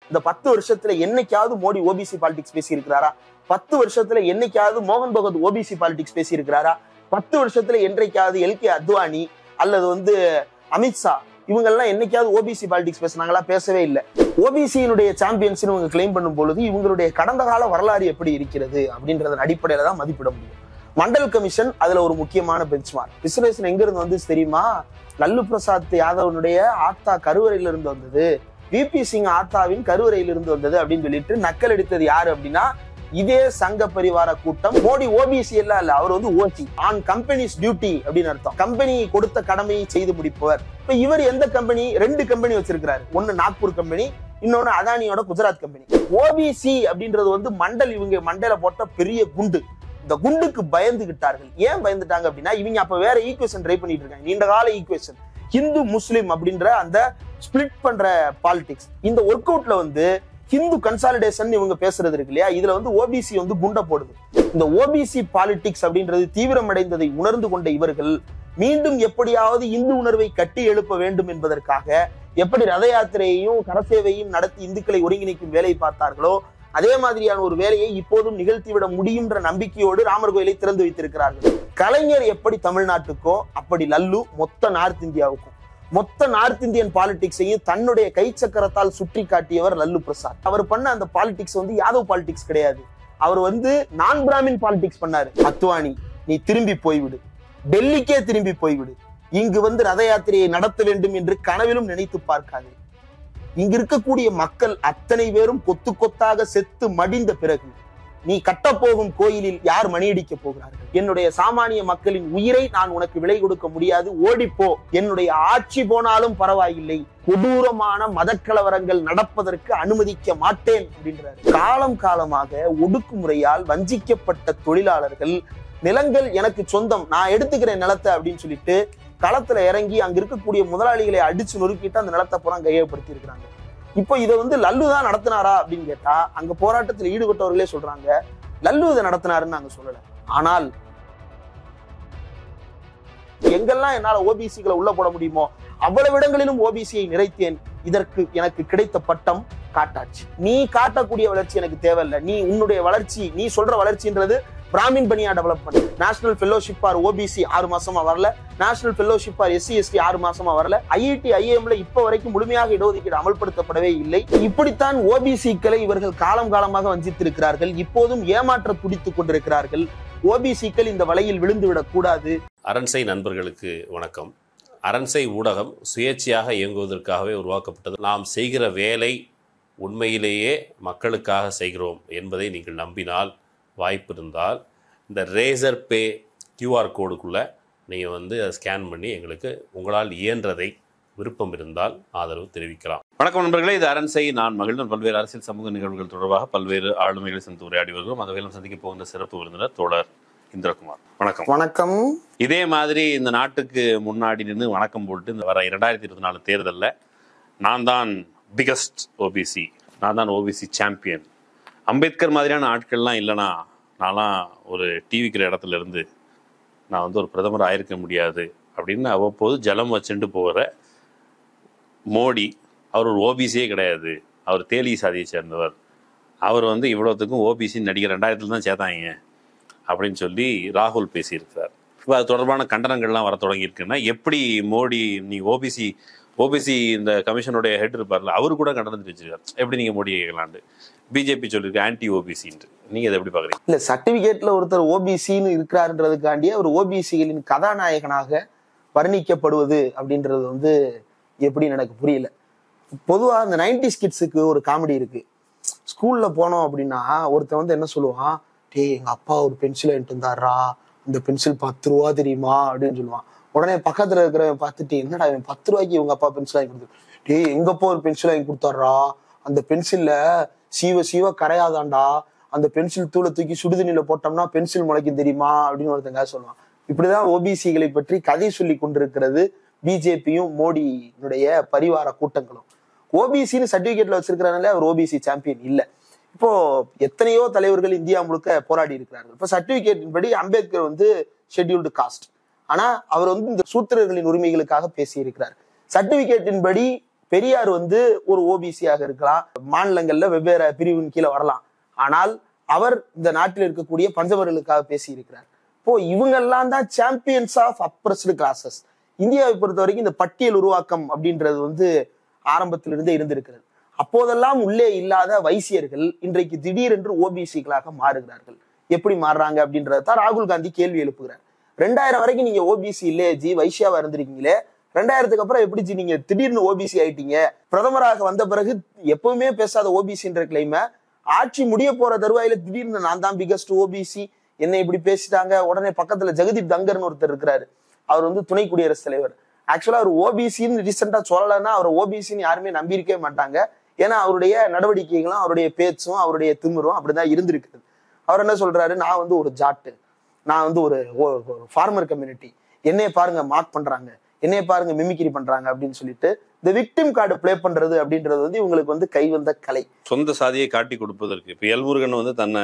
இந்த பத்து வருஷத்துல என்னைக்காவது மோடி ஓபிசி பாலிடிக்ஸ் பேசி இருக்கிறாரா பத்து வருஷத்துல என்னைக்காவது மோகன் பகவத் ஓபிசி பாலிடிக்ஸ் பேசி இருக்கிறாரா பத்து வருஷத்துல என்றைக்காவது எல் கே அத்வானி அல்லது வந்து அமித்ஷா இவங்க எல்லாம் என்னைக்காவது ஓபிசி பாலிடிக்ஸ் பேசுனாங்களா பேசவே இல்லை ஓபிசியினுடைய சாம்பியன்ஸ் இவங்க கிளைம் பண்ணும் பொழுது இவங்களுடைய கடந்த கால வரலாறு எப்படி இருக்கிறது அப்படின்றதன் அடிப்படையில தான் மதிப்பிட முடியும் மண்டல் கமிஷன் அதுல ஒரு முக்கியமான பெஞ்ச்மார்க் ரிசர்வேஷன் எங்க இருந்து வந்து தெரியுமா லல்லு பிரசாத் யாதவனுடைய ஆத்தா கருவறையில இருந்து வந்தது விபி சிங் ஆத்தாவின் கருவறையில இருந்து வந்தது அப்படின்னு சொல்லிட்டு நக்கல் எடுத்தது யாரு அப்படின்னா இதே சங்க பரிவார கூட்டம் மோடி ஓபிசி எல்லாம் இல்ல அவர் வந்து ஓசி ஆன் கம்பெனிஸ் டியூட்டி அப்படின்னு அர்த்தம் கம்பெனி கொடுத்த கடமையை செய்து முடிப்பவர் இப்ப இவர் எந்த கம்பெனி ரெண்டு கம்பெனி வச்சிருக்கிறாரு ஒன்னு நாக்பூர் கம்பெனி இன்னொன்னு அதானியோட குஜராத் கம்பெனி ஓபிசி அப்படின்றது வந்து மண்டல் இவங்க மண்டல போட்ட பெரிய குண்டு இந்த குண்டுக்கு பயந்துகிட்டார்கள் ஏன் பயந்துட்டாங்க அப்படின்னா இவங்க அப்ப வேற ஈக்குவேஷன் ட்ரை பண்ணிட்டு இருக்காங்க நீண்ட கால ஈக்குவேஷன் ஹிந்து முஸ்லிம் அப்படின்ற அந்த ஸ்பிளிட் பண்ற பாலிடிக்ஸ் இந்த ஒர்க் அவுட்ல வந்து ஹிந்து கன்சாலிடேஷன் இவங்க பேசுறது இருக்கு இல்லையா இதுல வந்து ஓபிசி வந்து குண்ட போடுது இந்த ஓபிசி பாலிடிக்ஸ் அப்படின்றது தீவிரமடைந்ததை உணர்ந்து கொண்ட இவர்கள் மீண்டும் எப்படியாவது இந்து உணர்வை கட்டி எழுப்ப வேண்டும் என்பதற்காக எப்படி ரத யாத்திரையையும் கரசேவையும் நடத்தி இந்துக்களை ஒருங்கிணைக்கும் வேலை பார்த்தார்களோ அதே மாதிரியான ஒரு வேலையை இப்போதும் நிகழ்த்திவிட முடியுன்ற நம்பிக்கையோடு ராமர் கோயிலை திறந்து வைத்திருக்கிறார்கள் கலைஞர் எப்படி தமிழ்நாட்டுக்கோ அப்படி லல்லு மொத்த நார்த் இந்தியாவுக்கும் மொத்த நார்த் இந்தியன் பாலிடிக்ஸையும் தன்னுடைய கை சக்கரத்தால் சுற்றி காட்டியவர் லல்லு பிரசாத் அவர் பண்ண அந்த பாலிடிக்ஸ் வந்து யாதவ் பாலிடிக்ஸ் கிடையாது அவர் வந்து நான் பிராமின் பாலிடிக்ஸ் பண்ணாரு அத்வானி நீ திரும்பி போய்விடு டெல்லிக்கே திரும்பி போய்விடு இங்கு வந்து ரத யாத்திரையை நடத்த வேண்டும் என்று கனவிலும் நினைத்து பார்க்காதே இங்க இருக்கக்கூடிய மக்கள் அத்தனை பேரும் கொத்து கொத்தாக செத்து மடிந்த பிறகு நீ கட்டப்போகும் கோயிலில் யார் மணியடிக்க போகிறார்கள் என்னுடைய சாமானிய மக்களின் உயிரை நான் உனக்கு விலை கொடுக்க முடியாது ஓடிப்போ என்னுடைய ஆட்சி போனாலும் பரவாயில்லை கொடூரமான மதக்கலவரங்கள் நடப்பதற்கு அனுமதிக்க மாட்டேன் அப்படின்றாரு காலம் காலமாக ஒடுக்குமுறையால் வஞ்சிக்கப்பட்ட தொழிலாளர்கள் நிலங்கள் எனக்கு சொந்தம் நான் எடுத்துக்கிறேன் நிலத்தை அப்படின்னு சொல்லிட்டு களத்துல இறங்கி அங்க இருக்கக்கூடிய முதலாளிகளை அடிச்சு நொறுக்கிட்டு அந்த நிலத்தை புறம் கையகப்படுத்தி இருக்கிறாங்க இப்போ இதை வந்து லல்லு தான் நடத்தினாரா அப்படின்னு கேட்டா அங்க போராட்டத்தில் ஈடுபட்டவர்களே சொல்றாங்க லல்லு இதை நடத்தினாருன்னு நாங்க சொல்லல ஆனால் எங்கெல்லாம் என்னால ஓபிசிகளை உள்ள போட முடியுமோ அவ்வளவு இடங்களிலும் ஓபிசியை நிறைத்தேன் இதற்கு எனக்கு கிடைத்த பட்டம் காட்டாட்சி நீ காட்டக்கூடிய வளர்ச்சி எனக்கு தேவையில்லை நீ உன்னுடைய வளர்ச்சி நீ சொல்ற வளர்ச்சின்றது Brahmin Bania development national fellowship for OBC ஆறு மாசமா வரல national fellowship for SC ST ஆறு மாசமா வரல ஐஐடி ஐஎம்ல இப்ப வரைக்கும் முழுமையாக இடஒதுக்கீடு அமல்படுத்தப்படவே இல்லை இப்படித்தான் ஓபிசிக்களை இவர்கள் காலம் காலமாக வஞ்சித்திருக்கிறார்கள் இப்போதும் ஏமாற்ற துடித்துக் கொண்டிருக்கிறார்கள் ஓபிசிக்கள் இந்த வலையில் விழுந்து விடக் கூடாது அரண்சை நண்பர்களுக்கு வணக்கம் அரண்சை ஊடகம் சுயேட்சையாக இயங்குவதற்காகவே உருவாக்கப்பட்டது நாம் செய்கிற வேலை உண்மையிலேயே மக்களுக்காக செய்கிறோம் என்பதை நீங்கள் நம்பினால் வாய்ப்பு இருந்தால் இந்த ரேசர் பே கியூஆர் கோடுக்குள்ளே நீங்கள் வந்து அதை ஸ்கேன் பண்ணி எங்களுக்கு உங்களால் இயன்றதை விருப்பம் இருந்தால் ஆதரவு தெரிவிக்கலாம் வணக்கம் நண்பர்களே இது அரண்சை நான் மகிழ்ந்தன் பல்வேறு அரசியல் சமூக நிகழ்வுகள் தொடர்பாக பல்வேறு ஆளுமைகளை சந்தித்து உரையாடி வருகிறோம் அந்த வகையில் சந்திக்க போகின்ற சிறப்பு விருந்தினர் தோழர் இந்திரகுமார் வணக்கம் வணக்கம் இதே மாதிரி இந்த நாட்டுக்கு முன்னாடி நின்று வணக்கம் போட்டு இந்த வர இரண்டாயிரத்தி இருபத்தி நாலு தேர்தலில் நான் தான் பிகஸ்ட் ஓபிசி நான் தான் ஓபிசி சாம்பியன் அம்பேத்கர் மாதிரியான ஆட்கள்லாம் இல்லைனா நான்லாம் ஒரு டிவிக்கிற இடத்துல இருந்து நான் வந்து ஒரு பிரதமர் ஆயிருக்க முடியாது அப்படின்னு அவ்வப்போது ஜலம் வச்சுட்டு போகிற மோடி அவர் ஒரு ஓபிசியே கிடையாது அவர் தேலி சாதியை சேர்ந்தவர் அவர் வந்து இவ்வளோத்துக்கும் ஓபிசி நடிகர் ரெண்டாயிரத்துல தான் சேர்த்தாங்க அப்படின்னு சொல்லி ராகுல் பேசியிருக்கிறார் இப்போ அது தொடர்பான கண்டனங்கள்லாம் வர தொடங்கியிருக்குன்னா எப்படி மோடி நீ ஓபிசி ஓபிசி இந்த கமிஷனுடைய ஹெட் இருப்பார்ல அவரு கூட கண்டனம் தெரிவிச்சிருக்காரு எப்படி நீங்கள் மோடியை கேட்கலான்ட்டு பிஜேபி சொல்லியிருக்கு ஆன்டி ஓபிசின்ட்டு நீங்கள் அதை எப்படி பார்க்குறீங்க இல்ல சர்டிபிகேட்ல ஒருத்தர் ஓபிசின்னு இருக்கிறாருன்றதுக்காண்டியே அவர் ஓபிசிகளின் கதாநாயகனாக வர்ணிக்கப்படுவது அப்படின்றது வந்து எப்படின்னு எனக்கு புரியல பொதுவா இந்த நைன்டி கிட்ஸுக்கு ஒரு காமெடி இருக்கு ஸ்கூல்ல போனோம் அப்படின்னா ஒருத்தன் வந்து என்ன சொல்லுவான் டேய் எங்க அப்பா ஒரு பென்சில் வாங்கிட்டு வந்தாரா அந்த பென்சில் பத்து ரூபா தெரியுமா அப்படின்னு சொல்லுவான் உடனே பக்கத்துல இருக்கிறவன் பார்த்துட்டு என்னடா இவன் பத்து ரூபாய்க்கு இவங்க அப்பா பென்சில் வாங்கி கொடுத்து டேய் எங்க அப்பா ஒரு பென்சில் வாங்கி கொடுத்தாரா அந்த பென்சில்ல சீவ சீவ கரையாதாண்டா அந்த பென்சில் தூளை தூக்கி சுடுதண்ணில போட்டோம்னா பென்சில் முளைக்கும் தெரியுமா அப்படின்னு ஒருத்தங்க சொல்லுவான் இப்படிதான் ஓபிசிகளை பற்றி கதை சொல்லி கொண்டிருக்கிறது பிஜேபியும் மோடியினுடைய பரிவார கூட்டங்களும் ஓபிசின்னு சர்டிபிகேட்ல வச்சிருக்கிறனால அவர் ஓபிசி சாம்பியன் இல்ல இப்போ எத்தனையோ தலைவர்கள் இந்தியா முழுக்க போராடி இருக்கிறார்கள் இப்ப சர்டிபிகேட்டின் படி அம்பேத்கர் வந்து ஷெட்யூல்டு காஸ்ட் ஆனா அவர் வந்து இந்த சூத்திரர்களின் உரிமைகளுக்காக பேசி இருக்கிறார் சர்டிபிகேட்டின் படி பெரியார் வந்து ஒரு ஓபிசியாக இருக்கலாம் மாநிலங்கள்ல வெவ்வேறு பிரிவின் கீழே வரலாம் ஆனால் அவர் இந்த நாட்டில் இருக்கக்கூடிய பஞ்சவர்களுக்காக பேசி இருக்கிறார் இப்போ இவங்கெல்லாம் தான் சாம்பியன்ஸ் ஆஃப் அப்ரஸ்டு கிளாஸஸ் இந்தியாவை பொறுத்த வரைக்கும் இந்த பட்டியல் உருவாக்கம் அப்படின்றது வந்து ஆரம்பத்திலிருந்தே இருந்திருக்கிறது அப்போதெல்லாம் உள்ளே இல்லாத வைசியர்கள் இன்றைக்கு திடீரென்று ஓபிசிகளாக மாறுகிறார்கள் எப்படி மாறுறாங்க அப்படின்றத தான் ராகுல் காந்தி கேள்வி எழுப்புகிறார் ரெண்டாயிரம் வரைக்கும் நீங்க ஓபிசி இல்லையே ஜி வைசியாவா இருந்திருக்கீங்களே ரெண்டாயிரத்துக்கு அப்புறம் எப்படி ஜி நீங்க திடீர்னு ஓபிசி ஆயிட்டீங்க பிரதமராக வந்த பிறகு எப்பவுமே பேசாத ஓபிசின்ற கிளைம ஆட்சி முடிய போற தருவாயில திடீர்னு நான் தான் பிகஸ்ட் ஓபிசி என்னை இப்படி பேசிட்டாங்க உடனே பக்கத்துல ஜெகதீப் தங்கர்னு ஒருத்தர் இருக்கிறாரு அவர் வந்து துணை குடியரசுத் தலைவர் ஆக்சுவலா அவர் ஓபிசின்னு ரீசெண்டா சொல்லலைன்னா அவர் ஓபிசின்னு யாருமே நம்பியிருக்கவே மாட்டாங்க ஏன்னா அவருடைய நடவடிக்கைகளும் அவருடைய பேச்சும் அவருடைய திமிரும் அப்படிதான் இருந்திருக்குது அவர் என்ன சொல்றாரு நான் வந்து ஒரு ஜாட்டு நான் வந்து ஒரு ஃபார்மர் கம்யூனிட்டி என்னைய பாருங்க மார்க் பண்றாங்க என்னைய பாருங்க மிமிக்ரி பண்றாங்க அப்படின்னு சொல்லிட்டு இந்த விக்டிம் கார்டு ப்ளே பண்றது அப்படின்றது வந்து இவங்களுக்கு வந்து கைவந்த கலை சொந்த சாதியை காட்டி கொடுப்பதற்கு இப்போ எல்முருகன் வந்து தன்னை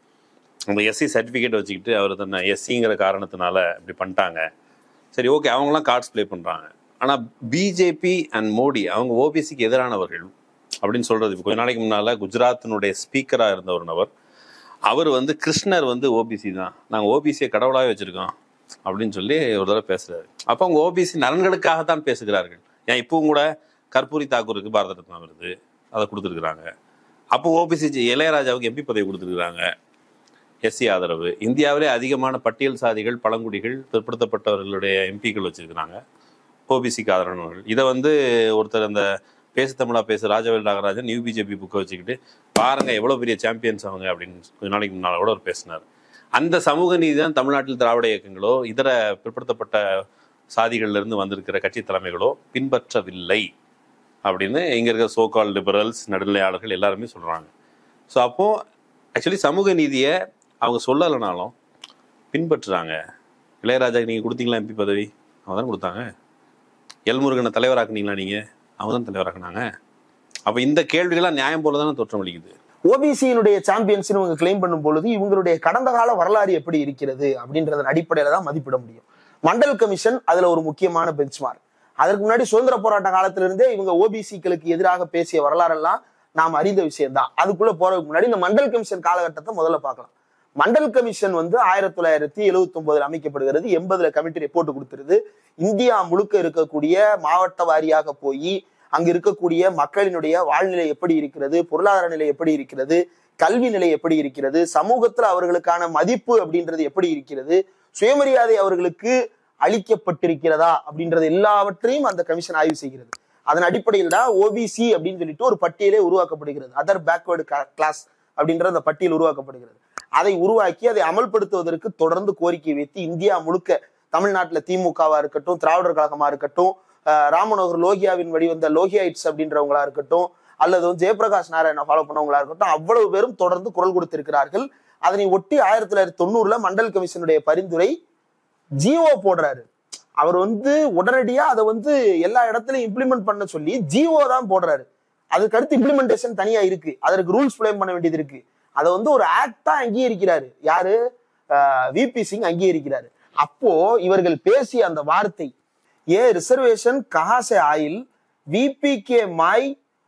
அந்த எஸ்சி சர்டிஃபிகேட் வச்சுக்கிட்டு அவர் தன்னை எஸ்சிங்கிற காரணத்தினால இப்படி பண்ணிட்டாங்க சரி ஓகே அவங்களாம் கார்ட்ஸ் ப்ளே பண்ணுறாங்க ஆனால் பிஜேபி அண்ட் மோடி அவங்க ஓபிசிக்கு எதிரானவர்கள் அப்படின்னு சொல்றது இப்போ கொஞ்ச நாளைக்கு முன்னால குஜராத்தினுடைய ஸ்பீக்கராக இருந்த ஒரு நபர் அவர் வந்து கிருஷ்ணர் வந்து ஓபிசி தான் நாங்கள் ஓபிசியை கடவுளாகவே வச்சிருக்கோம் அப்படின்னு சொல்லி ஒரு தடவை பேசுறாரு அப்போ அவங்க ஓபிசி நலன்களுக்காக தான் பேசுகிறார்கள் ஏன் இப்பவும் கூட கற்பூரி தாக்கூருக்கு பாரத ரத்னா வருது அதை கொடுத்துருக்குறாங்க அப்போ ஓபிசி இளையராஜாவுக்கு எம்பி பதவி கொடுத்துருக்குறாங்க எஸ்சி ஆதரவு இந்தியாவிலே அதிகமான பட்டியல் சாதிகள் பழங்குடிகள் பிற்படுத்தப்பட்டவர்களுடைய எம்பிக்கள் வச்சிருக்கிறாங்க ஓபிசிக்கு ஆதரவானவர்கள் இதை வந்து ஒருத்தர் அந்த பேசு தமிழா பேசு ராஜவேல் நாகராஜன் நியூ பிஜேபி புக்கை வச்சுக்கிட்டு பாருங்க எவ்வளவு பெரிய சாம்பியன்ஸ் அவங்க அப்படின்னு கொஞ்ச நாளைக்கு முன்னால் கூட அவர் பேசினார் அந்த சமூக நீதி தான் தமிழ்நாட்டில் திராவிட இயக்கங்களோ இதர பிற்படுத்தப்பட்ட சாதிகள்ல இருந்து வந்திருக்கிற கட்சி தலைமைகளோ பின்பற்றவில்லை அப்படின்னு இங்க இருக்கிற சோகால் லிபரல்ஸ் நடுநிலையாளர்கள் எல்லாருமே சொல்றாங்க ஸோ அப்போ ஆக்சுவலி சமூக நீதியை அவங்க சொல்லலைனாலும் பின்பற்றுறாங்க இளையராஜாக்கு நீங்க கொடுத்தீங்களா எம்பி பதவி அவங்க தான் கொடுத்தாங்க எல்முருகனை தலைவராக்குனீங்களா நீங்க அவங்க தான் தலைவராக்குனாங்க அப்போ இந்த கேள்விகள்லாம் நியாயம் போல தானே தோற்றம் அளிக்குது ஓபிசியினுடைய சாம்பியன்ஸ் இவங்க கிளைம் பண்ணும் பொழுது இவங்களுடைய கடந்த கால வரலாறு எப்படி இருக்கிறது அப்படின்றதன் அடிப்படையில தான் மதிப்பிட முடியும் மண்டல் கமிஷன் அதுல ஒரு முக்கியமான பெஞ்ச்மார்க் அதற்கு முன்னாடி சுதந்திர போராட்ட காலத்திலிருந்தே இவங்க ஓபிசிக்களுக்கு எதிராக பேசிய வரலாறெல்லாம் நாம் அறிந்த விஷயம்தான் அதுக்குள்ள போறதுக்கு முன்னாடி இந்த மண்டல் கமிஷன் காலகட்டத்தை முதல்ல பார்க்கலாம் மண்டல் கமிஷன் வந்து ஆயிரத்தி தொள்ளாயிரத்தி எழுவத்தி ஒன்பதுல அமைக்கப்படுகிறது எண்பதுல கமிட்டி ரிப்போர்ட் கொடுத்துருது இந்தியா முழுக்க இருக்கக்கூடிய மாவட்ட வாரியாக போய் அங்க இருக்கக்கூடிய மக்களினுடைய வாழ்நிலை எப்படி இருக்கிறது பொருளாதார நிலை எப்படி இருக்கிறது கல்வி நிலை எப்படி இருக்கிறது சமூகத்துல அவர்களுக்கான மதிப்பு அப்படின்றது எப்படி இருக்கிறது சுயமரியாதை அவர்களுக்கு அளிக்கப்பட்டிருக்கிறதா அப்படின்றது எல்லாவற்றையும் அந்த கமிஷன் ஆய்வு செய்கிறது அதன் அடிப்படையில் தான் ஓபிசி அப்படின்னு சொல்லிட்டு ஒரு பட்டியலே உருவாக்கப்படுகிறது அதர் பேக்வேர்டு கிளாஸ் அப்படின்ற அந்த பட்டியல் உருவாக்கப்படுகிறது அதை உருவாக்கி அதை அமல்படுத்துவதற்கு தொடர்ந்து கோரிக்கை வைத்து இந்தியா முழுக்க தமிழ்நாட்டுல திமுகவா இருக்கட்டும் திராவிடர் கழகமா இருக்கட்டும் அஹ் ராமனோகர் லோகியாவின் வழிவந்த லோகியாயிட்ஸ் அப்படின்றவங்களா இருக்கட்டும் அல்லது வந்து ஜெயபிரகாஷ் நாராயண ஃபாலோ பண்ணவங்களா இருக்கட்டும் அவ்வளவு பேரும் தொடர்ந்து குரல் கொடுத்திருக்கிறார்கள் அதனை ஒட்டி ஆயிரத்தி தொள்ளாயிரத்தி தொண்ணூறுல மண்டல் கமிஷனுடைய பரிந்துரை ஜிஓ போடுறாரு அவர் வந்து உடனடியா அதை வந்து எல்லா இடத்துலயும் இம்ப்ளிமெண்ட் பண்ண சொல்லி ஜிஓ தான் போடுறாரு அதுக்கு அடுத்து இம்ப்ளிமெண்டேஷன் தனியா இருக்கு அதற்கு ரூல்ஸ் ஃபிளேம் பண்ண வேண்டியது இருக்கு அதை வந்து ஒரு ஆக்டா அங்கீகரிக்கிறாரு யாரு விபி சிங் அங்கீகரிக்கிறாரு அப்போ இவர்கள் பேசிய அந்த வார்த்தை ஏ ரிசர்வேஷன் கஹா से आइल वीपी के माई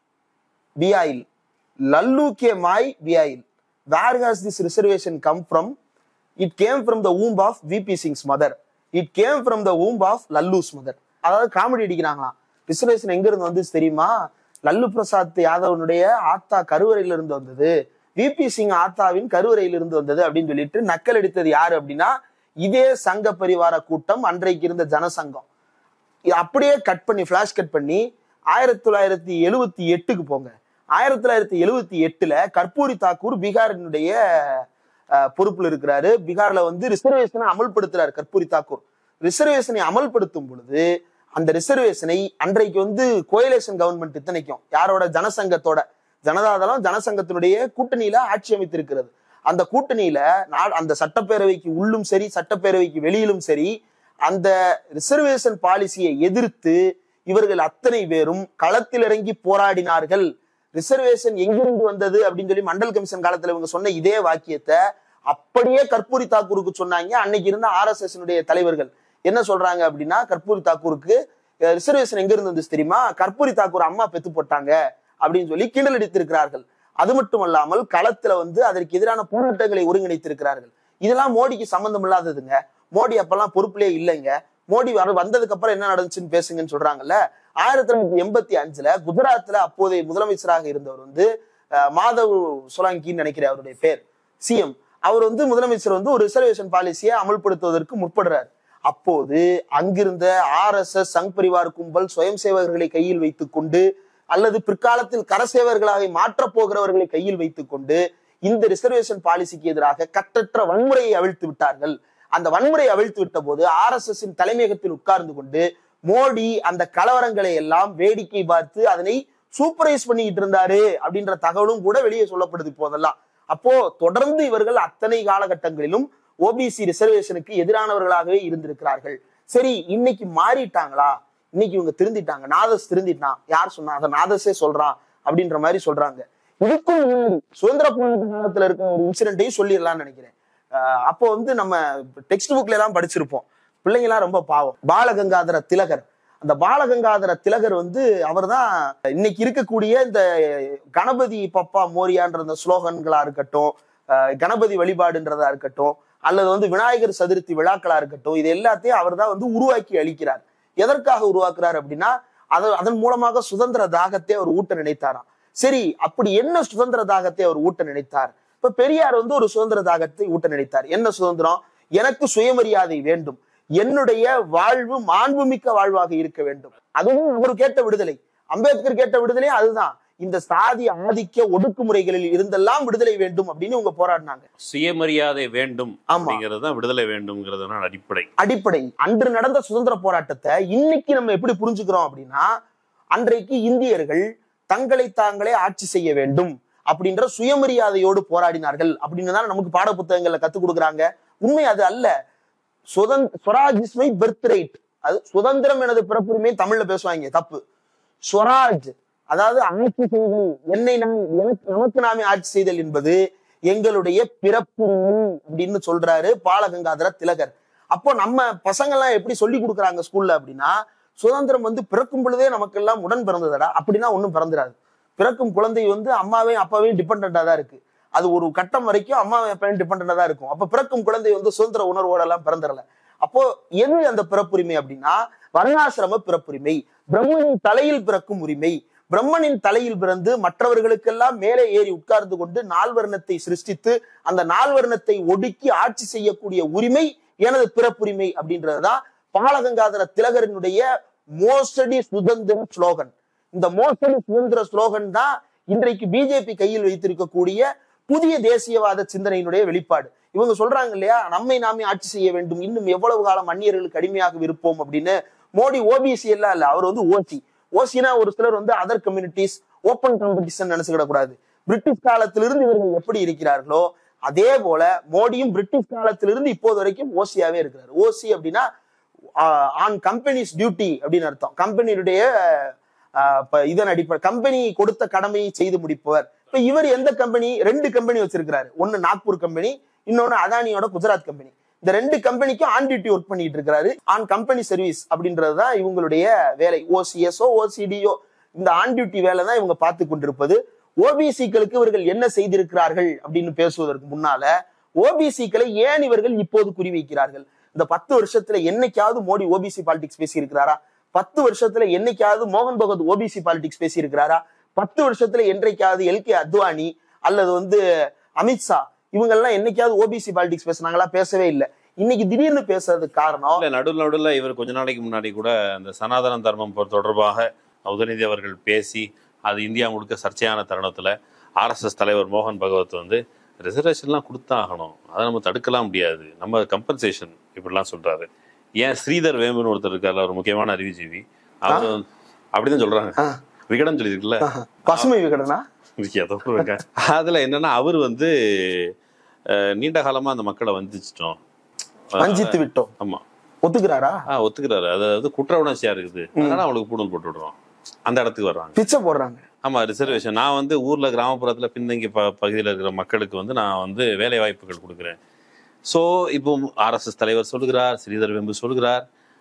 बियाइल लल्लू के माई बियाइल where has this reservation come from it came from the womb of vp singh's mother it came from the womb of lallu's mother அதாவது காமெடி அடிக்கிறாங்களாம் ரிசர்வேஷன் எங்க இருந்து வந்துச்சு தெரியுமா லல்லு பிரசாத் யாதவனுடைய ஆத்தா கருவறையில இருந்து வந்தது விபி சிங் ஆத்தாவின் கருவறையில இருந்து வந்தது அப்படின்னு சொல்லிட்டு நக்கல் அடித்தது யாரு அப்படின்னா இதே சங்க பரிவார கூட்டம் அன்றைக்கு இருந்த ஜனசங்கம் இது அப்படியே கட் பண்ணி ஃபிளாஷ் கட் பண்ணி ஆயிரத்தி தொள்ளாயிரத்தி எழுவத்தி எட்டுக்கு போங்க ஆயிரத்தி தொள்ளாயிரத்தி எழுவத்தி எட்டுல கற்பூரி தாக்கூர் பீகாரினுடைய அஹ், பொறுப்புல இருக்கிறாரு பீகார்ல வந்து ரிசர்வேஷனை அமல்படுத்துறாரு கற்பூரி தாக்கூர் ரிசர்வேஷனை அமல்படுத்தும் பொழுது அந்த ரிசர்வேஷனை அன்றைக்கு வந்து கோயலேஷன் கவர்மெண்ட் இத்தனைக்கும் யாரோட ஜனசங்கத்தோட ஜனதாதளம் ஜனசங்கத்தினுடைய கூட்டணியில ஆட்சி அமைத்திருக்கிறது அந்த கூட்டணியில நா- அந்த சட்டப்பேரவைக்கு உள்ளும் சரி சட்டப்பேரவைக்கு வெளியிலும் சரி அந்த ரிசர்வேஷன் பாலிசியை எதிர்த்து இவர்கள் அத்தனை பேரும் களத்தில் இறங்கி போராடினார்கள் ரிசர்வேஷன் எங்கிருந்து வந்தது அப்படின்னு சொல்லி மண்டல் கமிஷன் காலத்துல இவங்க சொன்ன இதே வாக்கியத்தை அப்படியே கற்பூரி தாக்கூருக்கு சொன்னாங்க அன்னைக்கு இருந்த ஆர் எஸ் தலைவர்கள் என்ன சொல்றாங்க அப்படின்னா கற்பூரி தாக்கூருக்கு ரிசர்வேஷன் எங்க இருந்து வந்துச்சு தெரியுமா கற்பூரி தாக்கூர் அம்மா பெத்து போட்டாங்க அப்படின்னு சொல்லி கிண்டல் அடித்திருக்கிறார்கள் அது மட்டுமல்லாமல் களத்துல வந்து அதற்கு எதிரான போராட்டங்களை ஒருங்கிணைத்திருக்கிறார்கள் இதெல்லாம் மோடிக்கு சம்பந்தம் இல்லாததுங்க மோடி அப்பெல்லாம் பொறுப்புலயே இல்லைங்க மோடி வர வந்ததுக்கு அப்புறம் என்ன நடந்துச்சுன்னு பேசுங்கன்னு சொல்றாங்கல்ல ஆயிரத்தி தொள்ளாயிரத்தி எண்பத்தி அஞ்சுல குஜராத்ல அப்போதைய முதலமைச்சராக இருந்தவர் வந்து அஹ், மாதவ் சோலாங்கின்னு நினைக்கிறேன் அவருடைய பேர் சிஎம் அவர் வந்து முதலமைச்சர் வந்து ஒரு ரிசர்வேஷன் பாலிசியை அமல்படுத்துவதற்கு முற்படுறார் அப்போது அங்கிருந்த R S S Sangh Parivar கும்பல் சுயம் சேவகர்களை கையில் வைத்துக் கொண்டு அல்லது பிற்காலத்தில் கரசேவர்களாக மாற்றப் போகிறவர்களை கையில் வைத்துக் கொண்டு இந்த ரிசர்வேஷன் பாலிசிக்கு எதிராக கட்டற்ற வன்முறையை அவிழ்த்து விட்டார்கள் அந்த வன்முறையை அவிழ்த்து விட்ட போது ஆர் எஸ் எஸ் தலைமையகத்தில் உட்கார்ந்து கொண்டு மோடி அந்த கலவரங்களை எல்லாம் வேடிக்கை பார்த்து அதனை சூப்பரைஸ் பண்ணிக்கிட்டு இருந்தாரு அப்படின்ற தகவலும் கூட வெளியே சொல்லப்படுது இப்போதெல்லாம் அப்போ தொடர்ந்து இவர்கள் அத்தனை காலகட்டங்களிலும் ஓபிசி ரிசர்வேஷனுக்கு எதிரானவர்களாகவே இருந்திருக்கிறார்கள் சரி இன்னைக்கு மாறிட்டாங்களா இன்னைக்கு இவங்க திருந்திட்டாங்க நாதஸ் திருந்திட்டான் யார் சொன்னா அதை நாதஸே சொல்றான் அப்படின்ற மாதிரி சொல்றாங்க இதுக்கும் முன்னாடி சுதந்திர போராட்ட காலத்துல இருக்க ஒரு இன்சிடென்ட்டையும் சொல்லிடலாம்னு நினைக்கிறேன் ஆஹ் அப்போ வந்து நம்ம டெக்ஸ்ட் புக்ல எல்லாம் படிச்சிருப்போம் பிள்ளைங்க எல்லாம் ரொம்ப பாவம் பாலகங்காதர திலகர் அந்த பாலகங்காதர திலகர் வந்து அவர்தான் இன்னைக்கு இருக்கக்கூடிய இந்த கணபதி பப்பா மோரியான்ற அந்த ஸ்லோகன்களா இருக்கட்டும் ஆஹ் கணபதி வழிபாடுன்றதா இருக்கட்டும் அல்லது வந்து விநாயகர் சதுர்த்தி விழாக்களா இருக்கட்டும் இது எல்லாத்தையும் அவர் தான் வந்து உருவாக்கி அளிக்கிறார் எதற்காக உருவாக்குறார் அப்படின்னா அத அதன் மூலமாக சுதந்திர தாகத்தை அவர் ஊட்ட நினைத்தாராம் சரி அப்படி என்ன சுதந்திர தாகத்தை அவர் ஊட்ட நினைத்தார் இப்ப பெரியார் வந்து ஒரு சுதந்திர தாகத்தை ஊட்ட நினைத்தார் என்ன சுதந்திரம் எனக்கு சுயமரியாதை வேண்டும் என்னுடைய வாழ்வு மாண்புமிக்க வாழ்வாக இருக்க வேண்டும் அதுவும் அவர் கேட்ட விடுதலை அம்பேத்கர் கேட்ட விடுதலை அதுதான் இந்த சாதி ஆதிக்க ஒடுக்குமுறைகளில் இருந்தெல்லாம் விடுதலை வேண்டும் அப்படின்னு இவங்க போராடினாங்க சுயமரியாதை வேண்டும் ஆமா. அப்படிங்கிறது தான் விடுதலை வேண்டும்ங்கிறதுனால அடிப்படை அடிப்படை அன்று நடந்த சுதந்திர போராட்டத்தை இன்னைக்கு நம்ம எப்படி புரிஞ்சுக்கிறோம் அப்படின்னா அன்றைக்கு இந்தியர்கள் தங்களை தாங்களே ஆட்சி செய்ய வேண்டும் அப்படின்ற சுயமரியாதையோடு போராடினார்கள் அப்படின்னு தான் நமக்கு பாட புத்தகங்கள்ல கத்துக் கொடுக்குறாங்க உண்மை அது அல்ல சுதந்திர Swaraj is my birth right அது சுதந்திரம் எனது பிறப்புரிமை தமிழ்ல பேசுவாங்க தப்பு ஸ்வராஜ் அதாவது ஆட்சி செய்தல் என்னை நான் எனக்கு நமக்கு நாமே ஆட்சி செய்தல் என்பது எங்களுடைய பிறப்புரிமை அப்படின்னு சொல்றாரு பாலகங்காதர திலகர் அப்போ நம்ம பசங்க எல்லாம் எப்படி சொல்லி கொடுக்குறாங்க ஸ்கூல்ல அப்படின்னா சுதந்திரம் வந்து பிறக்கும் பொழுதே நமக்கெல்லாம் உடன் பிறந்ததடா அப்படின்னா ஒண்ணும் பிறந்துடாது பிறக்கும் குழந்தை வந்து அம்மாவையும் அப்பாவையும் டிபெண்டா தான் இருக்கு அது ஒரு கட்டம் வரைக்கும் அம்மாவையும் அப்பாவையும் டிபெண்டா தான் இருக்கும் அப்ப பிறக்கும் குழந்தை வந்து சுதந்திர உணர்வோட எல்லாம் பிறந்துடல அப்போ எது அந்த பிறப்புரிமை அப்படின்னா வர்ணாசிரம பிறப்புரிமை பிரம்மனின் தலையில் பிறக்கும் உரிமை பிரம்மனின் தலையில் பிறந்து மற்றவர்களுக்கெல்லாம் மேலே ஏறி உட்கார்ந்து கொண்டு நால்வர்ணத்தை சிருஷ்டித்து அந்த நால்வர்ணத்தை ஒடுக்கி ஆட்சி செய்யக்கூடிய உரிமை எனது பிறப்புரிமை அப்படின்றதுதான் பாலகங்காதர திலகரினுடைய மோசடி சுதந்திர ஸ்லோகன் இந்த மோசடி சுதந்திர ஸ்லோகன் தான் இன்றைக்கு பிஜேபி கையில் வைத்திருக்கக்கூடிய புதிய தேசியவாத சிந்தனையினுடைய வெளிப்பாடு இவங்க சொல்றாங்க இல்லையா நம்மை நாமே ஆட்சி செய்ய வேண்டும் இன்னும் எவ்வளவு காலம் அந்நியர்களுக்கு அடிமையாக இருப்போம் அப்படின்னு மோடி ஓபிசி எல்லாம் இல்ல அவர் வந்து ஓசி ஓசினா ஒரு சிலர் வந்து அதர் கம்யூனிட்டிஸ் ஓப்பன் காம்படிஷன் நினைச்சுக்கிடக் கூடாது பிரிட்டிஷ் காலத்திலிருந்து இவர்கள் எப்படி இருக்கிறார்களோ அதே போல மோடியும் பிரிட்டிஷ் காலத்திலிருந்து இப்போது வரைக்கும் ஓசியாவே இருக்கிறார் ஓசி அப்படின்னா ஆன் கம்பெனிஸ் டியூட்டி அப்படின்னு அர்த்தம் கம்பெனியுடைய இதன் அடிப்படை கம்பெனி கொடுத்த கடமையை செய்து முடிப்பவர் இப்ப இவர் எந்த கம்பெனி ரெண்டு கம்பெனி வச்சிருக்கிறாரு ஒன்னு நாக்பூர் கம்பெனி இன்னொன்னு அதானியோட குஜராத் கம்பெனி இந்த ரெண்டு கம்பெனிக்கும் ஆன் டியூட்டி ஒர்க் பண்ணிட்டு இருக்காரு ஆன் கம்பெனி சர்வீஸ் அப்படின்றதுதான் இவங்களுடைய வேலை ஓசிஎஸ்ஓ ஓசிடிஓ இந்த ஆன் டியூட்டி வேலை தான் இவங்க பார்த்து கொண்டிருப்பது ஓபிசிக்களுக்கு இவர்கள் என்ன செய்திருக்கிறார்கள் அப்படின்னு பேசுவதற்கு முன்னால ஓபிசிக்களை ஏன் இவர்கள் இப்போது குறிவைக்கிறார்கள் இந்த பத்து வருஷத்துல என்னைக்காவது மோடி ஓபிசி பாலிடிக்ஸ் பேசி இருக்கிறாரா பத்து வருஷத்துல என்னைக்காவது மோகன் பகவத் ஓபிசி பாலிடிக்ஸ் பேசி இருக்கிறாரா பத்து வருஷத்துல என்றைக்காவது எல் கே அத்வானி அல்லது வந்து அமித்ஷா இவங்க எல்லாம் என்னைக்காவது ஓபிசி பாலிடிக்ஸ் பேசுனாங்களா பேசவே இல்லை இன்னைக்கு திடீர்னு பேசுறதுக்கு காரணம் இல்ல நடுவில் நடுவில் இவர் கொஞ்ச நாளைக்கு முன்னாடி கூட அந்த சனாதன தர்மம் பொ- தொடர்பாக உதயநிதி அவர்கள் பேசி அது இந்தியா முழுக்க சர்ச்சையான தருணத்துல ஆர்எஸ்எஸ் தலைவர் மோகன் பகவத் வந்து ரிசர்வேஷன்லாம் கொடுத்தாகணும் அதை நம்ம தடுக்கலாம் முடியாது நம்ம கம்பன்சேஷன் இப்படிலாம் சொல்றாரு ஏன் ஸ்ரீதர் வேம்புன்னு ஒருத்தர் இருக்கார்ல ஒரு முக்கியமான அறிவுஜீவி அவர் வந்து- அப்படிதான் சொல்றாங்க ஆ. விகடன் சொல்லியிருக்குல்ல பசுமை விகடனா ஏதோ இருக்க அதுல என்னன்னா அவர் வந்து அஹ், நீண்ட காலமா அந்த மக்களை வஞ்சிச்சிட்டோம் வஞ்சித்து விட்டோம் ஆமா ஒத்துக்கிறாரா ஆ ஒத்துக்கிறாரு அதாவது குற்ற உணர்ச்சியா இருக்குது அதனால அவங்களுக்கு பூணல் போட்டு விடுறோம் அந்த இடத்துக்கு வர்றாங்க பிச்சை போடுறாங்க ஆமா ரிசர்வேஷன் நான் வந்து ஊர்ல கிராமப்புறத்துல பின்தங்கி ப பகுதியில் இருக்கிற மக்களுக்கு வந்து நான் வந்து வேலை வாய்ப்புகள் கொடுக்குறேன் ஸோ இப்போ ஆர்எஸ்எஸ் தலைவர் சொல்லுகிறார் ஸ்ரீதர் வெம்பு சொல்கிறார்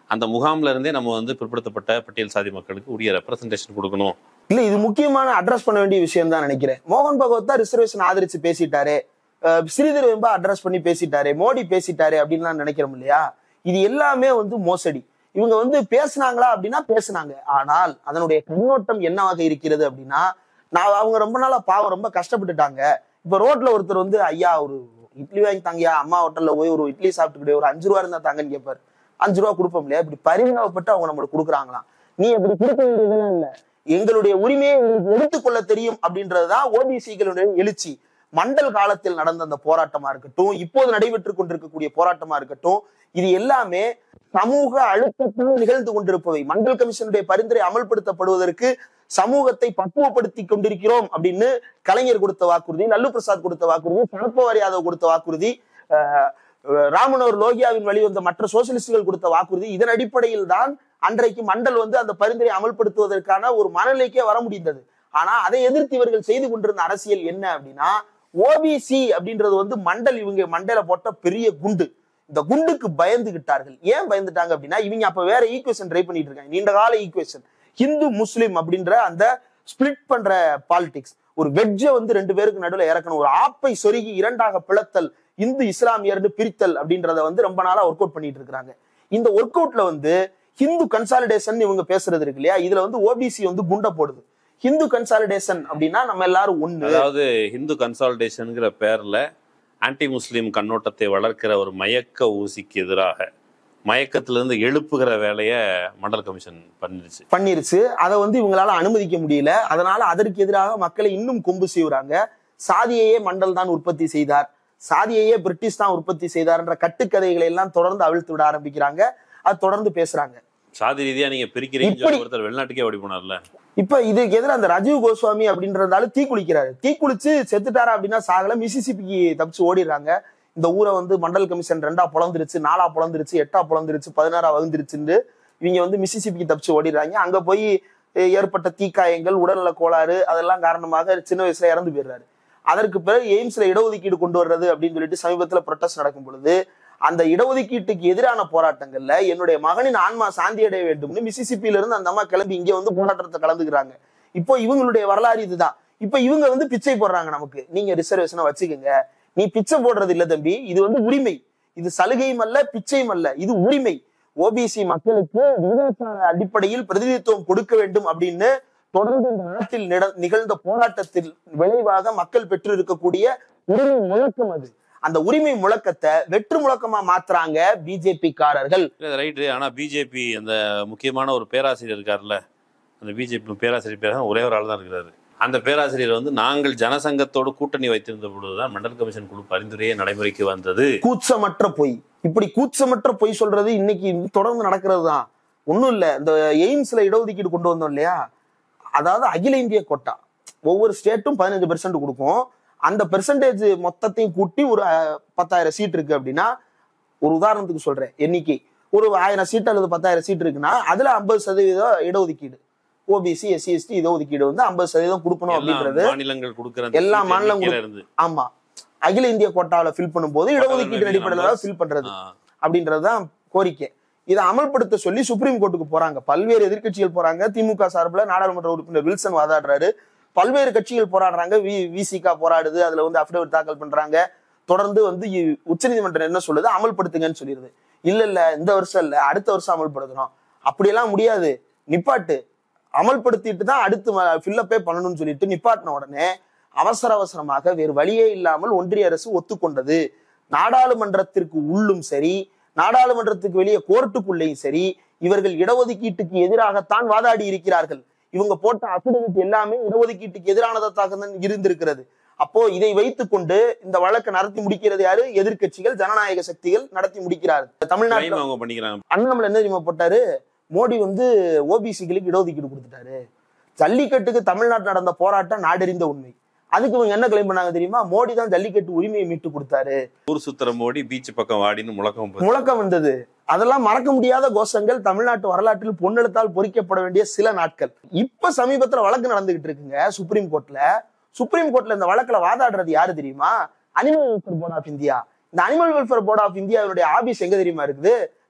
அந்த முகாம்ல இருந்தே நம்ம வந்து பிற்படுத்தப்பட்ட பட்டியல் சாதி மக்களுக்கு உரிய ரெப்ரசன்டேஷன் கொடுக்கணும் இல்ல இது முக்கியமான அட்ரஸ் பண்ண வேண்டிய விஷயம் தான் நினைக்கிறேன் மோகன் பகவத் தான் ரிசர்வேஷன் ஆதரிச்சு பேசிட்டாரு அஹ் ஸ்ரீதர் வெம்பா அட்ரஸ் பண்ணி பேசிட்டாரு மோடி பேசிட்டாரு அப்படின்னு நான் நினைக்கிறோம் இல்லையா இது எல்லாமே வந்து மோசடி இவங்க வந்து பேசுனாங்களா அப்படின்னா பேசுனாங்க ஆனால் அதனுடைய கண்ணோட்டம் என்னவாக இருக்கிறது அப்படின்னா நான் அவங்க ரொம்ப நாளா பாவம் ரொம்ப கஷ்டப்பட்டுட்டாங்க இப்ப ரோட்ல ஒருத்தர் வந்து ஐயா ஒரு இட்லி வாங்கி தாங்கயா அம்மா ஹோட்டல்ல போய் ஒரு இட்லி சாப்பிட்டுக்கிட்டே ஒரு அஞ்சு ரூபா இருந்தா தாங்கன்னு கேட்பாரு அஞ்சு ரூபா கொடுப்போம் இல்லையா இப்படி பரிமாணப்பட்டு அவங்க நம்மளுக்கு கொடுக்குறாங்களாம் நீ அப்படி கொடுக்க வேண்டியதெல்லாம் இல்ல எங்களுடைய உரிமையை உங்களுக்கு எடுத்துக்கொள்ள தெரியும் அப்படின்றதுதான் ஓபிசிகளுடைய எழுச்சி மண்டல் காலத்தில் நடந்த அந்த போராட்டமா இருக்கட்டும் இப்போது நடைபெற்று கொண்டிருக்கக்கூடிய போராட்டமா இருக்கட்டும் இது எல்லாமே சமூக அழுத்தத்தால் நிகழ்ந்து கொண்டிருப்பவை மண்டல் கமிஷனுடைய பரிந்துரை அமல்படுத்தப்படுவதற்கு சமூகத்தை பக்குவப்படுத்தி கொண்டிருக்கிறோம் அப்படின்னு கலைஞர் கொடுத்த வாக்குறுதி லல்லு பிரசாத் கொடுத்த வாக்குறுதி சரத்பவார் யாதவ் கொடுத்த வாக்குறுதி அஹ், ராமனோர் லோகியாவின் வழிவந்த மற்ற சோசியலிஸ்டுகள் கொடுத்த வாக்குறுதி இதன் அடிப்படையில் தான் அன்றைக்கு மண்டல் வந்து அந்த பரிந்துரை அமல்படுத்துவதற்கான ஒரு மனநிலைக்கே வர முடிந்தது ஆனா அதை எதிர்த்து இவர்கள் செய்து கொண்டிருந்த அரசியல் என்ன அப்படின்னா ஓபிசி அப்படின்றது வந்து மண்டல் இவங்க மண்டையில போட்ட பெரிய குண்டு இந்த குண்டுக்கு பயந்துகிட்டார்கள் ஏன் பயந்துட்டாங்க அப்படின்னா இவங்க அப்ப வேற ஈக்குவேஷன் ட்ரை பண்ணிட்டு இருக்காங்க நீண்ட கால ஈக்குவேஷன் ஹிந்து முஸ்லிம் அப்படின்ற அந்த ஸ்பிளிட் பண்ற பாலிடிக்ஸ் ஒரு வெட்ஜை வந்து ரெண்டு பேருக்கு நடுவில் இறக்கணும் ஒரு ஆப்பை சொருகி இரண்டாக பிளத்தல் இந்து இஸ்லாமியர்னு பிரித்தல் அப்படின்றத வந்து ரொம்ப நாளா ஒர்க் அவுட் பண்ணிட்டு இருக்காங்க இந்த ஒர்க் அவுட்ல வந்து ஹிந்து கன்சாலிடேஷன் இவங்க பேசுறது இருக்கு இல்லையா இதுல வந்து ஓபிசி வந்து குண்டை போடுது ஹிந்து கன்சாலிடேஷன் அப்படின்னா நம்ம எல்லாரும் ஒண்ணு அதாவது ஹிந்து கன்சால்டேஷனுங்கிற பேர்ல ஆன்டி முஸ்லீம் கண்ணோட்டத்தை வளர்க்கிற ஒரு மயக்க ஊசிக்கு எதிராக மயக்கத்திலிருந்து எழுப்புகிற வேலையை மண்டல் கமிஷன் பண்ணிருச்சு பண்ணிருச்சு அதை வந்து இவங்களால அனுமதிக்க முடியல அதனால அதற்கு எதிராக மக்களை இன்னும் கொம்பு செய்வறாங்க சாதியையே மண்டல் தான் உற்பத்தி செய்தார் சாதியையே பிரிட்டிஷ் தான் உற்பத்தி செய்தார்ன்ற கட்டுக்கதைகளை எல்லாம் தொடர்ந்து அவிழ்த்து விட ஆரம்பிக்கிறாங்க அது தொடர்ந்து பேசுறாங்க சாதி ரீதியா நீங்க பிரிக்கிறீங்கன்னு இப்படி- சொல்லி ஒருத்தர் வெளிநாட்டுக்கே ஓடி போனார்ல இப்ப இதுக்கு எதிராக அந்த ராஜீவ் கோஸ்வாமி அப்படின்றதால தீ குளிக்கிறாரு தீ குளிச்சு செத்துட்டாரா அப்படின்னா சாகல மிசிசிபிக்கு தப்பிச்சு ஓடிடுறாங்க இந்த ஊரை வந்து மண்டல் கமிஷன் ரெண்டா பொழந்துருச்சு நாலா பொழந்துருச்சு எட்டா பொழந்துருச்சு பதினாறா வகுந்துருச்சுன்னு இவங்க வந்து மிசிசிபிக்கு தப்பிச்சு ஓடிடுறாங்க அங்க போய் அஹ், ஏற்பட்ட தீக்காயங்கள் உடல்நல கோளாறு அதெல்லாம் காரணமாக சின்ன வயசுல இறந்து போயிடுறாரு அதற்கு பிறகு எய்ம்ஸ்ல இடஒதுக்கீடு கொண்டு வர்றது அப்படின்னு சொல்லிட்டு சமீபத்துல ப்ரொட்டஸ்ட் நடக்கும் பொழுது அந்த இடஒதுக்கீட்டுக்கு எதிரான போராட்டங்கள்ல என்னுடைய மகனின் ஆன்மா சாந்தி அடைய வேண்டும்னு மிசிசிப்பில இருந்து அந்த அம்மா கிளம்பி இங்க வந்து போராட்டத்தை கலந்துக்கிறாங்க இப்போ இவங்களுடைய வரலாறு இதுதான் இப்போ இவங்க வந்து பிச்சை போடுறாங்க நமக்கு நீங்க ரிசர்வேஷனை வச்சுக்கோங்க நீ பிச்சை போடுறது இல்ல தம்பி இது வந்து உரிமை இது சலுகையும் அல்ல பிச்சையும் அல்ல இது உரிமை ஓபிசி மக்களுக்கு விகிதாச்சார அடிப்படையில் பிரதிநிதித்துவம் கொடுக்க வேண்டும் அப்படின்னு தொடர்ந்து இந்த நாட்டில் நிட- நிகழ்ந்த போராட்டத்தில் விளைவாக மக்கள் பெற்று இருக்கக்கூடிய உரிமை முழக்கம் அது அந்த உரிமை முழக்கத்தை வெற்று முழக்கமா மாத்துறாங்க பிஜேபி காரர்கள் ரைட்டு ஆனா பிஜேபி அந்த முக்கியமான ஒரு பேராசிரியர் இருக்கார்ல அந்த பிஜேபி பேராசிரியர் பேர ஒரே ஒரு ஆள் தான் இருக்கிறாரு அந்த பேராசிரியர் வந்து நாங்கள் ஜனசங்கத்தோடு கூட்டணி வைத்திருந்த பொழுதுதான் மண்டல் கமிஷன் குழு பரிந்துரையே நடைமுறைக்கு வந்தது கூச்சமற்ற பொய் இப்படி கூச்சமற்ற பொய் சொல்றது இன்னைக்கு தொடர்ந்து நடக்கிறது தான் ஒண்ணும் இல்ல இந்த எய்ம்ஸ்ல இடஒதுக்கீடு கொண்டு வந்தோம் இல்லையா அதாவது அகில இந்திய கோட்டா ஒவ்வொரு ஸ்டேட்டும் பதினஞ்சு பெர்சன்ட் கொடுக்கும் அந்த பெர்சன்டேஜ் மொத்தத்தையும் கூட்டி ஒரு அஹ், பத்தாயிரம் சீட் இருக்கு அப்படின்னா ஒரு உதாரணத்துக்கு சொல்றேன் எண்ணிக்கை ஒரு ஆயிரம் சீட் அல்லது பத்தாயிரம் சீட் இருக்குன்னா அதுல ஐம்பது சதவீதம் இடஒதுக்கீடு ஓபிசி எஸ்சி எஸ்டி இடஒதுக்கீடு வந்து ஐம்பது சதவீதம் கொடுக்கணும் எல்லா அப்படின்றது மாநிலங்கள் கொடுக்கிற அந்த எல்லா சீட்டு மாநிலம் எண்ணிக்கையில இருந்து ஆமா அகில இந்திய கோட்டாவில ஃபில் பண்ணும்போது இடஒதுக்கீடு Particular அடிப்படையில numbers. ஃபில் பண்றது ஆ. அப்படின்றதுதான் கோரிக்கை இதை அமல்படுத்த சொல்லி சுப்ரீம் கோர்ட்டுக்கு போறாங்க பல்வேறு எதிர்க்கட்சிகள் போறாங்க திமுக சார்பில் நாடாளுமன்ற உறுப்பினர் வில்சன் வாதாடுறாரு பல்வேறு கட்சிகள் போராடுறாங்க வி விசிகா போராடுது அதுல வந்து அபிடவிட் தாக்கல் பண்றாங்க தொடர்ந்து வந்து இ- உச்சநீதிமன்றம் என்ன சொல்லுது அமல்படுத்துங்கன்னு சொல்லிடுது இல்ல இல்ல இந்த வருஷம் இல்ல அடுத்த வருஷம் அமல்படுத்தணும் அப்படியெல்லாம் முடியாது நிப்பாட்டு அமல்படுத்திட்டு தான் அடுத்து ஃபில்லப்பே பண்ணணும்னு சொல்லிட்டு நிப்பாட்டின உடனே அவசர அவசரமாக வேறு வழியே இல்லாமல் ஒன்றிய அரசு ஒத்துக்கொண்டது நாடாளுமன்றத்திற்கு உள்ளும் சரி நாடாளுமன்றத்துக்கு வெளியே கோர்ட்டுக்குள்ளேயும் சரி இவர்கள் இடஒதுக்கீட்டுக்கு எதிராகத்தான் வாதாடி இருக்கிறார்கள் இவங்க போட்ட அபிடவிட் எல்லாமே இடஒதுக்கீட்டுக்கு எதிரானதாக தான் இருந்திருக்கிறது அப்போ இதை வைத்துக்கொண்டு இந்த வழக்கை நடத்தி முடிக்கிறது யாரு எதிர்க்கட்சிகள் ஜனநாயக சக்திகள் நடத்தி முடிக்கிறார் தமிழ்நாட்டில் claim அவங்க பண்ணிக்கிறாங்க அண்ணாமலை என்ன தெரியுமா போட்டாரு மோடி வந்து ஓபிசிகளுக்கு இடஒதுக்கீடு கொடுத்துட்டாரு ஜல்லிக்கட்டுக்கு தமிழ்நாட்டில் நடந்த போராட்டம் நாடறிந்த உண்மை அதுக்கு இவங்க என்ன கிளைம் பண்ணாங்க தெரியுமா மோடி தான் ஜல்லிக்கட்டு உரிமையை மீட்டு கொடுத்தாரு ஊர் சுத்துற மோடி பீச் பக்கம் வாடின்னு முழக்கம் போச்சு. முழக்கம் வந்தது அதெல்லாம் மறக்க முடியாத கோஷங்கள் தமிழ்நாட்டு வரலாற்றில் பொன்னெழுத்தால் பொறிக்கப்பட வேண்டிய சில நாட்கள் இப்ப சமீபத்துல வழக்கு நடந்துகிட்டு இருக்குங்க சுப்ரீம் கோர்ட்ல சுப்ரீம் கோர்ட்ல இந்த வழக்குல வாதாடுறது யாரு தெரியுமா animal welfare board of India இந்த அனிமல் வெல்ஃபேர் போர்ட் ஆஃப் இந்தியாவுடைய ஆபீஸ் எங்க தெரியுமா இருக்குது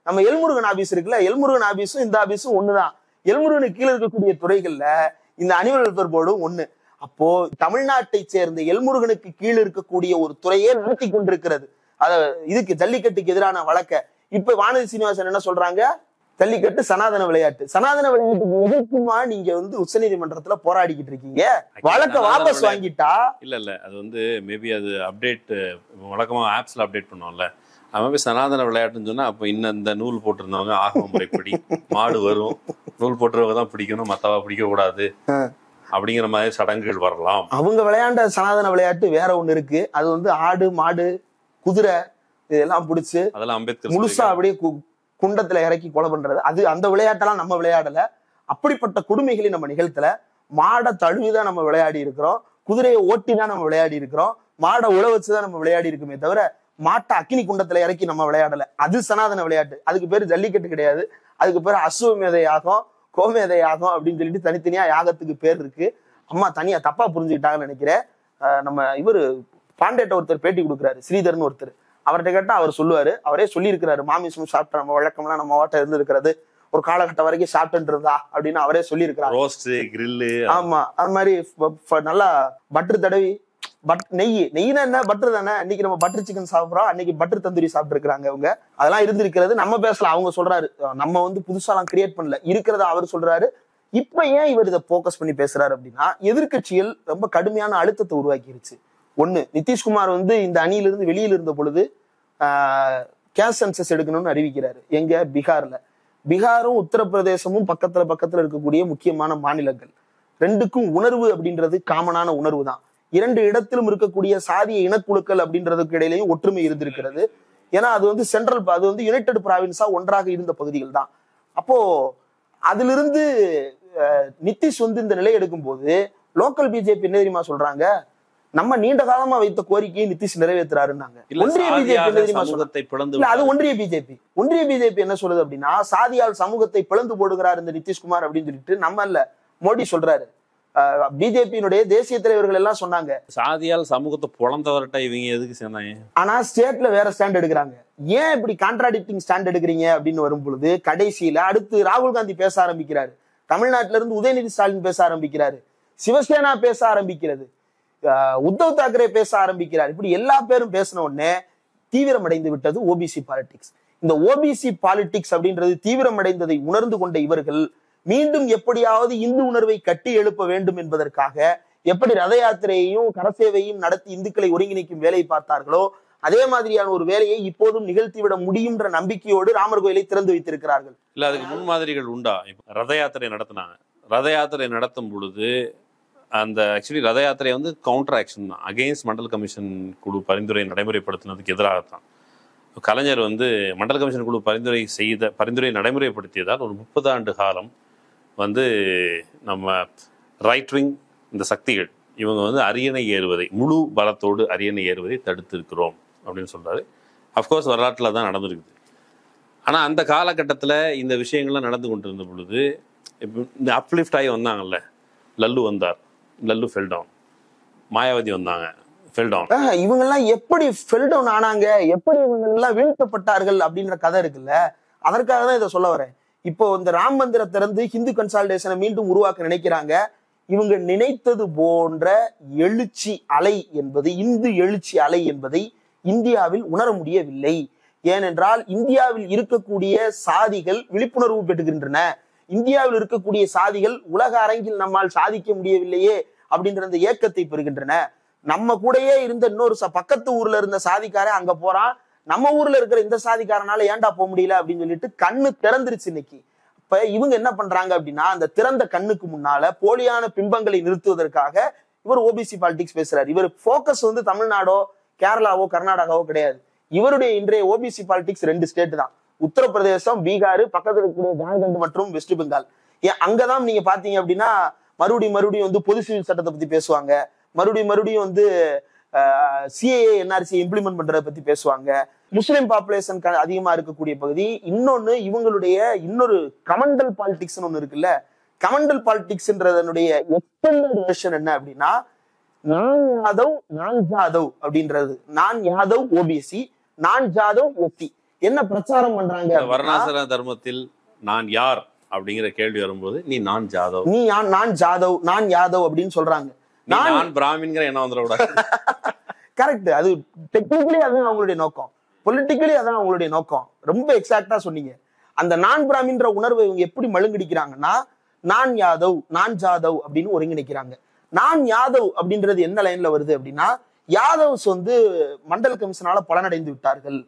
நம்ம எல்முருகன் ஆபீஸ் இருக்குல்ல எல்முருகன் ஆபீஸும் இந்த ஆபீஸும் ஒண்ணுதான் எல்முருகனுக்கு கீழே இருக்கக்கூடிய துறைகள்ல இந்த அனிமல் வெல்ஃபேர் போர்டும் ஒண்ணு அப்போ தமிழ்நாட்டை சேர்ந்த எல்முருகனுக்கு கீழே இருக்கக்கூடிய ஒரு துறையே நடத்தி கொண்டிருக்கிறது அத இதுக்கு ஜல்லிக்கட்டுக்கு எதிரான வழக்க இப்ப வானதி சீனிவாசன் என்ன சொல்றாங்க ஜல்லிக்கட்டு சனாதன விளையாட்டு சனாதன விளையாட்டுக்கு எதிர்க்குமா நீங்க வந்து உச்சநீதிமன்றத்துல போராடிக்கிட்டு இருக்கீங்க வழக்க சனாதன வாபஸ் விளையாட்டு- வாங்கிட்டா இல்ல இல்ல அது வந்து மேபி அது அப்டேட் வழக்கமா ஆப்ஸ்ல அப்டேட் பண்ணுவோம்ல அது மாதிரி சனாதன விளையாட்டுன்னு சொன்னா அப்போ இன்னும் இந்த நூல் போட்டிருந்தவங்க ஆகம முறைப்படி மாடு வரும் நூல் போட்டுறவங்க தான் பிடிக்கணும் மத்தவா பிடிக்க கூடாது அப்படிங்கிற மாதிரி சடங்குகள் வரலாம் அவங்க விளையாண்ட சனாதன விளையாட்டு வேற ஒண்ணு இருக்கு அது வந்து ஆடு மாடு குதிரை இதெல்லாம் பிடிச்சு அதெல்லாம் அம்பேத்கர் முழுசா சொல்லியிருக்காரு. அப்படியே கு- குண்டத்துல இறக்கி கொலை பண்றது அது அந்த விளையாட்டெல்லாம் நம்ம விளையாடல அப்படிப்பட்ட கொடுமைகளை நம்ம நிகழ்த்தல மாடை தழுவிதான் நம்ம விளையாடி இருக்கிறோம் குதிரையை ஓட்டி தான் நம்ம விளையாடி இருக்கிறோம் மாடை உழ வச்சுதான் நம்ம விளையாடி இருக்குமே தவிர மாட்டை அக்கினி குண்டத்துல இறக்கி நம்ம விளையாடல அது சனாதன விளையாட்டு அதுக்கு பேரு ஜல்லிக்கட்டு கிடையாது அதுக்கு பேரு அசுவமேதை யாகம் கோமேதை யாகம் அப்படின்னு சொல்லிட்டு தனித்தனியா யாகத்துக்கு பேர் இருக்கு அம்மா தனியா தப்பா புரிஞ்சுக்கிட்டாங்கன்னு நினைக்கிறேன் அஹ் நம்ம இவரு பாண்டேட்ட ஒருத்தர் பேட்டி கொடுக்குறாரு ஸ்ரீதர்னு ஒருத்தர் அவர்கிட்ட கேட்டா அவர் சொல்லுவாரு அவரே சொல்லியிருக்கிறாரு மாமிசம் சாப்பிட்ட நம்ம வழக்கம்லாம் நம்ம ஓட்ட இருந்திருக்கிறது ஒரு காலகட்டம் வரைக்கும் சாப்பிட்டு இருந்தா அப்படின்னு அவரே சொல்லியிருக்கிறாரு ரோஸ்ட் கிரில்லு ஆமா அது மாதிரி ஃப- ஃப- நல்லா பட்டர் தடவி பட் நெய் நெய்னா என்ன பட்டர் தானே இன்னைக்கு நம்ம பட்டர் சிக்கன் சாப்பிடுறோம் அன்னைக்கு பட்டர் தந்தூரி சாப்பிட்டுருக்காங்க அவங்க அதெல்லாம் இருந்திருக்கிறது நம்ம பேசல அவங்க சொல்றாரு நம்ம வந்து புதுசாலாம் கிரியேட் பண்ணல இருக்கிறத அவர் சொல்றாரு இப்ப ஏன் இவர் இதை போக்கஸ் பண்ணி பேசுறாரு அப்படின்னா எதிர்க்கட்சிகள் ரொம்ப கடுமையான அழுத்தத்தை உருவாக்கிருச்சு ஒண்ணு நிதிஷ்குமார் வந்து இந்த அணியிலிருந்து வெளியில இருந்த பொழுது கேஸ் சென்சஸ் எடுக்கணும்னு அறிவிக்கிறாரு எங்க பீகார்ல பீகாரும் உத்தரப்பிரதேசமும் பக்கத்துல பக்கத்துல இருக்கக்கூடிய முக்கியமான மாநிலங்கள் ரெண்டுக்கும் உணர்வு அப்படின்றது காமனான உணர்வு தான் இரண்டு இடத்திலும் இருக்கக்கூடிய சாதிய இனக்குழுக்கள் அப்படின்றதுக்கு இடையிலையும் ஒற்றுமை இருந்திருக்கிறது ஏன்னா அது வந்து சென்ட்ரல் அது வந்து யுனைடெட் ப்ராவின்ஸா ஒன்றாக இருந்த பகுதிகள் தான் அப்போ அதிலிருந்து அஹ், நிதிஷ் வந்து இந்த நிலை எடுக்கும்போது லோக்கல் பிஜேபி என்ன தெரியுமா சொல்றாங்க நம்ம நீண்ட காலமா வைத்த கோரிக்கையை நிதிஷ் நிறைவேற்றுறாருன்னாங்க இல்ல ஒன்றிய பிஜேபி சாதியாக என்ன தெரியுமா சொல்றாங்க சமூகத்தை பிளந்து இல்ல அது விட்டார். ஒன்றிய பிஜேபி ஒன்றிய பிஜேபி என்ன சொல்லுது அப்படின்னா சாதியால் சமூகத்தை பிளந்து போடுகிறார் இந்த நிதிஷ்குமார் அப்படின்னு சொல்லிட்டு நம்ம இல்ல மோடி சொல்றாரு பிஜேபியினுடைய தேசிய தலைவர்கள் எல்லாம் சொன்னாங்க சாதியால் சமூகத்தை புலந்தவர்கிட்ட இவங்க எதுக்கு சேர்ந்தாங்க ஆனா ஸ்டேட்ல வேற ஸ்டாண்ட் எடுக்கிறாங்க ஏன் இப்படி கான்ட்ராடிக்டிங் ஸ்டாண்ட் எடுக்கிறீங்க அப்படின்னு வரும் பொழுது கடைசியில அடுத்து ராகுல் காந்தி பேச ஆரம்பிக்கிறாரு தமிழ்நாட்டுல இருந்து உதயநிதி ஸ்டாலின் பேச ஆரம்பிக்கிறாரு சிவசேனா பேச ஆரம்பிக்கிறது ஆஹ் உத்தவ் தாக்கரே பேச ஆரம்பிக்கிறார் இப்படி எல்லா பேரும் பேசின உடனே தீவிரமடைந்து விட்டது ஓபிசி பாலிடிக்ஸ் இந்த ஓபிசி பாலிடிக்ஸ் அப்படின்றது தீவிரமடைந்ததை உணர்ந்து கொண்ட இவர்கள் மீண்டும் எப்படியாவது இந்து உணர்வை கட்டி எழுப்ப வேண்டும் என்பதற்காக எப்படி ரத யாத்திரையையும் கரசேவையும் நடத்தி இந்துக்களை ஒருங்கிணைக்கும் வேலை பார்த்தார்களோ அதே மாதிரியான ஒரு வேலையை இப்போதும் நிகழ்த்திவிட முடியும்ன்ற நம்பிக்கையோடு ராமர் கோயிலை திறந்து வைத்திருக்கிறார்கள் இல்ல அதுக்கு முன்மாதிரிகள் உண்டா இப்ப ரத யாத்திரை நடத்தினாங்க ரத யாத்திரை நடத்தும் பொழுது அந்த ஆக்சுவலி ரத யாத்திரை வந்து கவுண்டர் ஆக்ஷன் தான் அகெயின்ஸ்ட் மண்டல் கமிஷன் குழு பரிந்துரை நடைமுறைப்படுத்தினதுக்கு எதிராகத்தான் கலைஞர் வந்து மண்டல் கமிஷன் குழு பரிந்துரை செய்த பரிந்துரை நடைமுறைப்படுத்தியதால் ஒரு முப்பது ஆண்டு காலம் வந்து நம்ம ரைட் விங் இந்த சக்திகள் இவங்க வந்து அரியணை ஏறுவதை முழு பலத்தோடு அரியணை ஏறுவதை தடுத்திருக்கிறோம் அப்படின்னு சொல்றாரு அஃப்கோர்ஸ் வரலாற்றில் தான் நடந்திருக்குது ஆனால் அந்த காலகட்டத்தில் இந்த விஷயங்கள்லாம் நடந்து கொண்டு இருந்த பொழுது இப்போ இந்த அப்லிஃப்ட் ஆகி வந்தாங்கல்ல லல்லு வந்தார் லல்லு ஃபெல் டவுன் மாயாவதி வந்தாங்க ஃபெல் டவுன் ஆஹ், இவங்கெல்லாம் எப்படி ஃபெல் டவுன் ஆனாங்க எப்படி இவங்க எல்லாம் வீழ்த்தப்பட்டார்கள் அப்படின்ற கதை இருக்குல்ல அதற்காக தான் இதை சொல்ல வரேன் இப்போ இந்த ராம் மந்திரத்தை திறந்து ஹிந்து கன்சால்டேஷனை மீண்டும் உருவாக்க நினைக்கிறாங்க இவங்க நினைத்தது போன்ற எழுச்சி அலை என்பது இந்து எழுச்சி அலை என்பதை இந்தியாவில் உணர முடியவில்லை ஏனென்றால் இந்தியாவில் இருக்கக்கூடிய சாதிகள் விழிப்புணர்வு பெற்றுகின்றன இந்தியாவில் இருக்கக்கூடிய சாதிகள் உலக அரங்கில் நம்மால் சாதிக்க முடியவில்லையே அப்படின்ற அந்த ஏக்கத்தை பெறுகின்றன நம்ம கூடயே இருந்த இன்னொரு ச- பக்கத்து ஊர்ல இருந்த சாதிக்காரன் அங்க போறான் நம்ம ஊர்ல இருக்கிற இந்த சாதிக்காரனால ஏன்டா போக முடியல அப்படின்னு சொல்லிட்டு கண்ணு திறந்துருச்சு இன்னைக்கு இப்ப இவங்க என்ன பண்றாங்க அப்படின்னா அந்த திறந்த கண்ணுக்கு முன்னால போலியான பிம்பங்களை நிறுத்துவதற்காக இவர் ஓபிசி பாலிடிக்ஸ் பேசுறாரு இவர் போக்கஸ் வந்து தமிழ்நாடோ கேரளாவோ கர்நாடகாவோ கிடையாது இவருடைய இன்றைய ஓபிசி பாலிடிக்ஸ் ரெண்டு ஸ்டேட் தான் உத்தரப்பிரதேசம் பீகார் பக்கத்துல இருக்கக்கூடிய ஜார்க்கண்ட் மற்றும் வெஸ்ட் பெங்கால் ஏன் அங்கதான் நீங்க பாத்தீங்க அப்படின்னா மறுபடியும் மறுபடியும் வந்து பொது சிவில் சட்டத்தை பத்தி பேசுவாங்க மறுபடியும் மறுபடியும் வந்து சிஏஏ என்ஆர்சி இம்ப்ளிமெண்ட் பண்றதை பத்தி பேசுவாங்க முஸ்லிம் பாப்புலேஷன் அதிகமா இருக்கக்கூடிய பகுதி இன்னொன்னு இவங்களுடைய இன்னொரு கமண்டல் பாலிடிக்ஸ் ஒண்ணு இருக்குல்ல கமண்டல் பாலிடிக்ஸ்ன்றதனுடைய எக்ஸ்டெண்டட் வெர்ஷன் என்ன அப்படின்னா நான் யாதவ் நான் ஜாதவ் அப்படின்றது நான் யாதவ் ஓபிசி நான் ஜாதவ் எஸ்சி என்ன பிரச்சாரம் பண்றாங்க இந்த அப்படின்னா, வர்ணாசிர தர்மத்தில் நான் யார் அப்படிங்கிற கேள்வி வரும்போது நீ நான் ஜாதவ் நீ யான் நான் ஜாதவ் நான் யாதவ் அப்படின்னு சொல்றாங்க நீ நான் நான் பிராமின்கிற என்ன வந்துடக்கூடாது கரெக்ட் அது டெக்னிக்கலி அதுதான் அவங்களுடைய நோக்கம் பொலிட்டிக்கலி அதான் அவங்களுடைய நோக்கம் ரொம்ப எக்ஸாக்டா சொன்னீங்க அந்த நான் பிராமின்ற உணர்வை இவங்க எப்படி மழுங்கடிக்கிறாங்கன்னா நான் யாதவ் நான் ஜாதவ் அப்படின்னு ஒருங்கிணைக்கிறாங்க நான் யாதவ் அப்படின்றது என்ன லைன்ல வருது அப்படின்னா யாதவ்ஸ் வந்து மண்டல் கமிஷனால பலனடைந்து விட்டார்கள்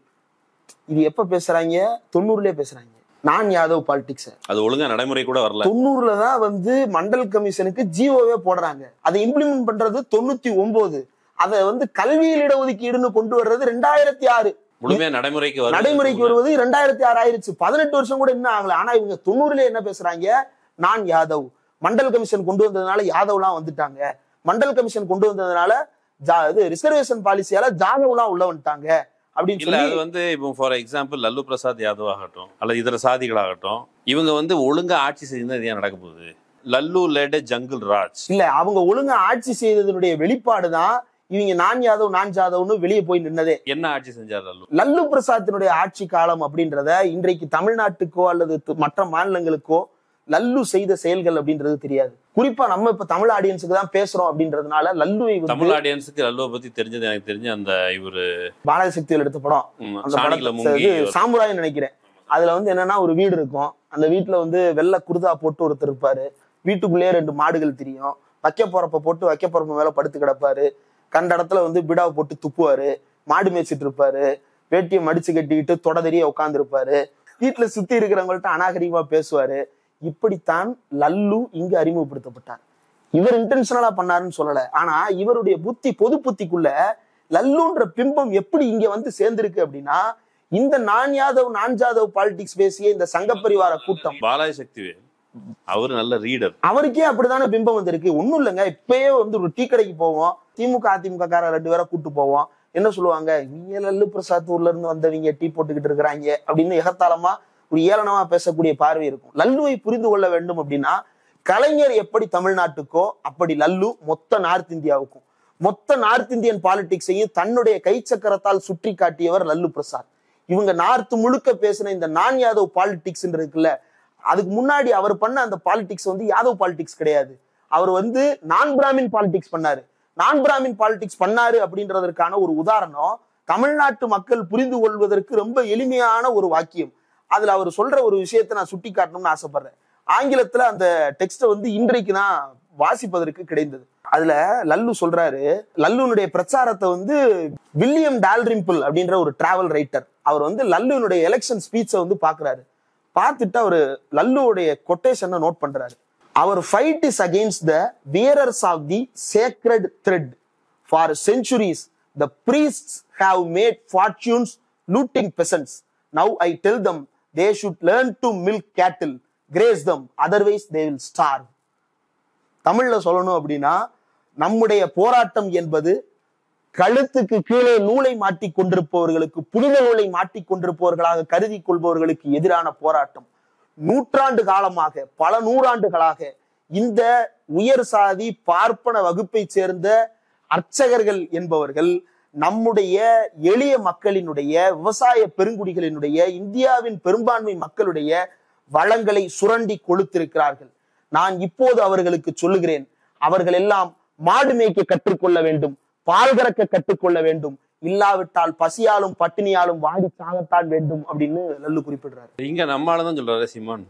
இது எப்ப பேசுறாங்க தொண்ணூறுலயே பேசுறாங்க நான் யாதவ் பாலிடிக்ஸ் அது ஒழுங்கா நடைமுறை கூட வரல தொண்ணூறுல தான் வந்து மண்டல் கமிஷனுக்கு ஜியோவே போடுறாங்க அதை இம்ப்ளிமெண்ட் பண்றது தொண்ணூத்தி ஒன்பது அதை வந்து கல்வியில் இடஒதுக்கீடுன்னு கொண்டு வர்றது ரெண்டாயிரத்தி ஆறு முழுமையா நடைமுறைக்கு வரும் நடைமுறைக்கு வருவது ரெண்டாயிரத்தி ஆறு ஆயிருச்சு பதினெட்டு வருஷம் கூட இன்னும் ஆகல ஆனா இவங்க தொண்ணூறுல என்ன பேசுறாங்க நான் யாதவ் மண்டல் கமிஷன் கொண்டு வந்ததுனால யாதவ்லாம் வந்துட்டாங்க மண்டல் கமிஷன் கொண்டு வந்ததுனால ஜா- இது ரிசர்வேஷன் பாலிசியால ஜாதவ்லாம் உள்ள வந்துட்டாங்க அப்படின்னு இல்ல சொல்லி அது வந்து இப்போ ஃபார் எக்ஸாம்பிள் லல்லு பிரசாத் யாதவ் ஆகட்டும் அல்லது இதர சாதிகளாகட்டும் இவங்க வந்து ஒழுங்கா ஆட்சி செஞ்சா இது ஏன் நடக்க போகுது லல்லு லேட் ஜங்கிள் ராஜ் இல்ல அவங்க ஒழுங்கா ஆட்சி செய்ததனுடைய வெளிப்பாடுதான் இவங்க நான் யாதவ் நான் ஜாதவ்னு வெளியே போய் நின்னதே என்ன ஆட்சி செஞ்சார் லல்லு லல்லு பிரசாத்தினுடைய ஆட்சி காலம் அப்படின்றத இன்றைக்கு தமிழ்நாட்டுக்கோ அல்லது து- மற்ற மாநிலங்களுக்கோ லல்லு செய்த செயல்கள் அப்படின்றது தெரியாது குறிப்பா நம்ம இப்ப தமிழ் ஆடியன்ஸுக்கு தான் பேசுறோம் அப்படின்றதுனால லல்லுவை வந்து தமிழ் ஆடியன்ஸுக்கு லல்லுவை பத்தி தெரிஞ்சது எனக்கு தெரிஞ்ச அந்த இவரு பாலாஜி சக்தியில் எடுத்த படம் ம், அந்த சாணிகளை படத்தை முங்கி இது சாமுராய்ன்னு நினைக்கிறேன் அதுல வந்து என்னன்னா ஒரு வீடு இருக்கும் அந்த வீட்டுல வந்து வெள்ளை குருதா போட்டு ஒருத்தர் இருப்பாரு வீட்டுக்குள்ளேயே ரெண்டு மாடுகள் தெரியும் வைக்க போறப்ப போட்டு வைக்க போறப்ப மேல படுத்து கிடப்பாரு கண்ட இடத்துல வந்து பிடாவை போட்டு துப்புவாரு மாடு மேய்ச்சிட்டு இருப்பாரு வேட்டியை மடிச்சு கட்டிக்கிட்டு தொட தெரிய உட்கார்ந்து இருப்பாரு வீட்டுல சுத்தி இருக்கிறவங்கள்ட்ட அநாகரிகமா பேசுவாரு இப்படித்தான் லல்லு இங்கு அறிமுகப்படுத்தப்பட்டார் இவர் இன்டென்ஷனலா பண்ணாருன்னு சொல்லல ஆனா இவருடைய புத்தி பொது புத்திக்குள்ள லல்லுன்ற பிம்பம் எப்படி இங்க வந்து சேர்ந்திருக்கு அப்படின்னா இந்த நான் யாதவ் நான் ஜாதவ் பாலிடிக்ஸ் பேசிய இந்த சங்க பரிவார கூட்டம் பாலாஜி சக்திவேல் அவரு நல்ல ரீடர் அவருக்கே அப்படிதானே பிம்பம் வந்திருக்கு ஒண்ணும் இல்லைங்க இப்பயே வந்து ஒரு டீ கடைக்கு போவோம் திமுக அதிமுக கார ரெண்டு பேரை கூட்டு போவோம் என்ன சொல்லுவாங்க நீங்க லல்லு பிரசாத் ஊர்ல இருந்து வந்தவங்க டீ போட்டுக்கிட்டு இருக்கிறாங்க அப்படின்னு எகத்தாளமா ஒரு ஏளனமா பேசக்கூடிய பார்வை இருக்கும் லல்லுவை புரிந்து கொள்ள வேண்டும் அப்படின்னா கலைஞர் எப்படி தமிழ்நாட்டுக்கோ அப்படி லல்லு மொத்த நார்த் இந்தியாவுக்கும் மொத்த நார்த் இந்தியன் பாலிடிக்ஸையும் தன்னுடைய கை சக்கரத்தால் சுற்றி காட்டியவர் லல்லு பிரசாத் இவங்க நார்த் முழுக்க பேசின இந்த நான் யாதவ் பாலிடிக்ஸ் இருக்குல்ல அதுக்கு முன்னாடி அவர் பண்ண அந்த பாலிடிக்ஸ் வந்து யாதவ் பாலிடிக்ஸ் கிடையாது அவர் வந்து நான் பிராமின் பாலிடிக்ஸ் பண்ணாரு நான் பிராமின் பாலிடிக்ஸ் பண்ணாரு அப்படின்றதற்கான ஒரு உதாரணம் தமிழ்நாட்டு மக்கள் புரிந்து கொள்வதற்கு ரொம்ப எளிமையான ஒரு வாக்கியம் அதுல அவர் சொல்ற ஒரு விஷயத்தை நான் சுட்டி காட்டணும்னு ஆசைப்படுறேன் ஆங்கிலத்துல அந்த டெக்ஸ்ட வந்து இன்றைக்கு தான் வாசிப்பதற்கு கிடைந்தது அதுல லல்லு சொல்றாரு லல்லுனுடைய பிரச்சாரத்தை வந்து வில்லியம் டால்ரிம்பிள் அப்படின்ற ஒரு டிராவல் ரைட்டர் அவர் வந்து லல்லுனுடைய எலெக்ஷன் ஸ்பீச்சை வந்து பாக்குறாரு பார்த்துட்டு அவரு லல்லுவுடைய கொட்டேஷனை நோட் பண்றாரு அவர் fight is against the wearers of the sacred thread for centuries the priests have made fortunes looting peasants now i tell them they should learn to milk cattle graze them otherwise they will starve தமிழ்ல சொல்லணும் அப்படின்னா நம்முடைய போராட்டம் என்பது கழுத்துக்கு கீழே நூலை மாட்டிக் கொண்டிருப்பவர்களுக்கு புனித நூலை மாட்டிக் கொண்டிருப்பவர்களாக கருதி கொள்பவர்களுக்கு எதிரான போராட்டம் நூற்றாண்டு காலமாக பல நூறாண்டுகளாக இந்த உயர் சாதி பார்ப்பன வகுப்பை சேர்ந்த அர்ச்சகர்கள் என்பவர்கள் நம்முடைய எளிய மக்களினுடைய விவசாய பெருங்குடிகளினுடைய இந்தியாவின் பெரும்பான்மை மக்களுடைய வளங்களை சுரண்டி கொளுத்திருக்கிறார்கள் நான் இப்போது அவர்களுக்கு சொல்லுகிறேன் அவர்கள் எல்லாம் மாடு மேய்க்க கற்றுக்கொள்ள வேண்டும் பால் கறக்க கற்றுக்கொள்ள வேண்டும் இல்லாவிட்டால் பசியாலும் பட்டினியாலும் வாடி சாகத்தான் வேண்டும் அப்படின்னு லல்லு குறிப்பிடுறாரு இங்க நம்மால தான் சொல்றாரு சிமான்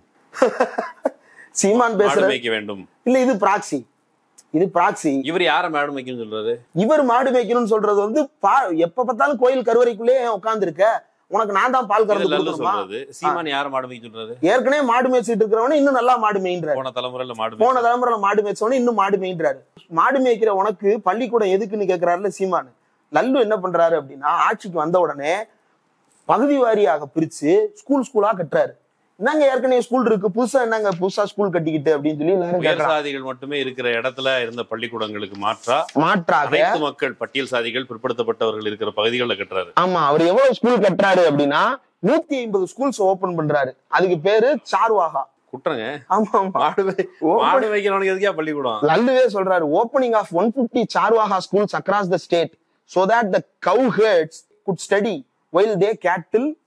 சீமான் மாடு பேசுற மேய்க்க வேண்டும் இல்ல இது பிராக்சி இது பிராக்சி இவர் யார மாடு மேய்க்கணும்னு சொல்றாரு இவர் மாடு மேய்க்கணும்னு சொல்றது வந்து பா எப்ப பார்த்தாலும் கோயில் கருவறைக்குள்ளே உட்கார்ந்து இருக்க உனக்கு நான் தான் பால் இது கறந்து லல்லு கொடுக்கணுமா சொல்றது சீமான் யார மாடு மேய்க்க சொல்றாரு ஏற்கனவே மாடு மேய்ச்சிட்டு இருக்கிறவன இன்னும் நல்லா மாடு மேய்ன்றாரு போன தலைமுறையில மாடு போன மேய்ச்ச- தலைமுறையில மாடு மேய்ச்சவன இன்னும் மாடு மேய்ன்றாரு மாடு மேய்க்கிற உனக்கு பள்ளிக்கூடம் எதுக்குன்னு கேக்குறாருல சீமானு லல்லு என்ன பண்றாரு அப்படின்னா ஆட்சிக்கு வந்த உடனே பகுதி வாரியாக பிரிச்சு ஸ்கூல் ஸ்கூலா கட்டுறாரு என்னங்க ஏற்கனவே ஸ்கூல் இருக்கு புதுசா என்னங்க புதுசா ஸ்கூல் கட்டிக்கிட்டு அப்படின்னு சொல்லி எல்லாரும் உயர் கேக்குறாங்க சாதிகள் மட்டுமே இருக்கிற இடத்துல இருந்த பள்ளிக்கூடங்களுக்கு மாற்றா மாற்றாக அனைத்து மக்கள் பட்டியல் சாதிகள் பிற்படுத்தப்பட்டவர்கள் இருக்கிற பகுதிகளில் கட்டுறாரு ஆமா அவர் எவ்வளவு ஸ்கூல் கட்டுறாரு அப்படின்னா நூத்தி ஐம்பது ஸ்கூல்ஸ் ஓபன் பண்றாரு அதுக்கு பேரு சார்வாகா குற்றங்க ஆமா ஆமா மாடு மே- Open- மாடு வைக்கிறவனுக்கு எதுக்கா பள்ளிக்கூடம் லல்லுவே சொல்றாரு opening of one fifty Charvaha schools across the state so that the cow herds could study while they cattle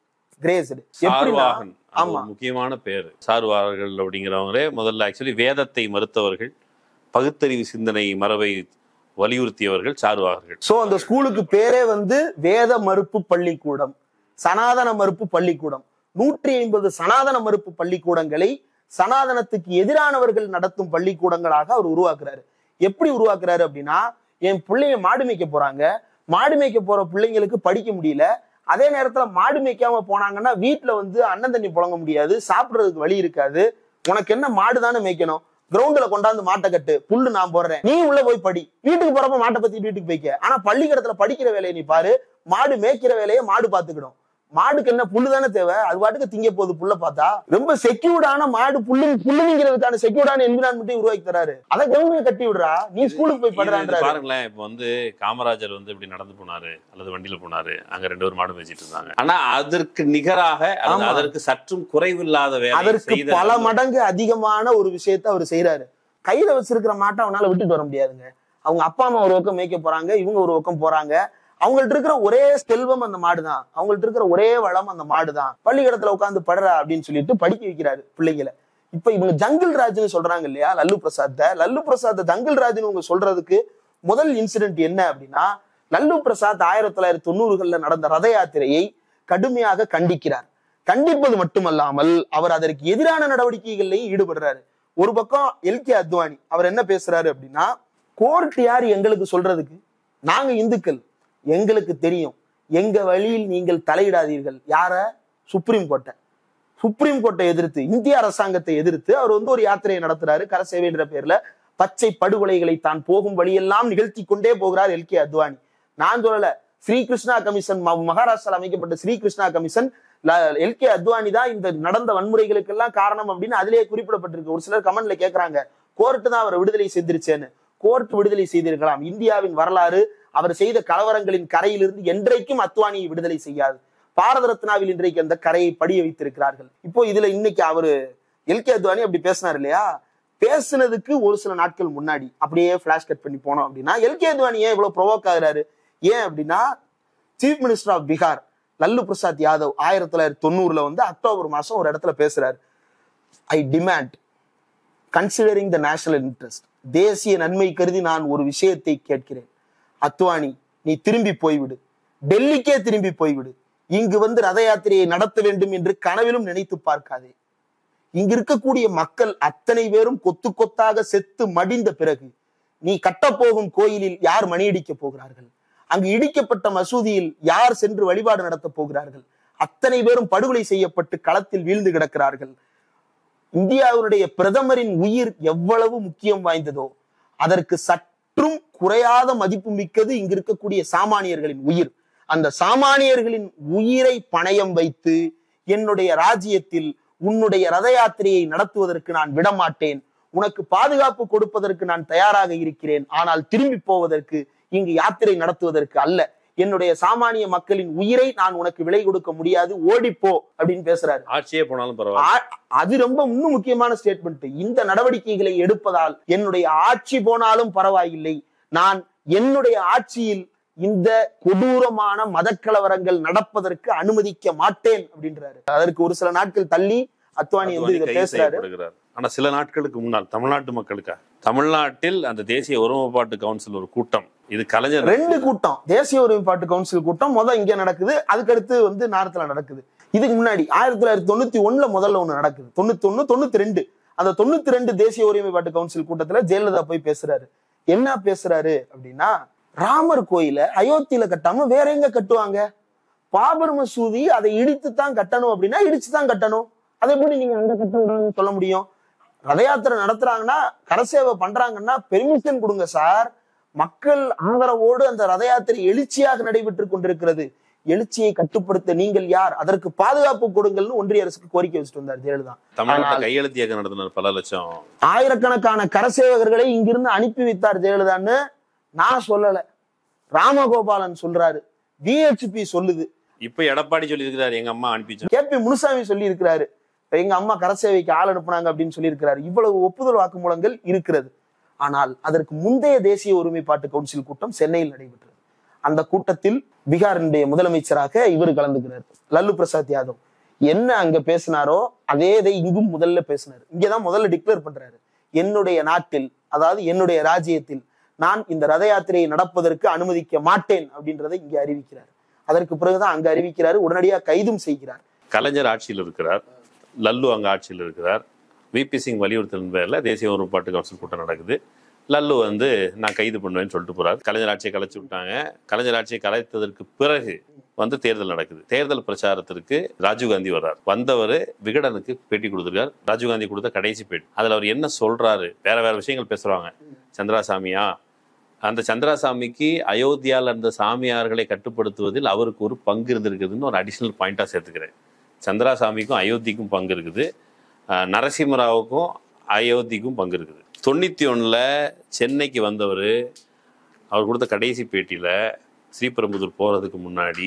grazed எப்படின்னா சார்வாகன் அது ஆமா. ஒரு முக்கியமான பேர் சார்வார்கள் அப்படிங்கிறவங்களே முதல்ல ஆக்சுவலி வேதத்தை மறுத்தவர்கள் பகுத்தறிவு சிந்தனை மரபை வலியுறுத்தியவர்கள் சார்வாகர்கள் சோ அந்த ஸ்கூலுக்கு பேரே வந்து வேத மறுப்பு பள்ளிக்கூடம் சனாதன மறுப்பு பள்ளிக்கூடம் நூற்றி ஐம்பது சனாதன மறுப்பு பள்ளிக்கூடங்களை சனாதனத்துக்கு எதிரானவர்கள் நடத்தும் பள்ளிக்கூடங்களாக அவர் உருவாக்குறாரு எப்படி உருவாக்குறாரு அப்படின்னா என் பிள்ளைய மாடு மேய்க்க போறாங்க மாடு மேய்க்க போற பிள்ளைங்களுக்கு படிக்க முடியல அதே நேரத்துல மாடு மேய்க்காம போனாங்கன்னா வீட்டுல வந்து அண்ணன் தண்ணி புழங்க முடியாது சாப்பிடுறதுக்கு வழி இருக்காது உனக்கு என்ன மாடு தானே மேய்க்கணும் கிரவுண்ட்ல கொண்டாந்து மாட்டை கட்டு புல்லு நான் போடுறேன் நீ உள்ள போய் படி வீட்டுக்கு போறப்ப மாட்டை பத்தி வீட்டுக்கு போய்க்க ஆனா பள்ளிக்கூடத்துல படிக்கிற வேலையை நீ பாரு மாடு மேய்க்கிற வேலையை மாடு பாத்துக்கிடும் மாடுக்கு என்ன புல்லு தானே தேவை அது பாட்டுக்கு திங்க போகுது புல்ல பார்த்தா ரொம்ப செக்யூர்டான மாடு புல்லு புல்லுங்கிறதுக்கான செக்யூர்டான என்விரான்மெண்ட்டையும் உருவாக்கி தராரு அதை கிரவுண்ட்ல கட்டி விடுறா நீ ஸ்கூலுக்கு போய் இது- இது படுறான்றாரு பாருங்களேன் இப்ப வந்து காமராஜர் வந்து இப்படி நடந்து போனாரு அல்லது வண்டியில போனாரு அங்க ரெண்டு பேரும் மாடு மேய்ச்சிட்டு இருந்தாங்க ஆனா அதற்கு நிகராக அல்லது ஆமா. அதற்கு சற்றும் குறைவில்லாத வேலை அதற்கு செய்த பல மடங்கு அதிகமான ஒரு விஷயத்த அவர் செய்யறாரு கையில வச்சிருக்கிற மாட்டை அவனால விட்டுட்டு வர முடியாதுங்க அவங்க அப்பா அம்மா ஒரு பக்கம் மேய்க்க போறாங்க இவங்க ஒரு பக்கம் போறாங்க அவங்கள்ட்ட இருக்கிற ஒரே செல்வம் அந்த மாடு தான் அவங்கள்ட்ட இருக்கிற ஒரே வளம் அந்த மாடு தான் பள்ளிக்கூடத்துல உட்காந்து படுறா அப்படின்னு சொல்லிட்டு படிக்க வைக்கிறாரு பிள்ளைங்களை இப்ப இவங்க ஜங்கிள் ராஜ்னு சொல்றாங்க இல்லையா லல்லு பிரசாத்த லல்லு பிரசாத் ஜங்கிள் ராஜ்னு இவங்க சொல்றதுக்கு முதல் இன்சிடென்ட் என்ன அப்படின்னா லல்லு பிரசாத் ஆயிரத்தி தொள்ளாயிரத்தி தொண்ணூறுகள்ல நடந்த ரத யாத்திரையை கடுமையாக கண்டிக்கிறார் கண்டிப்பது மட்டுமல்லாமல் அவர் அதற்கு எதிரான நடவடிக்கைகள்லையும் ஈடுபடுறாரு ஒரு பக்கம் எல் கே அத்வானி அவர் என்ன பேசுறாரு அப்படின்னா கோர்ட் யார் எங்களுக்கு சொல்றதுக்கு நாங்க இந்துக்கள் எங்களுக்கு தெரியும் எங்க வழியில் நீங்கள் தலையிடாதீர்கள் யார சுப்ரீம் கோர்ட்டை சுப்ரீம் கோர்ட்டை எதிர்த்து இந்திய அரசாங்கத்தை எதிர்த்து அவர் வந்து ஒரு யாத்திரையை நடத்துறாரு கரசேவை என்ற பேர்ல பச்சை படுகொலைகளை தான் போகும் வழியெல்லாம் நிகழ்த்தி கொண்டே போகிறார் எல் கே அத்வானி நான் சொல்லல ஸ்ரீ கிருஷ்ணா கமிஷன் ம- மகாராஷ்டிரால அமைக்கப்பட்ட Shri Krishna commission L K Advani தான் இந்த நடந்த வன்முறைகளுக்கெல்லாம் காரணம் அப்படின்னு அதிலேயே குறிப்பிடப்பட்டிருக்கு ஒரு சிலர் கமெண்ட்ல கேக்குறாங்க கோர்ட் தான் அவரை விடுதலை செய்திருச்சேன்னு கோர்ட் விடுதலை செய்திருக்கலாம் இந்தியாவின் வரலாறு அவர் செய்த கலவரங்களின் கரையிலிருந்து என்றைக்கும் அத்வானியை விடுதலை செய்யாது பாரத ரத்னாவில் இன்றைக்கு அந்த கரையை படிய வைத்திருக்கிறார்கள் இப்போ இதுல இன்னைக்கு அவரு எல் கே அத்வானி அப்படி பேசினார் இல்லையா பேசுனதுக்கு ஒரு சில நாட்கள் முன்னாடி அப்படியே பிளாஷ் கட் பண்ணி போனோம் அப்படின்னா எல் கே அத்வானி ஏன் இவ்வளவு ப்ரொவோக் ஆகுறாரு ஏன் அப்படின்னா chief minister of Bihar Lalu Prasad Yadav ஆயிரத்தி தொள்ளாயிரத்தி தொண்ணூறுல வந்து அக்டோபர் மாசம் ஒரு இடத்துல பேசுறாரு I demand considering the national interest தேசிய நன்மை கருதி நான் ஒரு விஷயத்தை கேட்கிறேன் அத்வானி நீ திரும்பி போய்விடு டெல்லிக்கே திரும்பி போய்விடு இங்கு வந்து ரத யாத்திரையை நடத்த வேண்டும் என்று கனவிலும் நினைத்து பார்க்காதே இங்கு இருக்கக்கூடிய மக்கள் அத்தனை பேரும் கொத்து கொத்தாக செத்து மடிந்த பிறகு நீ கட்டப்போகும் கோயிலில் யார் மணியடிக்க போகிறார்கள் அங்கு இடிக்கப்பட்ட மசூதியில் யார் சென்று வழிபாடு நடத்தப் போகிறார்கள் அத்தனை பேரும் படுகொலை செய்யப்பட்டு களத்தில் வீழ்ந்து கிடக்கிறார்கள் இந்தியாவினுடைய பிரதமரின் உயிர் எவ்வளவு முக்கியம் வாய்ந்ததோ அதற்கு சற்றும் குறையாத மதிப்பு மிக்கது இங்கு இருக்கக்கூடிய சாமானியர்களின் உயிர் அந்த சாமானியர்களின் உயிரை பணயம் வைத்து என்னுடைய ராஜ்யத்தில் உன்னுடைய ரத யாத்திரையை நடத்துவதற்கு நான் விடமாட்டேன் உனக்கு பாதுகாப்பு கொடுப்பதற்கு நான் தயாராக இருக்கிறேன் ஆனால் திரும்பி போவதற்கு இங்கு யாத்திரை நடத்துவதற்கு அல்ல என்னுடைய சாமானிய மக்களின் உயிரை நான் உனக்கு விலை கொடுக்க முடியாது ஓடிப்போ அப்படின்னு பேசுறாரு ஆட்சியே போனாலும் பரவாயில்ல ஆ- அது ரொம்ப இன்னும் முக்கியமான ஸ்டேட்மெண்ட் இந்த நடவடிக்கைகளை எடுப்பதால் என்னுடைய ஆட்சி போனாலும் பரவாயில்லை நான் என்னுடைய ஆட்சியில் இந்த கொடூரமான மதக்கலவரங்கள் நடப்பதற்கு அனுமதிக்க மாட்டேன் அப்படின்றாரு அதற்கு ஒரு சில நாட்கள் தள்ளி அத்வானி வந்து அத்வானி இதை கைது பேசுறாரு செய்யப்படுகிறார் ஆனா சில நாட்களுக்கு முன்னால் தமிழ்நாட்டு மக்களுக்கா தமிழ்நாட்டில் அந்த தேசிய ஒருமைப்பாட்டு கவுன்சில் ஒரு கூட்டம் இது கலைஞர் ரெண்டு கூட்டம் தேசிய ஒருமைப்பாட்டு கவுன்சில் கூட்டம் முதல் இங்க நடக்குது அதுக்கடுத்து வந்து நார்த்ல நடக்குது இதுக்கு முன்னாடி ஆயிரத்தி தொள்ளாயிரத்தி தொண்ணூத்தி ஒண்ணுல முதல்ல ஒண்ணு நடக்குது தொண்ணூத்தி ஒண்ணு தொண்ணூத்தி ரெண்டு அந்த தொண்ணூத்தி ரெண்டு தேசிய ஒருமைப்பாட்டு கவுன்சில் கூட்டத்துல ஜெயலலிதா போய் பேசுறாரு என்ன பேசுறாரு அப்படின்னா ராமர் கோயில அயோத்தியில கட்டாம வேற எங்க கட்டுவாங்க பாபர் மசூதி அதை இடித்து தான் கட்டணும் அப்படின்னா இடிச்சு தான் கட்டணும் அதை எப்படி நீங்க அங்க கட்டணும்னு சொல்ல முடியும் ரத யாத்திரை நடத்துறாங்கன்னா கரசேவை பண்றாங்கன்னா பெர்மிஷன் கொடுங்க சார் மக்கள் ஆதரவோடு அந்த ரத யாத்திரை எழுச்சியாக நடைபெற்றுக் கொண்டிருக்கிறது எழுச்சியை கட்டுப்படுத்த நீங்கள் யார் அதற்கு பாதுகாப்பு கொடுங்கள்னு ஒன்றிய அரசுக்கு கோரிக்கை வச்சுட்டு வந்தார் ஜெயலலிதா தமிழ்நாட்டில் ஆனால் கையெழுத்து இயக்கம் நடத்தினார் பல லட்சம் ஆயிரக்கணக்கான கரசேவகர்களை இங்கிருந்து அனுப்பி வைத்தார் ஜெயலலிதான்னு நான் சொல்லல ராமகோபாலன் சொல்றாரு விஹெச்பி சொல்லுது இப்ப எடப்பாடி சொல்லி இருக்கிறார் எங்க அம்மா அனுப்பிச்சு கே பி முனுசாமி சொல்லி இருக்கிறாரு எங்க அம்மா கரசேவைக்கு ஆள் அனுப்புனாங்க அப்படின்னு சொல்லி இருக்கிறாரு இவ்வளவு ஒப்புதல் வாக்குமூலங்கள் இருக்கிறது ஆனால் அதற்கு முந்தைய தேசிய ஒருமைப்பாட்டு கவுன்சில் கூட்டம் சென்னையில் நடைபெற்றது அந்த கூட்டத்தில் பீகாரினுடைய முதலமைச்சராக இவர் கலந்துக்கிறார் லல்லு பிரசாத் யாதவ் என்ன அங்க பேசினாரோ அதே இதை இங்கும் முதல்ல பேசினாரு இங்கதான் முதல்ல டிக்ளேர் பண்றாரு என்னுடைய நாட்டில் அதாவது என்னுடைய ராஜ்யத்தில் நான் இந்த ரத யாத்திரையை நடப்பதற்கு அனுமதிக்க மாட்டேன் அப்படின்றதை இங்க அறிவிக்கிறார் அதற்கு பிறகுதான் அங்க அறிவிக்கிறாரு உடனடியாக கைதும் செய்கிறார் கலைஞர் ஆட்சியில் இருக்கிறார் லல்லு அங்க ஆட்சியில் இருக்கிறார் விபி சிங் வலியுறுத்தலின் பேர்ல தேசிய ஒருமைப்பாட்டு கவுன்சில் கூட்டம் நடக்குது லல்லு வந்து நான் கைது பண்ணுவேன்னு சொல்லிட்டு போறாரு கலைஞர் ஆட்சியை கலைச்சு விட்டாங்க கலைஞர் ஆட்சியை கலைத்ததற்கு பிறகு வந்து தேர்தல் நடக்குது தேர்தல் பிரச்சாரத்திற்கு ராஜீவ்காந்தி வர்றார் வந்தவர் விகடனுக்கு பேட்டி கொடுத்துருக்கார் ராஜீவ்காந்தி கொடுத்த கடைசி பேட்டி அதுல அவர் என்ன சொல்றாரு வேற வேற விஷயங்கள் பேசுறாங்க சந்திராசாமியா அந்த சந்திராசாமிக்கு அயோத்தியாவில் இருந்த சாமியார்களை கட்டுப்படுத்துவதில் அவருக்கு ஒரு பங்கு இருந்திருக்குதுன்னு ஒரு அடிஷ்னல் பாயிண்டா சேர்த்துக்கிறேன் சந்திராசாமிக்கும் அயோத்திக்கும் பங்கு இருக்குது அஹ் நரசிம்மராவுக்கும் அயோத்திக்கும் பங்கு இருக்குது தொண்ணூற்றி ஒன்றில் சென்னைக்கு வந்தவர் அவர் கொடுத்த கடைசி பேட்டியில் ஸ்ரீபெரும்புதூர் போகிறதுக்கு முன்னாடி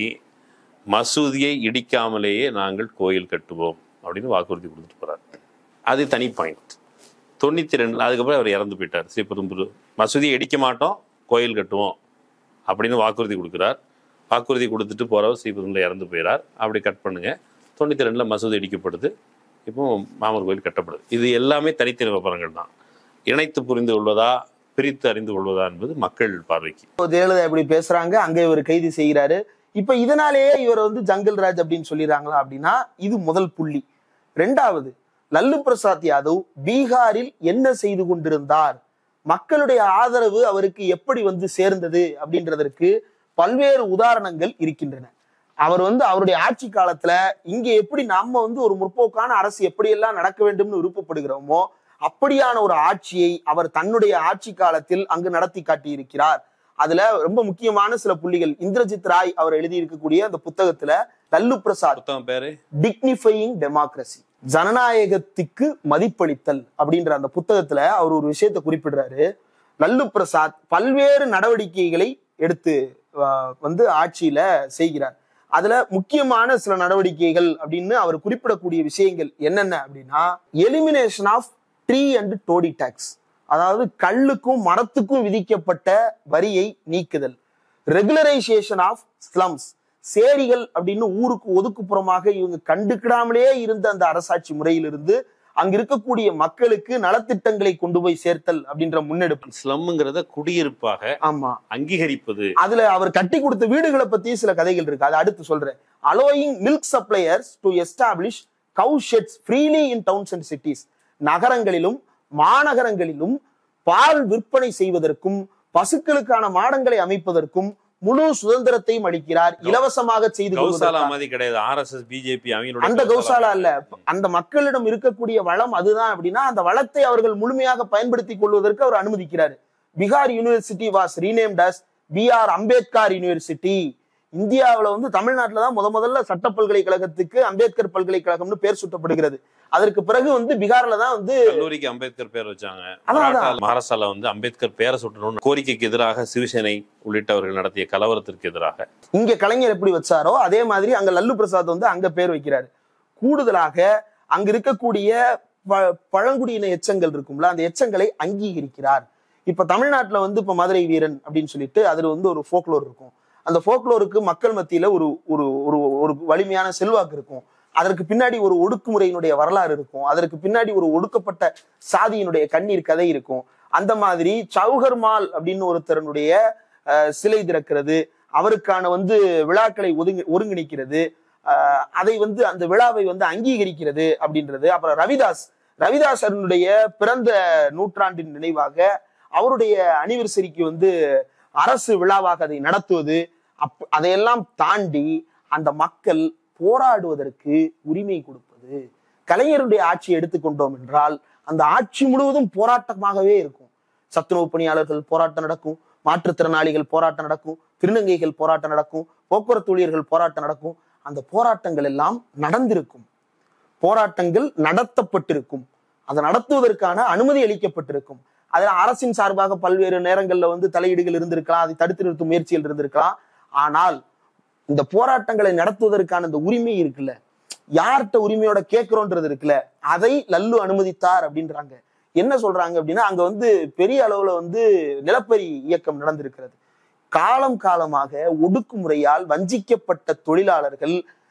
மசூதியை இடிக்காமலேயே நாங்கள் கோயில் கட்டுவோம் அப்படின்னு வாக்குறுதி கொடுத்துட்டு போகிறார் அது தனி பாயிண்ட் தொண்ணூற்றி ரெண்டில் அதுக்கப்புறம் அவர் இறந்து போயிட்டார் ஸ்ரீபெரும்புதூர் மசூதியை இடிக்க மாட்டோம் கோயில் கட்டுவோம் அப்படின்னு வாக்குறுதி கொடுக்குறார் வாக்குறுதி கொடுத்துட்டு போகிறவர் ஸ்ரீபெரும்புல இறந்து போயிறார் அப்படி கட் பண்ணுங்க தொண்ணூற்றி ரெண்டில் மசூதி இடிக்கப்படுது இப்போ மாமர் கோயில் கட்டப்படுது இது எல்லாமே தனித்தனி விவரங்கள் தான் இணைத்து புரிந்து கொள்வதா பிரித்து அறிந்து கொள்வதா என்பது மக்கள் பார்வைக்கு இப்போ ஜெயலலிதா எப்படி பேசுறாங்க அங்க இவர் கைது செய்கிறாரு இப்ப இதனாலேயே இவர் வந்து ஜங்கல் ராஜ் அப்படின்னு சொல்லிடுறாங்களா அப்படின்னா இது முதல் புள்ளி ரெண்டாவது லல்லு பிரசாத் யாதவ் பீகாரில் என்ன செய்து கொண்டிருந்தார் மக்களுடைய ஆதரவு அவருக்கு எப்படி வந்து சேர்ந்தது அப்படின்றதற்கு பல்வேறு உதாரணங்கள் இருக்கின்றன அவர் வந்து அவருடைய ஆட்சி காலத்துல இங்க எப்படி நம்ம வந்து ஒரு முற்போக்கான அரசு எப்படியெல்லாம் நடக்க வேண்டும்னு விருப்பப்படுகிறோமோ அப்படியான ஒரு ஆட்சியை அவர் தன்னுடைய ஆட்சி காலத்தில் அங்கு நடத்தி காட்டியிருக்கிறார் அதுல ரொம்ப முக்கியமான சில புள்ளிகள் இந்திரஜித் ராய் அவர் எழுதியிருக்கக்கூடிய அந்த புத்தகத்துல லல்லு பிரசாத் புத்தகம் பேரு டிக்னிஃபையிங் டெமோக்ரஸி ஜனநாயகத்துக்கு மதிப்பளித்தல் அப்படின்ற அந்த புத்தகத்துல அவர் ஒரு விஷயத்தை குறிப்பிடுறாரு லல்லு பிரசாத் பல்வேறு நடவடிக்கைகளை எடுத்து ஆஹ், வந்து ஆட்சியில செய்கிறார் அதுல முக்கியமான சில நடவடிக்கைகள் அப்படின்னு அவர் குறிப்பிடக்கூடிய விஷயங்கள் என்னென்ன அப்படின்னா elimination of tree and toddy taxes அதாவது கல்லுக்கும் மரத்துக்கும் விதிக்கப்பட்ட வரியை நீக்குதல் ரெகுலரைசேஷன் ஆஃப் ஸ்லம்ஸ் சேரிகள் அப்படின்னு ஊருக்கு ஒதுக்குப்புறமாக இவங்க கண்டுக்கிடாமலே இருந்த அந்த அரசாட்சி முறையிலிருந்து அங்க இருக்கக்கூடிய மக்களுக்கு நலத்திட்டங்களை கொண்டு போய் சேர்த்தல் அப்படின்ற முன்னெடுப்பு ஸ்லம்ங்கிறத குடியிருப்பாக ஆமா அங்கீகரிப்பது அதுல அவர் கட்டி கொடுத்த வீடுகளை பத்தி சில கதைகள் இருக்கு அதை அடுத்து சொல்றேன் allowing milk suppliers to establish cow sheds freely in towns and cities நகரங்களிலும் மாநகரங்களிலும் பால் விற்பனை செய்வதற்கும் பசுக்களுக்கான மாடங்களை அமைப்பதற்கும் முழு சுதந்திரத்தையும் அளிக்கிறார் இலவசமாக செய்து கௌசாலா கொள்வதற்காக. மாதிரி கிடையாது ஆர்எஸ்எஸ் பிஜேபி அவங்களுடைய அந்த கௌசாலா அல்ல அந்த மக்களிடம் இருக்கக்கூடிய வளம் அதுதான் அப்படின்னா அந்த வளத்தை அவர்கள் முழுமையாக பயன்படுத்திக் கொள்வதற்கு அவர் அனுமதிக்கிறார் Bihar university was renamed as B R Ambedkar university இந்தியாவுல வந்து தமிழ்நாட்டுல தான் முத முதல்ல சட்ட பல்கலைக்கழகத்துக்கு அம்பேத்கர் பல்கலைக்கழகம்னு பேர் சூட்டப்படுகிறது அதற்கு பிறகு வந்து பீகார்ல தான் வந்து கல்லூரிக்கு அம்பேத்கர் பேர் வச்சாங்க அதான், அதான். மராட்டா- மகாராஷ்டிரால வந்து அம்பேத்கர் பேரை சுட்டணும்னு கோரிக்கைக்கு எதிராக சிவசேனை உள்ளிட்டவர்கள் நடத்திய கலவரத்திற்கு எதிராக இங்க கலைஞர் எப்படி வச்சாரோ அதே மாதிரி அங்க லல்லு பிரசாத் வந்து அங்க பேர் வைக்கிறாரு கூடுதலாக அங்க இருக்கக்கூடிய ப- பழங்குடியின எச்சங்கள் இருக்கும்ல அந்த எச்சங்களை அங்கீகரிக்கிறார் இப்ப தமிழ்நாட்டுல வந்து இப்ப மதுரை வீரன் அப்படின்னு சொல்லிட்டு அதுல வந்து ஒரு ஃபோக்லோர் இருக்கும் அந்த ஃபோக்லோருக்கு மக்கள் மத்தியில ஒரு ஒரு ஒரு ஒரு வலிமையான செல்வாக்கு இருக்கும் அதற்கு பின்னாடி ஒரு ஒடுக்குமுறையினுடைய வரலாறு இருக்கும் அதற்கு பின்னாடி ஒரு ஒடுக்கப்பட்ட சாதியினுடைய கண்ணீர் கதை இருக்கும் அந்த மாதிரி சௌஹர் மால் அப்படின்னு ஒருத்தரனுடைய அஹ், சிலை திறக்கிறது அவருக்கான வந்து விழாக்களை ஒதுங்கி ஒருங்கிணைக்கிறது அஹ், அதை வந்து அந்த விழாவை வந்து அங்கீகரிக்கிறது அப்படின்றது அப்புறம் ரவிதாஸ் ரவிதாசனுடைய பிறந்த நூற்றாண்டின் நினைவாக அவருடைய அனிவர்சரிக்கு வந்து அரசு விழாவாக அதை நடத்துவது அப் அதையெல்லாம் தாண்டி அந்த மக்கள் போராடுவதற்கு உரிமை கொடுப்பது கலைஞருடைய ஆட்சி எடுத்துக்கொண்டோம் என்றால் அந்த ஆட்சி முழுவதும் போராட்டமாகவே இருக்கும் சத்துணவு பணியாளர்கள் போராட்டம் நடக்கும் மாற்றுத்திறனாளிகள் போராட்டம் நடக்கும் திருநங்கைகள் போராட்டம் நடக்கும் போக்குவரத்து ஊழியர்கள் போராட்டம் நடக்கும் அந்த போராட்டங்கள் எல்லாம் நடந்திருக்கும் போராட்டங்கள் நடத்தப்பட்டிருக்கும் அதை நடத்துவதற்கான அனுமதி அளிக்கப்பட்டிருக்கும் அதுல அரசின் சார்பாக பல்வேறு நேரங்கள்ல வந்து தலையீடுகள் இருந்திருக்கலாம் அதை தடுத்து நிறுத்தும் முயற்சிகள் இருந்திருக்கலாம் ஆனால் இந்த போராட்டங்களை நடத்துவதற்கான இந்த உரிமை இருக்குல்ல யார்கிட்ட உரிமையோட கேட்கிறோன்றது இருக்குல்ல அதை லல்லு அனுமதித்தார் அப்படின்றாங்க என்ன சொல்றாங்க அப்படின்னா அங்க வந்து பெரிய அளவுல வந்து நிலப்பரி இயக்கம் நடந்திருக்கிறது காலம் காலமாக ஒடுக்குமுறையால் வஞ்சிக்கப்பட்ட தொழிலாளர்கள்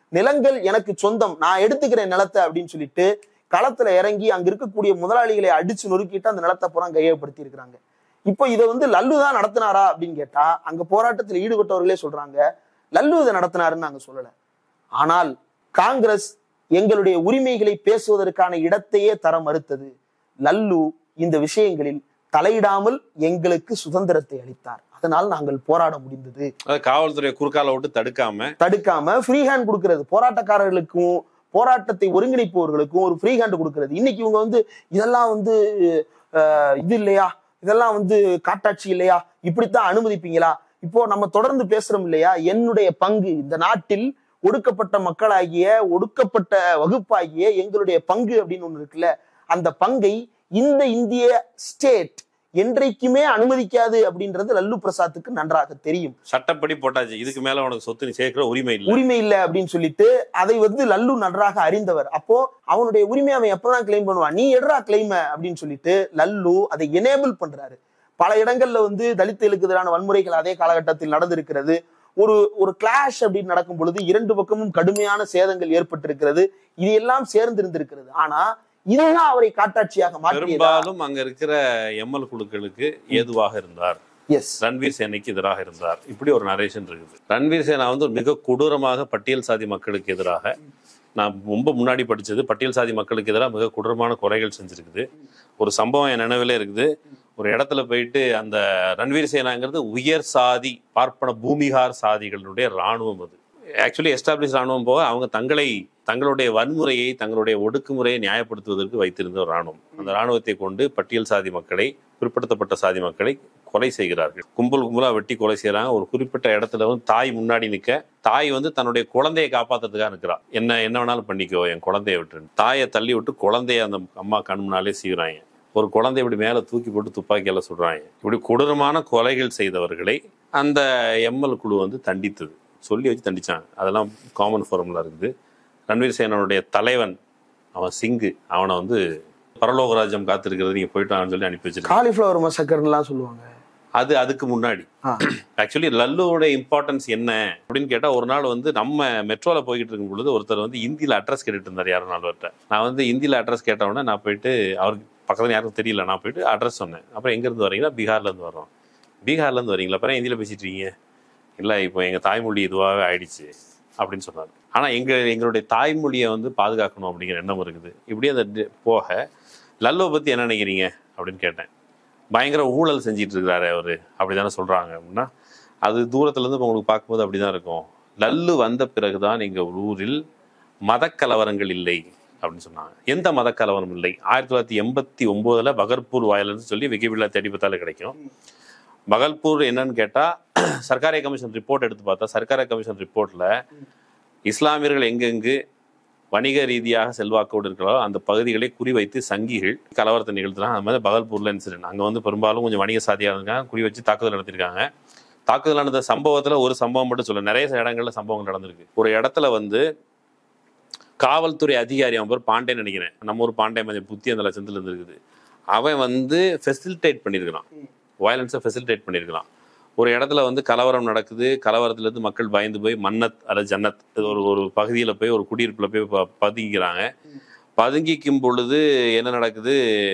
நிலங்கள் எனக்கு சொந்தம் நான் எடுத்துக்கிறேன் நிலத்தை அப்படின்னு சொல்லிட்டு களத்துல இறங்கி அங்க இருக்கக்கூடிய முதலாளிகளை அடிச்சு நொறுக்கிட்டு அந்த நிலத்தை பூரா கையகப்படுத்தி இருக்கிறாங்க இப்போ இதை வந்து லல்லு தான் நடத்தினாரா அப்படின்னு கேட்டா அங்க போராட்டத்தில் ஈடுபட்டவர்களே சொல்றாங்க லல்லு இதை நடத்தினாருன்னு நாங்க சொல்லல ஆனால் காங்கிரஸ் எங்களுடைய உரிமைகளை பேசுவதற்கான இடத்தையே தர மறுத்தது லல்லு இந்த விஷயங்களில் தலையிடாமல் எங்களுக்கு சுதந்திரத்தை அளித்தார் அதனால் நாங்கள் போராட முடிந்தது அதாவது காவல்துறை குறுக்கால விட்டு தடுக்காம தடுக்காம ஃப்ரீ ஹேண்ட் கொடுக்கிறது போராட்டக்காரர்களுக்கும் போராட்டத்தை ஒருங்கிணைப்பவர்களுக்கும் ஒரு ஃப்ரீ ஹேண்ட் கொடுக்கிறது இன்னைக்கு இவங்க வந்து இதெல்லாம் வந்து அஹ், இது இல்லையா இதெல்லாம் வந்து காட்டாட்சி இல்லையா இப்படித்தான் அனுமதிப்பீங்களா இப்போ நம்ம தொடர்ந்து பேசுறோம் இல்லையா என்னுடைய பங்கு இந்த நாட்டில் ஒடுக்கப்பட்ட மக்களாகிய ஒடுக்கப்பட்ட வகுப்பாகிய எங்களுடைய பங்கு அப்படின்னு ஒண்ணு இருக்குல்ல அந்த பங்கை இந்த இந்திய ஸ்டேட் என்றைக்குமே அனுமதிக்காது அப்படின்றது லல்லு பிரசாத்துக்கு நன்றாக தெரியும் சட்டப்படி போட்டாச்சு இதுக்கு மேல உனக்கு சொத்து நீ சேர்க்கிற உரிமை இல்லை உரிமை இல்லை அப்படின்னு சொல்லிட்டு அதை வந்து லல்லு நன்றாக அறிந்தவர் அப்போ அவனுடைய உரிமையை அவன் எப்பதான் கிளைம் பண்ணுவான் நீ எடுறா கிளைம அப்படின்னு சொல்லிட்டு லல்லு அதை எனேபிள் பண்றாரு பல இடங்கள்ல வந்து தலித்துகளுக்கு எதிரான வன்முறைகள் அதே காலகட்டத்தில் நடந்திருக்கிறது ஒரு ஒரு கிளாஷ் அப்படின்னு நடக்கும் பொழுது இரண்டு பக்கமும் கடுமையான சேதங்கள் ஏற்பட்டிருக்கிறது இது எல்லாம் சேர்ந்து இருந்திருக்கிறது ஆனா இதுதான் அவரை காட்டாட்சியாக மாற்றியதா பெரும்பாலும் அங்க இருக்கிற எம்எல் குழுக்களுக்கு ஏதுவாக இருந்தார் எஸ் ரன்வீர் சேனைக்கு எதிராக இருந்தார் இப்படி ஒரு நரேஷன் இருக்குது ரன்வீர் சேனா வந்து ஒரு மிக கொடூரமாக பட்டியல் சாதி மக்களுக்கு எதிராக நான் ரொம்ப முன்னாடி படிச்சது பட்டியல் சாதி மக்களுக்கு எதிராக மிக கொடூரமான கொலைகள் செஞ்சிருக்குது ஒரு சம்பவம் என் நினைவில் இருக்குது ஒரு இடத்துல போயிட்டு அந்த ரன்வீர் சேனாங்கிறது உயர் சாதி பார்ப்பன பூமிகார் சாதிகளுடைய ராணுவம் அது ஆக்சுவலி எஸ்டாப்ளிஷ் ராணுவம் போக அவங்க தங்களை தங்களுடைய வன்முறையை தங்களுடைய ஒடுக்குமுறையை நியாயப்படுத்துவதற்கு வைத்திருந்த ஒரு ராணுவம் அந்த ராணுவத்தை கொண்டு பட்டியல் சாதி மக்களை பிற்படுத்தப்பட்ட சாதி மக்களை கொலை செய்கிறார்கள் கும்பல் கும்பலா வெட்டி கொலை செய்யறாங்க ஒரு குறிப்பிட்ட இடத்துல வந்து தாய் முன்னாடி நிக்க தாய் வந்து தன்னுடைய குழந்தையை காப்பாத்துறதுக்காக நிற்கிறா என்ன என்ன வேணாலும் பண்ணிக்கோ என் குழந்தைய விட்டு தாயை தள்ளி விட்டு குழந்தைய அந்த அம்மா கண் முன்னாலே செய்கிறாங்க ஒரு குழந்தை இப்படி மேல தூக்கி போட்டு துப்பாக்கியால சுடுறாங்க இப்படி கொடூரமான கொலைகள் செய்தவர்களை அந்த எம்எல் குழு வந்து தண்டித்தது சொல்லி வச்சு தண்டிச்சாங்க அதெல்லாம் காமன் ஃபார்முலா இருக்குது ரன்வீர் சேனனுடைய தலைவன் அவன் சிங்கு அவனை வந்து பரலோகராஜ்யம் காத்திருக்கிறது நீங்க போயிட்டான்னு சொல்லி அனுப்பி வச்சிருக்காங்க காலிஃபிளவர் மசக்கர்லாம் சொல்லுவாங்க அது அதுக்கு முன்னாடி ஆ. ஆக்சுவலி லல்லுவோட இம்பார்ட்டன்ஸ் என்ன அப்படின்னு கேட்டா ஒரு நாள் வந்து நம்ம மெட்ரோல போய்கிட்டு இருக்கும் பொழுது ஒருத்தர் வந்து ஹிந்தியில அட்ரஸ் கேட்டுட்டு இருந்தார் யாரும் நாள்வர்கிட்ட நான் வந்து ஹிந்தியில அட்ரஸ் கேட்டவுடனே நான் போயிட்டு அவருக்கு பக்கத்துல யாருக்கும் தெரியல நான் போயிட்டு அட்ரஸ் சொன்னேன் அப்புறம் எங்க இருந்து வரீங்களா பீகார்ல இருந்து வரோம் பீகார்ல இருந்து வரீங்களா அப்புறம் ஹிந்தியில பேசிட்டு இருக்கீங்க இல்ல இப்போ எங்க தாய்மொழி இதுவாகவே ஆயிடுச்சு அப்படின்னு சொன்னார் ஆனா எங்க எங்களுடைய தாய்மொழியை வந்து பாதுகாக்கணும் அப்படிங்கிற எண்ணம் இருக்குது இப்படியே அந்த டி- போக லல்லுவை பத்தி என்ன நினைக்கிறீங்க அப்படின்னு கேட்டேன் பயங்கர ஊழல் செஞ்சிட்டு இருக்கிறாரு அவரு அப்படிதானே சொல்றாங்க அப்படின்னா அது தூரத்துல இருந்து இப்ப உங்களுக்கு பார்க்கும்போது அப்படிதான் இருக்கும் லல்லு வந்த பிறகுதான் எங்க ஊரில் மதக்கலவரங்கள் இல்லை அப்படின்னு சொன்னாங்க எந்த மதக்கலவரம் இல்லை ஆயிரத்தி தொள்ளாயிரத்தி எண்பத்தி ஒன்பதுல பகர்பூர் வாயில்னு சொல்லி விக்கிபீடியா தேடி பார்த்தாலே கிடைக்கும் பகல்பூர் என்னன்னு கேட்டா சர்க்காரிய கமிஷன் ரிப்போர்ட் எடுத்து பார்த்தா சர்க்காரிய கமிஷன் ரிப்போர்ட்ல இஸ்லாமியர்கள் எங்கெங்கு வணிக ரீதியாக செல்வாக்கோடு இருக்கிறாரோ அந்த பகுதிகளை குறிவைத்து சங்கிகள் கலவரத்தை நிகழ்த்துறாங்க அது மாதிரி பகல்பூர்ல இன்சிடென்ட் அங்க வந்து பெரும்பாலும் கொஞ்சம் வணிக சாதியாக இருக்காங்க குறி வச்சு தாக்குதல் நடத்திருக்காங்க தாக்குதல் நடந்த சம்பவத்துல ஒரு சம்பவம் மட்டும் சொல்ல நிறைய இடங்கள்ல சம்பவங்கள் நடந்திருக்கு ஒரு இடத்துல வந்து காவல்துறை அதிகாரி அவன் பேர் பாண்டே நினைக்கிறேன் நம்ம ஊர் பாண்டே கொஞ்சம் புத்தி அந்த லட்சத்துல இருந்து இருக்குது அவன் வந்து ஃபெசிலிட்டேட் பண்ணியிருக்கிறான் வயலன்ஸை ஃபெசிலிட்டேட் பண்ணியிருக்கிறான் ஒரு இடத்துல வந்து கலவரம் நடக்குது கலவரத்துல இருந்து மக்கள் பயந்து போய் மன்னத் அல்லது ஜன்னத் இது ஒரு ஒரு பகுதியில போய் ஒரு குடியிருப்புல போய் ப- பதுங்கிக்கிறாங்க பதுங்கிக்கும் பொழுது என்ன நடக்குது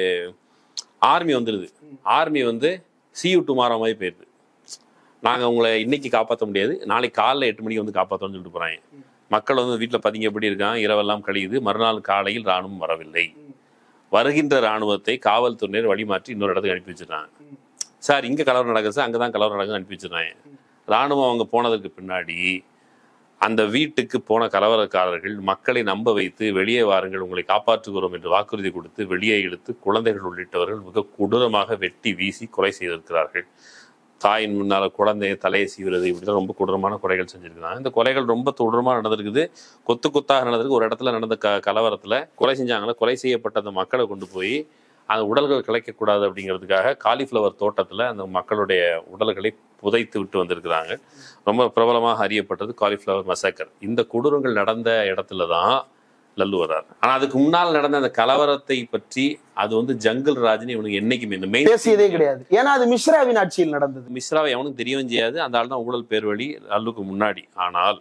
ஆர்மி வந்துடுது ஆர்மி வந்து சியூ டுமாரோ மாதிரி போயிடுது நாங்க உங்களை இன்னைக்கு காப்பாற்ற முடியாது நாளைக்கு காலைல எட்டு மணிக்கு வந்து காப்பாற்றோம்னு சொல்லிட்டு போறாங்க மக்கள் வந்து வீட்டில் பதுங்கி எப்படி இருக்காங்க இரவெல்லாம் கழியுது மறுநாள் காலையில் ராணுவம் வரவில்லை வருகின்ற ராணுவத்தை காவல்துறையினர் வழிமாற்றி இன்னொரு இடத்துக்கு அனுப்பி வச்சிருக்காங்க சார் இங்க கலவரம் நடக்குது சார் அங்கதான் கலவரம் நடக்குது அனுப்பி வச்சிருக்காங்க ராணுவம் அவங்க போனதுக்கு பின்னாடி அந்த வீட்டுக்கு போன கலவரக்காரர்கள் மக்களை நம்ப வைத்து வெளியே வாருங்கள் உங்களை காப்பாற்றுகிறோம் என்று வாக்குறுதி கொடுத்து வெளியே இழுத்து குழந்தைகள் உள்ளிட்டவர்கள் மிக கொடூரமாக வெட்டி வீசி கொலை செய்திருக்கிறார்கள் தாயின் முன்னால குழந்தைய தலையை சீவுறது இப்படிலாம் ரொம்ப கொடூரமான கொலைகள் செஞ்சிருக்கிறாங்க இந்த கொலைகள் ரொம்ப கொடூரமா நடந்திருக்குது கொத்து கொத்தாக நடந்திருக்கு ஒரு இடத்துல நடந்த க கலவரத்துல கொலை செஞ்சாங்களே கொலை செய்யப்பட்ட அந்த மக்களை கொண்டு போய் அந்த உடல்கள் கிடைக்கக்கூடாது அப்படிங்கிறதுக்காக காலிஃப்ளவர் தோட்டத்துல அந்த மக்களுடைய உடல்களை புதைத்து விட்டு வந்திருக்கிறாங்க ரொம்ப பிரபலமாக அறியப்பட்டது காலிஃப்ளவர் மசாக்கர் இந்த கொடூரங்கள் நடந்த இடத்துல தான் லல்லு வர்றார் ஆனா அதுக்கு முன்னால் நடந்த அந்த கலவரத்தை பற்றி அது வந்து ஜங்கிள் ராஜ்னு இவனுக்கு என்னைக்குமே இந்த மெயின் பேசியதே கிடையாது ஏன்னா அது மிஸ்ராவின் ஆட்சியில் நடந்தது மிஸ்ராவை எவனுக்கும் தெரியவும் செய்யாது அந்த ஆள் தான் ஊழல் பேர் வழி லல்லுக்கு முன்னாடி ஆனால்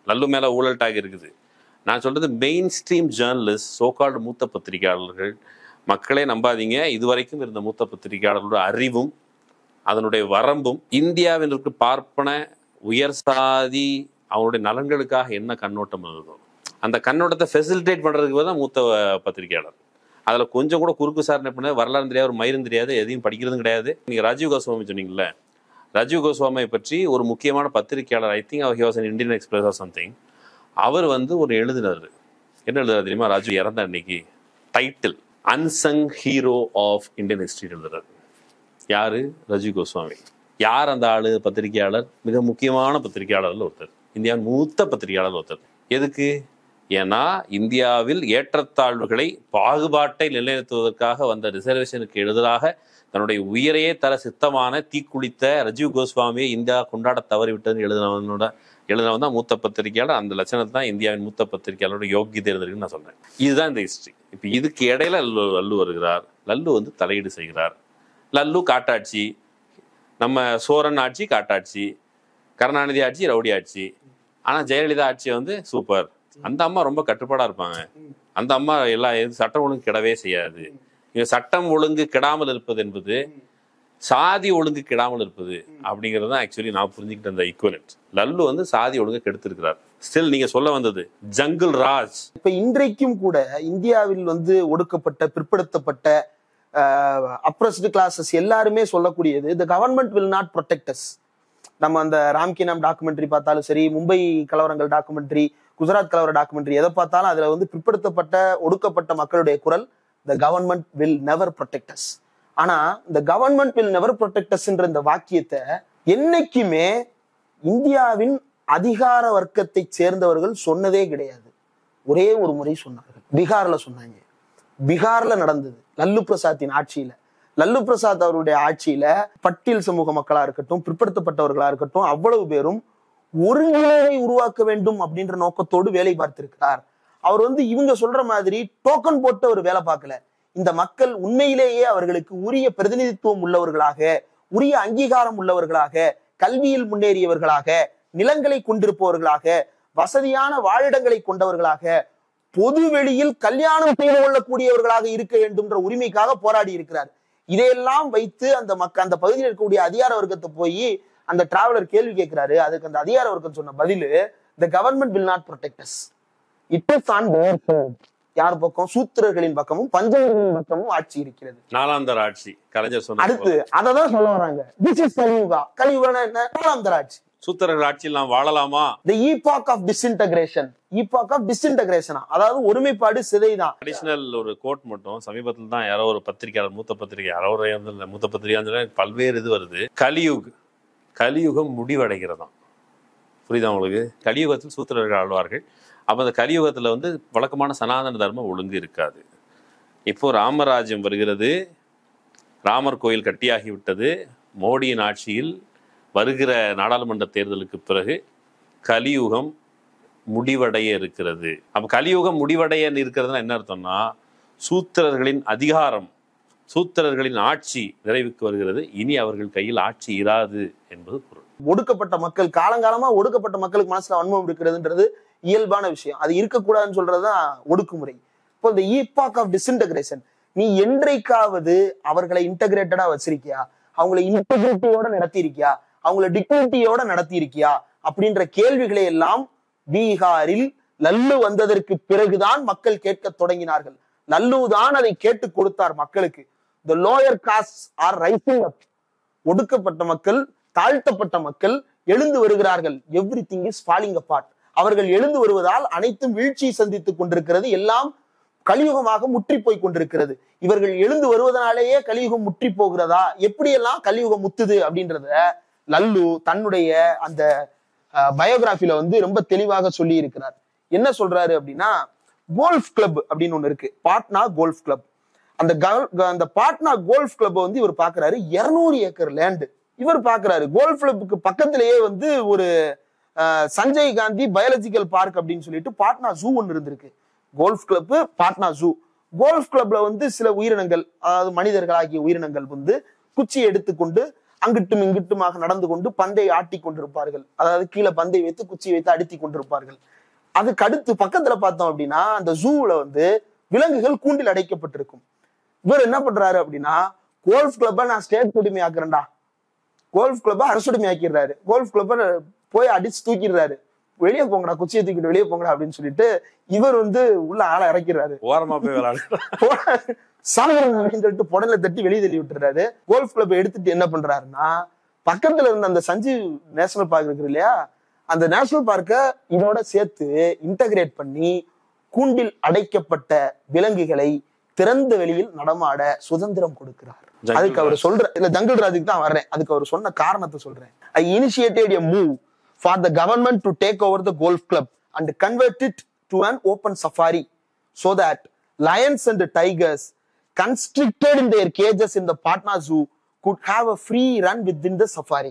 லல்லு மேல ஊழல் டாக் இருக்குது நான் சொல்றது மெயின் ஸ்ட்ரீம் ஜேர்னலிஸ்ட் சோகால்டு மூத்த பத்திரிகையாளர்கள் மக்களே நம்பாதீங்க இதுவரைக்கும் இருந்த மூத்த பத்திரிகையாளர்களோட அறிவும் அதனுடைய வரம்பும் இந்தியாவில் இருக்க பார்ப்பன உயர் சாதி அவனுடைய நலன்களுக்காக என்ன கண்ணோட்டம் இருந்ததோ அந்த கண்ணோட்டத்தை ஃபெசிலிட்டேட் பண்றதுக்கு தான் மூத்த அஹ், பத்திரிகையாளர் அதுல கொஞ்சம் கூட குறுக்கு சாரணை பண்ண வரலாறு தெரியாது ஒரு மயிரும் தெரியாது எதையும் படிக்கிறதும் கிடையாது நீங்க ராஜீவ் கோஸ்வாமி சொன்னீங்கல்ல ராஜீவ் கோஸ்வாமியை பற்றி ஒரு முக்கியமான பத்திரிகையாளர் ஐ திங்க் அவர் he Indian Express or something அவர் வந்து ஒரு எழுதினார் என்ன எழுதுறாரு தெரியுமா ராஜீவ் இறந்த அன்னைக்கு title unsung hero of Indian history எழுதுறாரு யாரு ராஜீவ் கோஸ்வாமி யார் அந்த ஆளு பத்திரிகையாளர் மிக முக்கியமான பத்திரிகையாளர்ல ஒருத்தர் இந்தியாவின் மூத்த பத்திரிகையாளர் ஒருத்தர் எதுக்கு ஏன்னா இந்தியாவில் ஏற்றத்தாழ்வுகளை பாகுபாட்டை நிலைநிறுத்துவதற்காக வந்த ரிசர்வேஷனுக்கு எதிராக தன்னுடைய உயிரையே தர சித்தமான தீக்குளித்த ராஜீவ் கோஸ்வாமியை இந்தியா கொண்டாட தவறிவிட்டதுன்னு எழுதினவனோட எழுதினவன் தான் மூத்த பத்திரிகையாளர் அந்த லட்சணத்தை தான் இந்தியாவின் மூத்த பத்திரிகையாளரோட யோக்கியதை இருந்திருக்குன்னு நான் சொல்றேன் இதுதான் இந்த ஹிஸ்டரி இப்போ இதுக்கு இடையில லல்லு லல்லு வருகிறார் லல்லு வந்து தலையீடு செய்கிறார் லல்லு காட்டாட்சி நம்ம சோரன் ஆட்சி காட்டாட்சி கருணாநிதி ஆட்சி ரவுடி ஆட்சி ஆனா ஜெயலலிதா ஆட்சி வந்து சூப்பர் அந்த அம்மா ரொம்ப கட்டுப்பாடா இருப்பாங்க அந்த அம்மா எல்லா எது- சட்டம் ஒழுங்கு கிடவே செய்யாது இங்க சட்டம் ஒழுங்கு கெடாமல் இருப்பது என்பது சாதி ஒழுங்கு கெடாமல் இருப்பது அப்படிங்கிறது தான் ஆக்சுவலி நான் புரிஞ்சுக்கிட்ட அந்த ஈக்குவலன்ட் லல்லு வந்து சாதி ஒழுங்கு கெடுத்திருக்கிறார் ஸ்டில் நீங்க சொல்ல வந்தது ஜங்கிள் ராஜ் இப்ப இன்றைக்கும் கூட இந்தியாவில் வந்து ஒடுக்கப்பட்ட பிற்படுத்தப்பட்ட அப்ரஸ்டு கிளாஸஸ் எல்லாருமே சொல்லக்கூடியது the government will not protect us நம்ம அந்த ராம்கினாம் டாக்குமெண்ட்ரி பார்த்தாலும் சரி மும்பை கலவரங்கள் டாக்குமெண்ட்ரி குஜராத் கலவர டாக்குமெண்ட்ரி எதை பார்த்தாலும் அதுல வந்து பிற்படுத்தப்பட்ட ஒடுக்கப்பட்ட மக்களுடைய குரல் the government will never protect us ஆனா இந்த கவர்மெண்ட் வில் நெவர் ப்ரொடெக்டஸ்ன்ற இந்த வாக்கியத்தை என்னைக்குமே இந்தியாவின் அதிகார வர்க்கத்தை சேர்ந்தவர்கள் சொன்னதே கிடையாது ஒரே ஒரு முறை சொன்னார்கள் பீகார்ல சொன்னாங்க பீகார்ல நடந்தது லல்லு பிரசாத்தின் ஆட்சியில லல்லு பிரசாத் அவருடைய ஆட்சியில பட்டியல் சமூக மக்களா இருக்கட்டும் பிற்படுத்தப்பட்டவர்களா இருக்கட்டும் அவ்வளவு பேரும் ஒருங்கிணைவை உருவாக்க வேண்டும் அப்படின்ற நோக்கத்தோடு வேலை பார்த்திருக்கிறார் அவர் வந்து இவங்க சொல்ற மாதிரி டோக்கன் போட்டு அவர் வேலை பார்க்கல இந்த மக்கள் உண்மையிலேயே அவர்களுக்கு உரிய பிரதிநிதித்துவம் உள்ளவர்களாக உரிய அங்கீகாரம் உள்ளவர்களாக கல்வியில் முன்னேறியவர்களாக நிலங்களை கொண்டிருப்பவர்களாக வசதியான வாழிடங்களை கொண்டவர்களாக பொது வெளியில் கல்யாணம் செய்து கொள்ளக்கூடியவர்களாக இருக்க வேண்டும்ன்ற உரிமைக்காக போராடி இருக்கிறார் இதையெல்லாம் வைத்து அந்த மக்க அந்த பகுதியில் இருக்கக்கூடிய அதிகார வர்க்கத்தை போய் அந்த டிராவலர் கேள்வி கேட்கிறாரு அதுக்கு அந்த அதிகார வர்க்கம் சொன்ன பதிலு the government will not protect us it is on யார் பக்கம் சூத்திரர்களின் பக்கமும் பஞ்சவர்களின் பக்கமும் ஆட்சி இருக்கிறது நாலாந்தர் ஆட்சி கலைஞர் சொன்ன அடுத்து அததான் சொல்ல வராங்க திஸ் இஸ் கலியுகா கலியுகா என்ன நாலாம் தர ஆட்சி சூத்திரர்கள் ஆட்சியில் நாம் வாழலாமா the epoch of disintegration epoch of disintegration அதாவது ஒருமைப்பாடு சிதைதான் அடிஷனல் ஒரு கோட் மட்டும் சமீபத்தில் தான் யாரோ ஒரு பத்திரிகையாளர் மூத்த பத்திரிகை யாரோ ஒரு இல்ல, மூத்த பத்திரிகையாளர் பல்வேறு இது வருது கலியுக் கலியுகம் முடிவடைகிறதாம் புரியுதா உங்களுக்கு கலியுகத்தில் சூத்திரர்கள் ஆழ்வார்கள் அப்போ அந்த கலியுகத்தில் வந்து வழக்கமான சனாதன தர்மம் ஒழுங்கு இருக்காது இப்போ ராமராஜ்யம் வருகிறது ராமர் கோயில் கட்டியாகி விட்டது மோடியின் ஆட்சியில் வருகிற நாடாளுமன்ற தேர்தலுக்கு பிறகு கலியுகம் முடிவடைய இருக்கிறது அப்ப கலியுகம் முடிவடைய இருக்கிறதுனா என்ன அர்த்தம்னா சூத்திரர்களின் அதிகாரம் சூத்திரர்களின் ஆட்சி நிறைவுக்கு வருகிறது இனி அவர்கள் கையில் ஆட்சி இராது என்பது பொருள் ஒடுக்கப்பட்ட மக்கள் காலங்காலமா ஒடுக்கப்பட்ட மக்களுக்கு மனசுல வன்மம் இருக்கிறதுன்றது இயல்பான விஷயம் அது இருக்கக்கூடாதுன்னு சொல்றதுதான் ஒடுக்குமுறை இப்போ இந்த ஈபாக் ஆஃப் டிஸ்இன்டகிரேஷன் நீ என்றைக்காவது அவர்களை இன்டகிரேட்டடா வச்சிருக்கியா அவங்களை இன்டெகிரிட்டியோட நடத்தியிருக்கியா அவங்கள டிக்னிட்டியோட நடத்தியிருக்கியா அப்படின்ற கேள்விகளை எல்லாம் பீகாரில் லல்லு வந்ததற்கு பிறகுதான் மக்கள் கேட்க தொடங்கினார்கள் லல்லு தான் அதை கேட்டு கொடுத்தார் மக்களுக்கு the lower caste are rising up ஒடுக்கப்பட்ட மக்கள் தாழ்த்தப்பட்ட மக்கள் எழுந்து வருகிறார்கள் everything is falling apart அவர்கள் எழுந்து வருவதால் அனைத்தும் வீழ்ச்சியை சந்தித்துக் கொண்டிருக்கிறது எல்லாம் கலியுகமாக முற்றி போய் கொண்டிருக்கிறது இவர்கள் எழுந்து வருவதனாலேயே கலியுகம் முற்றி போகிறதா எப்படியெல்லாம் கலியுகம் முத்துது அப்படின்றத லல்லு தன்னுடைய அந்த பயோகிராஃபில வந்து ரொம்ப தெளிவாக சொல்லி இருக்கிறார் என்ன சொல்றாரு அப்படின்னா கோல்ஃப் கிளப் அப்படின்னு ஒண்ணு இருக்கு பாட்னா கோல்ஃப் கிளப் அந்த கல்- அந்த பாட்னா கோல்ஃப் கிளப் வந்து இவர் பாக்குறாரு 200 ஏக்கர் லேண்டு இவர் பாக்குறாரு கோல்ஃப் கிளப்புக்கு பக்கத்திலேயே வந்து ஒரு அஹ், சஞ்சய் காந்தி பயாலஜிக்கல் பார்க் அப்படின்னு சொல்லிட்டு பாட்னா ஜூ ஒன்று இருந்திருக்கு golf club Patna zoo golf கிளப்ல வந்து சில உயிரினங்கள் அதாவது மனிதர்களாகிய உயிரினங்கள் வந்து குச்சியை எடுத்துக்கொண்டு அங்கிட்டும் இங்கிட்டுமாக நடந்து கொண்டு பந்தை ஆட்டி கொண்டிருப்பார்கள் அதாவது கீழே பந்தை வைத்து குச்சி வைத்து அடித்தி கொண்டிருப்பார்கள் அதுக்கு அடுத்து பக்கத்துல பார்த்தோம் அப்படின்னா அந்த ஜூல வந்து விலங்குகள் கூண்டில் அடைக்கப்பட்டிருக்கும் இவர் என்ன பண்றாரு அப்படின்னா கோல்ஃப் கிளப்பை நான் ஸ்டேட் குடிமை ஆக்குறேன்டா கோல்ஃப் கிளப்பை அரசுடைமை ஆக்கிடுறாரு கோல்ஃப் கிளப்பை போய் அடிச்சு தூக்கிடுறாரு வெளியே போங்கடா குச்சியை தூக்கிட்டு வெளியே போங்கடா அப்படின்னு சொல்லிட்டு இவர் வந்து உள்ள ஆளை இறக்கிறாரு ஓரமா போய் விளையாடு சாகரம் அப்படின்னு சொல்லிட்டு புடல தட்டி வெளியே தள்ளி விட்டுறாரு கோல்ஃப் கிளப் எடுத்துட்டு என்ன பண்றாருன்னா பக்கத்துல இருந்த அந்த சஞ்சீவ் நேஷனல் பார்க் இருக்கு இல்லையா அந்த நேஷனல் பார்க்க இதோட சேர்த்து இன்டகிரேட் பண்ணி கூண்டில் அடைக்கப்பட்ட விலங்குகளை திறந்த வெளியில் நடமாட சுதந்திரம் கொடுக்கிறார் ஜங்கிள் அதுக்கு அவர் சொல்ற இல்ல ஜங்கிள் ராஜுக்கு தான் வர்றேன் அதுக்கு அவர் சொன்ன காரணத்தை சொல்றேன் I initiated a move for the government to take over the golf club and convert it to an open safari so that lions and tigers constricted in their cages in the Patna Zoo could have a free run within the safari.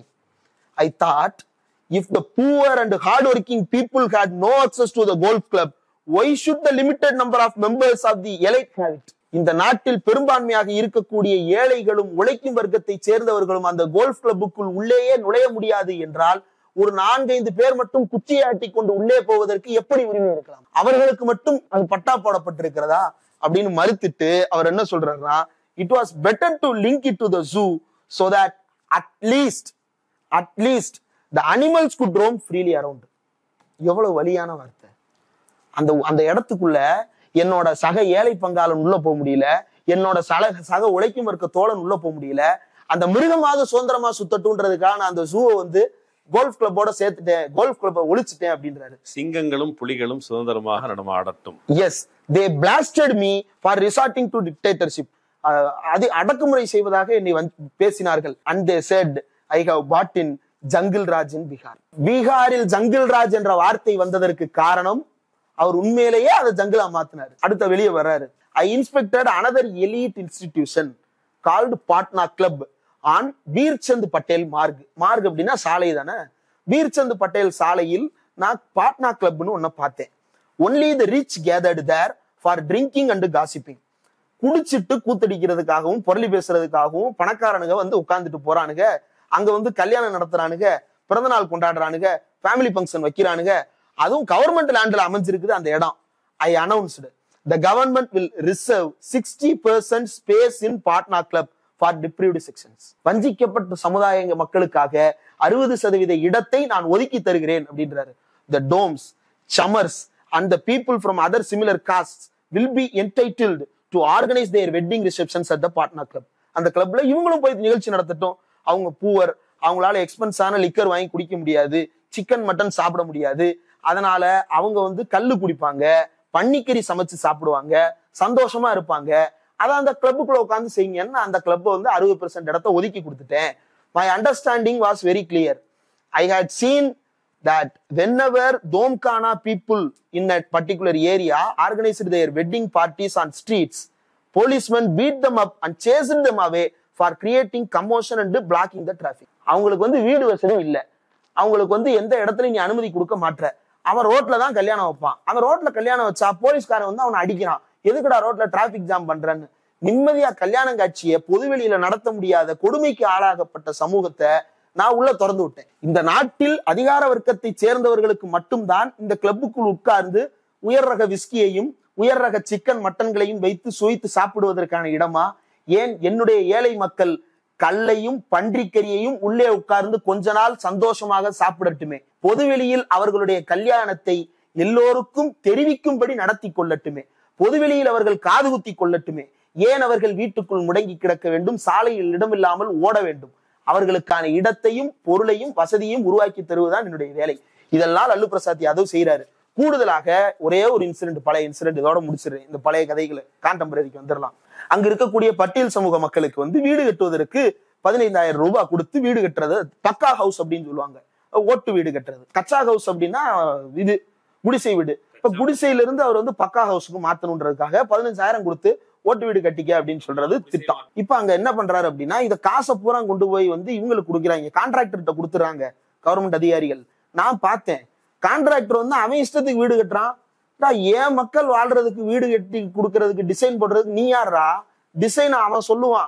I thought if the poor and hardworking people had no access to the golf club, why should the limited number of members of the elite have it? இந்த நாட்டில் பெரும்பான்மையாக இருக்கக்கூடிய ஏழைகளும் உழைக்கும் வர்க்கத்தை சேர்ந்தவர்களும் அந்த golf கிளப்புக்குள் உள்ளேயே நுழைய முடியாது என்றால் ஒரு நான்கைந்து பேர் மட்டும் குச்சியாட்டி கொண்டு உள்ளே போவதற்கு எப்படி உரிமை இருக்கலாம் அவர்களுக்கு மட்டும் அது பட்டா போடப்பட்டிருக்கிறதா அப்படின்னு மறுத்துட்டு அவர் என்ன சொல்றாருன்னா it was better to link it to the zoo so that at least at least the animals could roam freely around எவ்வளவு வலியான வார்த்தை அந்த அந்த இடத்துக்குள்ள என்னோட சக ஏழை பங்காளன் உள்ள போக முடியல என்னோட சக சக உழைக்கும் இருக்க தோழன் உள்ள போக முடியல அந்த மிருகமாக சுதந்திரமா சுத்தட்டுன்றதுக்காக நான் அந்த ஜூவை வந்து கோல்ஃப் கிளப்போட சேர்த்துட்டேன் கோல்ஃப் கிளப்பை ஒழிச்சிட்டேன் அப்படின்றாரு சிங்கங்களும் புலிகளும் சுதந்திரமாக நடமாடட்டும் yes they blasted me for resorting to dictatorship அது அடக்குமுறை செய்வதாக என்னை வந்து பேசினார்கள் and they said I have brought in jungle raj in Bihar பீகாரில் ஜங்கிள் ராஜ் என்ற வார்த்தை வந்ததற்கு காரணம் அவர் உண்மையிலேயே அதை ஜங்கிளா மாத்தினாரு அடுத்த வெளியே வர்றாரு I inspected another elite institution called Patna Club on Birchand Patel Marg Marg அப்படின்னா சாலை தானே பீர்சந்த் பட்டேல் சாலையில் நான் பாட்னா கிளப்னு ஒன்ன பார்த்தேன் only the rich gathered there for drinking and gossiping குடிச்சிட்டு கூத்தடிக்கிறதுக்காகவும் பொருளி பேசுறதுக்காகவும் பணக்காரனுங்க வந்து உட்கார்ந்துட்டு போறானுங்க அங்க வந்து கல்யாணம் நடத்துறானுங்க பிறந்தநாள் கொண்டாடுறானுங்க ஃபேமிலி ஃபங்க்ஷன் வைக்கிறானுங்க அதுவும் கவர்மெண்ட் லேண்ட்ல அமைஞ்சிருக்குது அந்த இடம் I announced the government will reserve sixty percent space in Patna Club for deprived sections வஞ்சிக்கப்பட்ட சமுதாய மக்களுக்காக அறுபது சதவீத இடத்தை நான் ஒதுக்கி தருகிறேன் அப்படின்றாரு the Doms Chamars and the people from other similar caste will be entitled to organise their wedding receptions at the Patna Club அந்த கிளப்ல இவங்களும் போய் நிகழ்ச்சி நடத்தட்டும் அவங்க பூவர் அவங்களால எக்ஸ்பென்ஸான லிக்கர் வாங்கி குடிக்க முடியாது சிக்கன் மட்டன் சாப்பிட முடியாது அதனால அவங்க வந்து கல்லு குடிப்பாங்க பன்னிக்கறி சமைச்சு சாப்பிடுவாங்க சந்தோஷமா இருப்பாங்க அதை அந்த கிளப்புக்குள்ள உட்காந்து செய்யுங்கன்னா அந்த கிளப்பை வந்து அறுபது பெர்சென்ட் இடத்த ஒதுக்கி கொடுத்துட்டேன் my understanding was very clear I had seen that whenever Domkana people in that particular area organized their wedding parties on streets, policemen beat them up and chased them away for creating commotion and blocking the traffic. அவங்களுக்கு வந்து வீடு வசதியும் இல்லை அவங்களுக்கு வந்து எந்த இடத்துலயும் நீ அனுமதி கொடுக்க மாட்ற அவன் ரோட்ல தான் கல்யாணம் வைப்பான் அவன் ரோட்ல கல்யாணம் வச்சா போலீஸ்காரன் வந்து அவனை அடிக்கிறான் எதுக்குடா ரோட்ல டிராபிக் ஜாம் பண்றன்னு நிம்மதியா கல்யாணம் காட்சியை பொதுவெளியில நடத்த முடியாத கொடுமைக்கு ஆளாகப்பட்ட சமூகத்தை நான் உள்ள திறந்து விட்டேன் இந்த நாட்டில் அதிகார வர்க்கத்தை சேர்ந்தவர்களுக்கு மட்டும்தான் இந்த கிளப்புக்குள் உட்கார்ந்து உயர் ரக விஸ்கியையும் உயர் ரக சிக்கன் மட்டன்களையும் வைத்து சுவைத்து சாப்பிடுவதற்கான இடமா ஏன் என்னுடைய ஏழை மக்கள் கல்லையும் பன்றிக்கறியையும் உள்ளே உட்கார்ந்து கொஞ்ச நாள் சந்தோஷமாக சாப்பிடட்டுமே பொதுவெளியில் அவர்களுடைய கல்யாணத்தை எல்லோருக்கும் தெரிவிக்கும்படி நடத்தி கொள்ளட்டுமே பொதுவெளியில் அவர்கள் காது குத்தி கொள்ளட்டுமே ஏன் அவர்கள் வீட்டுக்குள் முடங்கி கிடக்க வேண்டும் சாலையில் இடமில்லாமல் ஓட வேண்டும் அவர்களுக்கான இடத்தையும் பொருளையும் வசதியும் உருவாக்கி தருவதுதான் என்னுடைய வேலை இதெல்லாம் லல்லு பிரசாத் யாதவ் செய்யறாரு கூடுதலாக ஒரே ஒரு இன்சிடென்ட் பழைய இன்சிடென்ட் இதோட முடிச்சிடுறேன் இந்த பழைய கதைகளை கான்டெம்பரரிக்கு வந்துடலாம் அங்க இருக்கக்கூடிய பட்டியல் சமூக மக்களுக்கு வந்து வீடு கட்டுவதற்கு பதினைந்தாயிரம் ரூபாய் கொடுத்து வீடு கட்டுறது பக்கா ஹவுஸ் அப்படின்னு சொல்லுவாங்க ஓட்டு வீடு கட்டுறது கச்சா ஹவுஸ் அப்படின்னா இது குடிசை வீடு இப்ப குடிசையில இருந்து அவர் வந்து பக்கா ஹவுஸுக்கு மாத்தணுன்றதுக்காக பதினஞ்சாயிரம் கொடுத்து ஓட்டு வீடு கட்டிக்க அப்படின்னு சொல்றது திட்டம் இப்ப அங்க என்ன பண்றாரு அப்படின்னா இத காசை பூரா கொண்டு போய் வந்து இவங்களுக்கு கொடுக்குறாங்க கான்ட்ராக்டர்கிட்ட கொடுத்துறாங்க கவர்மெண்ட் அதிகாரிகள் நான் பார்த்தேன் கான்ட்ராக்டர் வந்து அவன் இஷ்டத்துக்கு வீடு கட்டுறான் டா, ஏன் மக்கள் வாழ்றதுக்கு வீடு கட்டி கொடுக்கறதுக்கு டிசைன் போடுறதுக்கு நீ யாரா டிசைன் அவன் சொல்லுவான்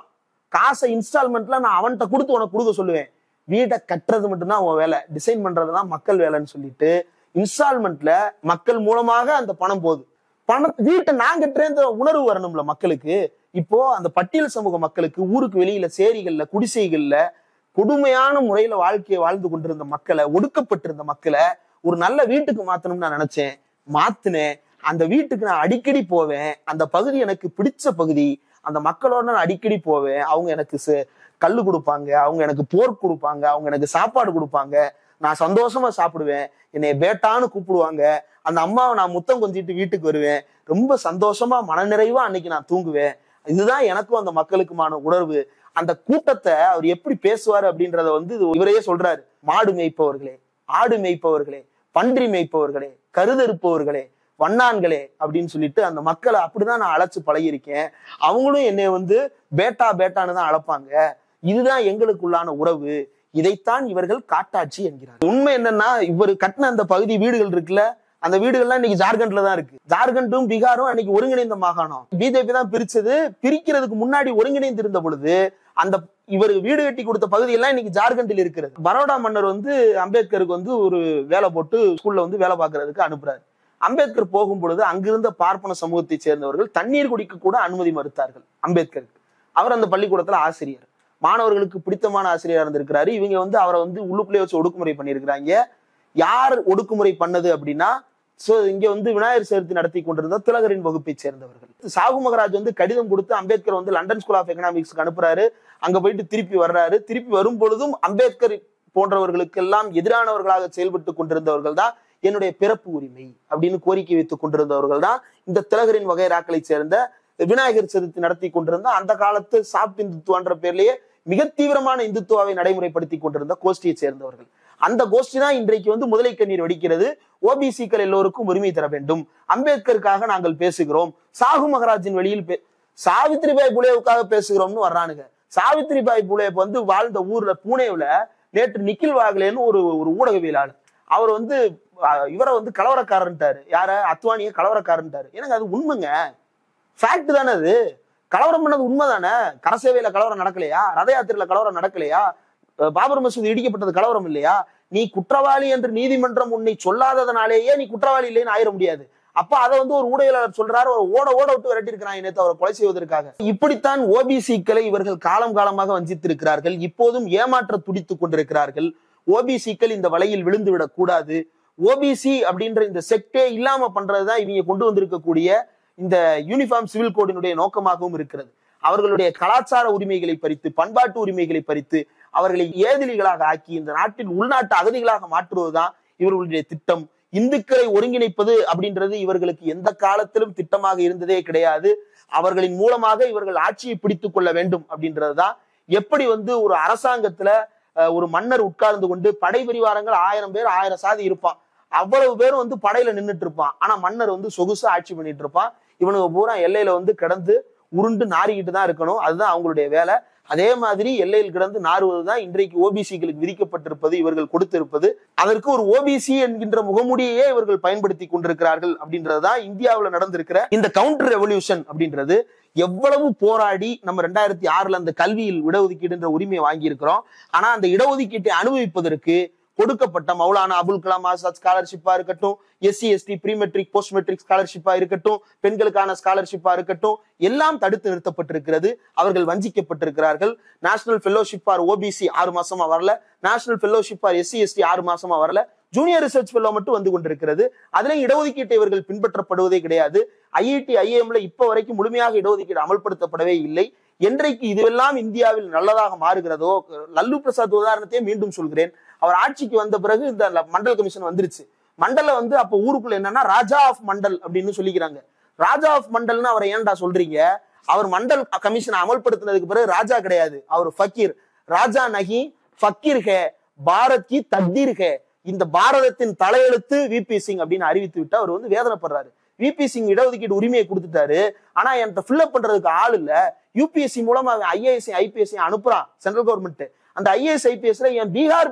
காசை இன்ஸ்டால்மெண்ட்ல நான் அவன்கிட்ட கொடுத்து உனக்கு கொடுக்க சொல்லுவேன் வீட்டை கட்டுறது மட்டும்தான் உன் வேலை டிசைன் பண்றதுதான் மக்கள் வேலைன்னு சொல்லிட்டு இன்ஸ்டால்மெண்ட்ல மக்கள் மூலமாக அந்த பணம் போகுது பணம் வீட்டை நான் கட்டுறேன்ற உணர்வு வரணும்ல மக்களுக்கு இப்போ அந்த பட்டியல் சமூக மக்களுக்கு ஊருக்கு வெளியில சேரிகள்ல குடிசைகள்ல கொடுமையான முறையில வாழ்க்கையை வாழ்ந்து கொண்டிருந்த மக்களை ஒடுக்கப்பட்டிருந்த மக்களை ஒரு நல்ல வீட்டுக்கு மாத்தணும்னு நான் நினைச்சேன் மாத்தினேன் அந்த வீட்டுக்கு நான் அடிக்கடி போவேன் அந்த பகுதி எனக்கு பிடிச்ச பகுதி அந்த மக்களோட நான் அடிக்கடி போவேன் அவங்க எனக்கு ச- கல்லு கொடுப்பாங்க அவங்க எனக்கு போர்க் கொடுப்பாங்க அவங்க எனக்கு சாப்பாடு கொடுப்பாங்க நான் சந்தோஷமா சாப்பிடுவேன் என்னை பேட்டான்னு கூப்பிடுவாங்க அந்த அம்மாவை நான் முத்தம் கொஞ்சிட்டு வீட்டுக்கு வருவேன் ரொம்ப சந்தோஷமா மனநிறைவா அன்னைக்கு நான் தூங்குவேன் இதுதான் எனக்கும் அந்த மக்களுக்குமான உணர்வு அந்த கூட்டத்தை அவர் எப்படி பேசுவாரு அப்படின்றத வந்து இது இவரையே சொல்றாரு மாடு மேய்ப்பவர்களே ஆடு மேய்ப்பவர்களே பன்றி மேய்ப்பவர்களே கருதறுப்பவர்களே வண்ணான்களே அப்படின்னு சொல்லிட்டு அந்த மக்களை அப்படிதான் நான் அழைச்சு பழகியிருக்கேன் அவங்களும் என்னை வந்து பேட்டா பேட்டான்னு தான் அழைப்பாங்க இதுதான் எங்களுக்குள்ளான உறவு இதைத்தான் இவர்கள் காட்டாட்சி என்கிறார் உண்மை என்னன்னா இவர் கட்டின அந்த பகுதி வீடுகள் இருக்குல்ல அந்த வீடுகள்லாம் இன்னைக்கு ஜார்க்கண்ட்ல தான் இருக்கு ஜார்க்கண்டும் பீகாரும் அன்னைக்கு ஒருங்கிணைந்த மாகாணம் பிஜேபி தான் பிரிச்சது பிரிக்கிறதுக்கு முன்னாடி ஒருங்கிணைந்து இருந்த பொழுது அந்த இவர் வீடு கட்டி கொடுத்த பகுதியெல்லாம் இன்னைக்கு ஜார்க்கண்டில் இருக்கிறது பரோடா மன்னர் வந்து அம்பேத்கருக்கு வந்து ஒரு வேலை போட்டு ஸ்கூல்ல வந்து வேலை பார்க்கறதுக்கு அனுப்புறாரு அம்பேத்கர் போகும் பொழுது அங்கிருந்த பார்ப்பன சமூகத்தை சேர்ந்தவர்கள் தண்ணீர் குடிக்க கூட அனுமதி மறுத்தார்கள் அம்பேத்கருக்கு அவர் அந்த பள்ளிக்கூடத்துல ஆசிரியர் மாணவர்களுக்கு பிடித்தமான ஆசிரியரா இருந்திருக்கிறாரு இவங்க வந்து அவரை வந்து உள்ளுக்குள்ளே வச்சு ஒடுக்குமுறை பண்ணியிருக்கிறாங்க யார் ஒடுக்குமுறை பண்ணது அப்படின்னா சோ இங்க வந்து விநாயகர் சதுர்த்தி நடத்தி கொண்டிருந்த திலகரின் வகுப்பை சேர்ந்தவர்கள் சாகு மகராஜ் வந்து கடிதம் கொடுத்து அம்பேத்கர் வந்து லண்டன் ஸ்கூல் ஆஃப் எக்கனாமிக்ஸ்க்கு அனுப்புறாரு அங்க போயிட்டு திருப்பி வர்றாரு திருப்பி வரும் பொழுதும் அம்பேத்கர் போன்றவர்களுக்கெல்லாம் எதிரானவர்களாக செயல்பட்டு கொண்டிருந்தவர்கள் தான் என்னுடைய பிறப்பு உரிமை அப்படின்னு கோரிக்கை வைத்துக் கொண்டிருந்தவர்கள் தான் இந்த திலகரின் வகைராக்களை சேர்ந்த விநாயகர் சதுர்த்தி நடத்தி கொண்டிருந்த அந்த காலத்து சாப்ட் இந்துத்துவன்ற பேர்லயே மிக தீவிரமான இந்துத்துவாவை நடைமுறைப்படுத்தி கொண்டிருந்த கோஷ்டியை சேர்ந்தவர்கள் அந்த கோஷ்டி தான் இன்றைக்கு வந்து முதலை கண்ணீர் வெடிக்கிறது ஓபிசிக்கள் எல்லோருக்கும் உரிமை தர வேண்டும் அம்பேத்கருக்காக நாங்கள் பேசுகிறோம் சாகு மகராஜின் வெளியில் பே- சாவித்ரிபாய் புலேவுக்காக பேசுகிறோம்னு வர்றானுங்க சாவித்ரிபாய் புலே வந்து வாழ்ந்த ஊர்ல பூனேவுல நேற்று நிக்கில் வாகலேன்னு ஒரு ஒரு ஊடகவியலாளர் அவர் வந்து அஹ், இவரை வந்து கலவரக்காரன்ட்டாரு யார அத்வானிய கலவரக்காரன்ட்டாரு எனக்கு அது உண்மைங்க ஃபேக்ட் தானே அது கலவரம் பண்ணது உண்மைதானே கரசேவையில கலவரம் நடக்கலையா ரத யாத்திரையில கலவரம் நடக்கலையா அஹ் பாபர் மசூதி இடிக்கப்பட்டது கலவரம் இல்லையா நீ குற்றவாளி என்று நீதிமன்றம் உன்னை சொல்லாததனாலேயே நீ குற்றவாளி இல்லைன்னு ஆயிட முடியாது அப்ப அதை வந்து ஒரு ஊடகவியலாளர் சொல்றாரு ஒரு ஓட ஓட விட்டு விரட்டி இருக்கிறாங்க நேத்து அவரை கொலை செய்வதற்காக இப்படித்தான் ஓபிசிக்களை இவர்கள் காலம் காலமாக வஞ்சித்திருக்கிறார்கள் இப்போதும் ஏமாற்ற துடித்துக் கொண்டிருக்கிறார்கள் ஓபிசிக்கள் இந்த வலையில் விழுந்து விடக் கூடாது ஓபிசி அப்படின்ற இந்த செக்டே இல்லாம பண்றதுதான் இவங்க கொண்டு வந்திருக்கக்கூடிய இந்த யூனிஃபார்ம் சிவில் கோடினுடைய நோக்கமாகவும் இருக்கிறது அவர்களுடைய கலாச்சார உரிமைகளை பறித்து பண்பாட்டு உரிமைகளை பறித்து அவர்களை ஏதிலிகளாக ஆக்கி இந்த நாட்டின் உள்நாட்டு அகதிகளாக மாற்றுவதுதான் இவர்களுடைய திட்டம் இந்துக்களை ஒருங்கிணைப்பது அப்படின்றது இவர்களுக்கு எந்த காலத்திலும் திட்டமாக இருந்ததே கிடையாது அவர்களின் மூலமாக இவர்கள் ஆட்சியை பிடித்துக் கொள்ள வேண்டும் அப்படின்றதுதான் எப்படி வந்து ஒரு அரசாங்கத்துல அஹ், ஒரு மன்னர் உட்கார்ந்து கொண்டு படை பரிவாரங்கள் ஆயிரம் பேர் ஆயிரம் சாதி இருப்பான் அவ்வளவு பேரும் வந்து படையில நின்னுட்டு இருப்பான் ஆனா மன்னர் வந்து சொகுசா ஆட்சி பண்ணிட்டு இருப்பான் இவனுங்க பூரா எல்லையில வந்து கிடந்து உருண்டு நாறிக்கிட்டு தான் இருக்கணும் அதுதான் அவங்களுடைய வேலை அதே மாதிரி எல்லையில் கிடந்து நாறுவதுதான் இன்றைக்கு ஓபிசிகளுக்கு விதிக்கப்பட்டிருப்பது இவர்கள் கொடுத்திருப்பது அதற்கு ஒரு ஓபிசி என்கின்ற முகமுடியையே இவர்கள் பயன்படுத்தி கொண்டிருக்கிறார்கள் அப்படின்றதுதான் இந்தியாவுல நடந்திருக்கிற இந்த கவுண்டர் ரெவல்யூஷன் அப்படின்றது எவ்வளவு போராடி நம்ம ரெண்டாயிரத்தி ஆறுல அந்த கல்வியில் இடஒதுக்கீடுன்ற உரிமையை வாங்கியிருக்கிறோம் ஆனா அந்த இடஒதுக்கீட்டை அனுபவிப்பதற்கு கொடுக்கப்பட்ட மௌலானா அபுல் கலாம் ஆசாத் ஸ்காலர்ஷிப்பா இருக்கட்டும் SC ST pre matric post matric ஸ்காலர்ஷிப்பா இருக்கட்டும் பெண்களுக்கான ஸ்காலர்ஷிப்பா இருக்கட்டும் எல்லாம் தடுத்து நிறுத்தப்பட்டிருக்கிறது அவர்கள் வஞ்சிக்கப்பட்டிருக்கிறார்கள் நேஷனல் ஃபெல்லோஷிப் ஃபார் ஓபிசி ஆறு மாசமா வரல national fellowship for SC ST ஆறு மாசமா வரல ஜூனியர் ரிசர்ச் ஃபெல்லோ மட்டும் வந்து கொண்டிருக்கிறது அதுல இடஒதுக்கீட்டை இவர்கள் பின்பற்றப்படுவதே கிடையாது ஐஐடி ஐஏஎம்ல இப்ப வரைக்கும் முழுமையாக இடஒதுக்கீடு அமல்படுத்தப்படவே இல்லை என்றைக்கு இதுவெல்லாம் இந்தியாவில் நல்லதாக மாறுகிறதோ லல்லு பிரசாத் உதாரணத்தையே மீண்டும் சொல்கிறேன் அவர் ஆட்சிக்கு வந்த பிறகு இந்த ல- மண்டல் கமிஷன் வந்துருச்சு மண்டல வந்து அப்ப ஊருக்குள்ள என்னன்னா ராஜா ஆஃப் மண்டல் அப்படின்னு சொல்லிக்கிறாங்க ராஜா ஆஃப் மண்டல்னு அவரை ஏன்டா சொல்றீங்க அவர் மண்டல் கமிஷனை அமல்படுத்தினதுக்கு பிறகு ராஜா கிடையாது அவர் ஃபக்கீர் ராஜா நகி ஃபக்கீர் ஹே பாரத் கி தக்தீர் ஹே இந்த பாரதத்தின் தலையெழுத்து விபி சிங் அப்படின்னு அறிவித்து விட்டு அவர் வந்து வேதனைப்படுறாரு விபி சிங் இடஒதுக்கீடு உரிமையை கொடுத்துட்டாரு ஆனா என்கிட்ட ஃபில்அப் பண்றதுக்கு ஆள் இல்ல யூபிஎஸ்சி மூலமா அவன் ஐஏஎஸ் ஐபிஎஸ்சி அனுப்புறான் சென்ட்ரல் கவர்மெண்ட் அந்த ஐஏஎஸ் ஐபிஎஸ்ல என் பீகார்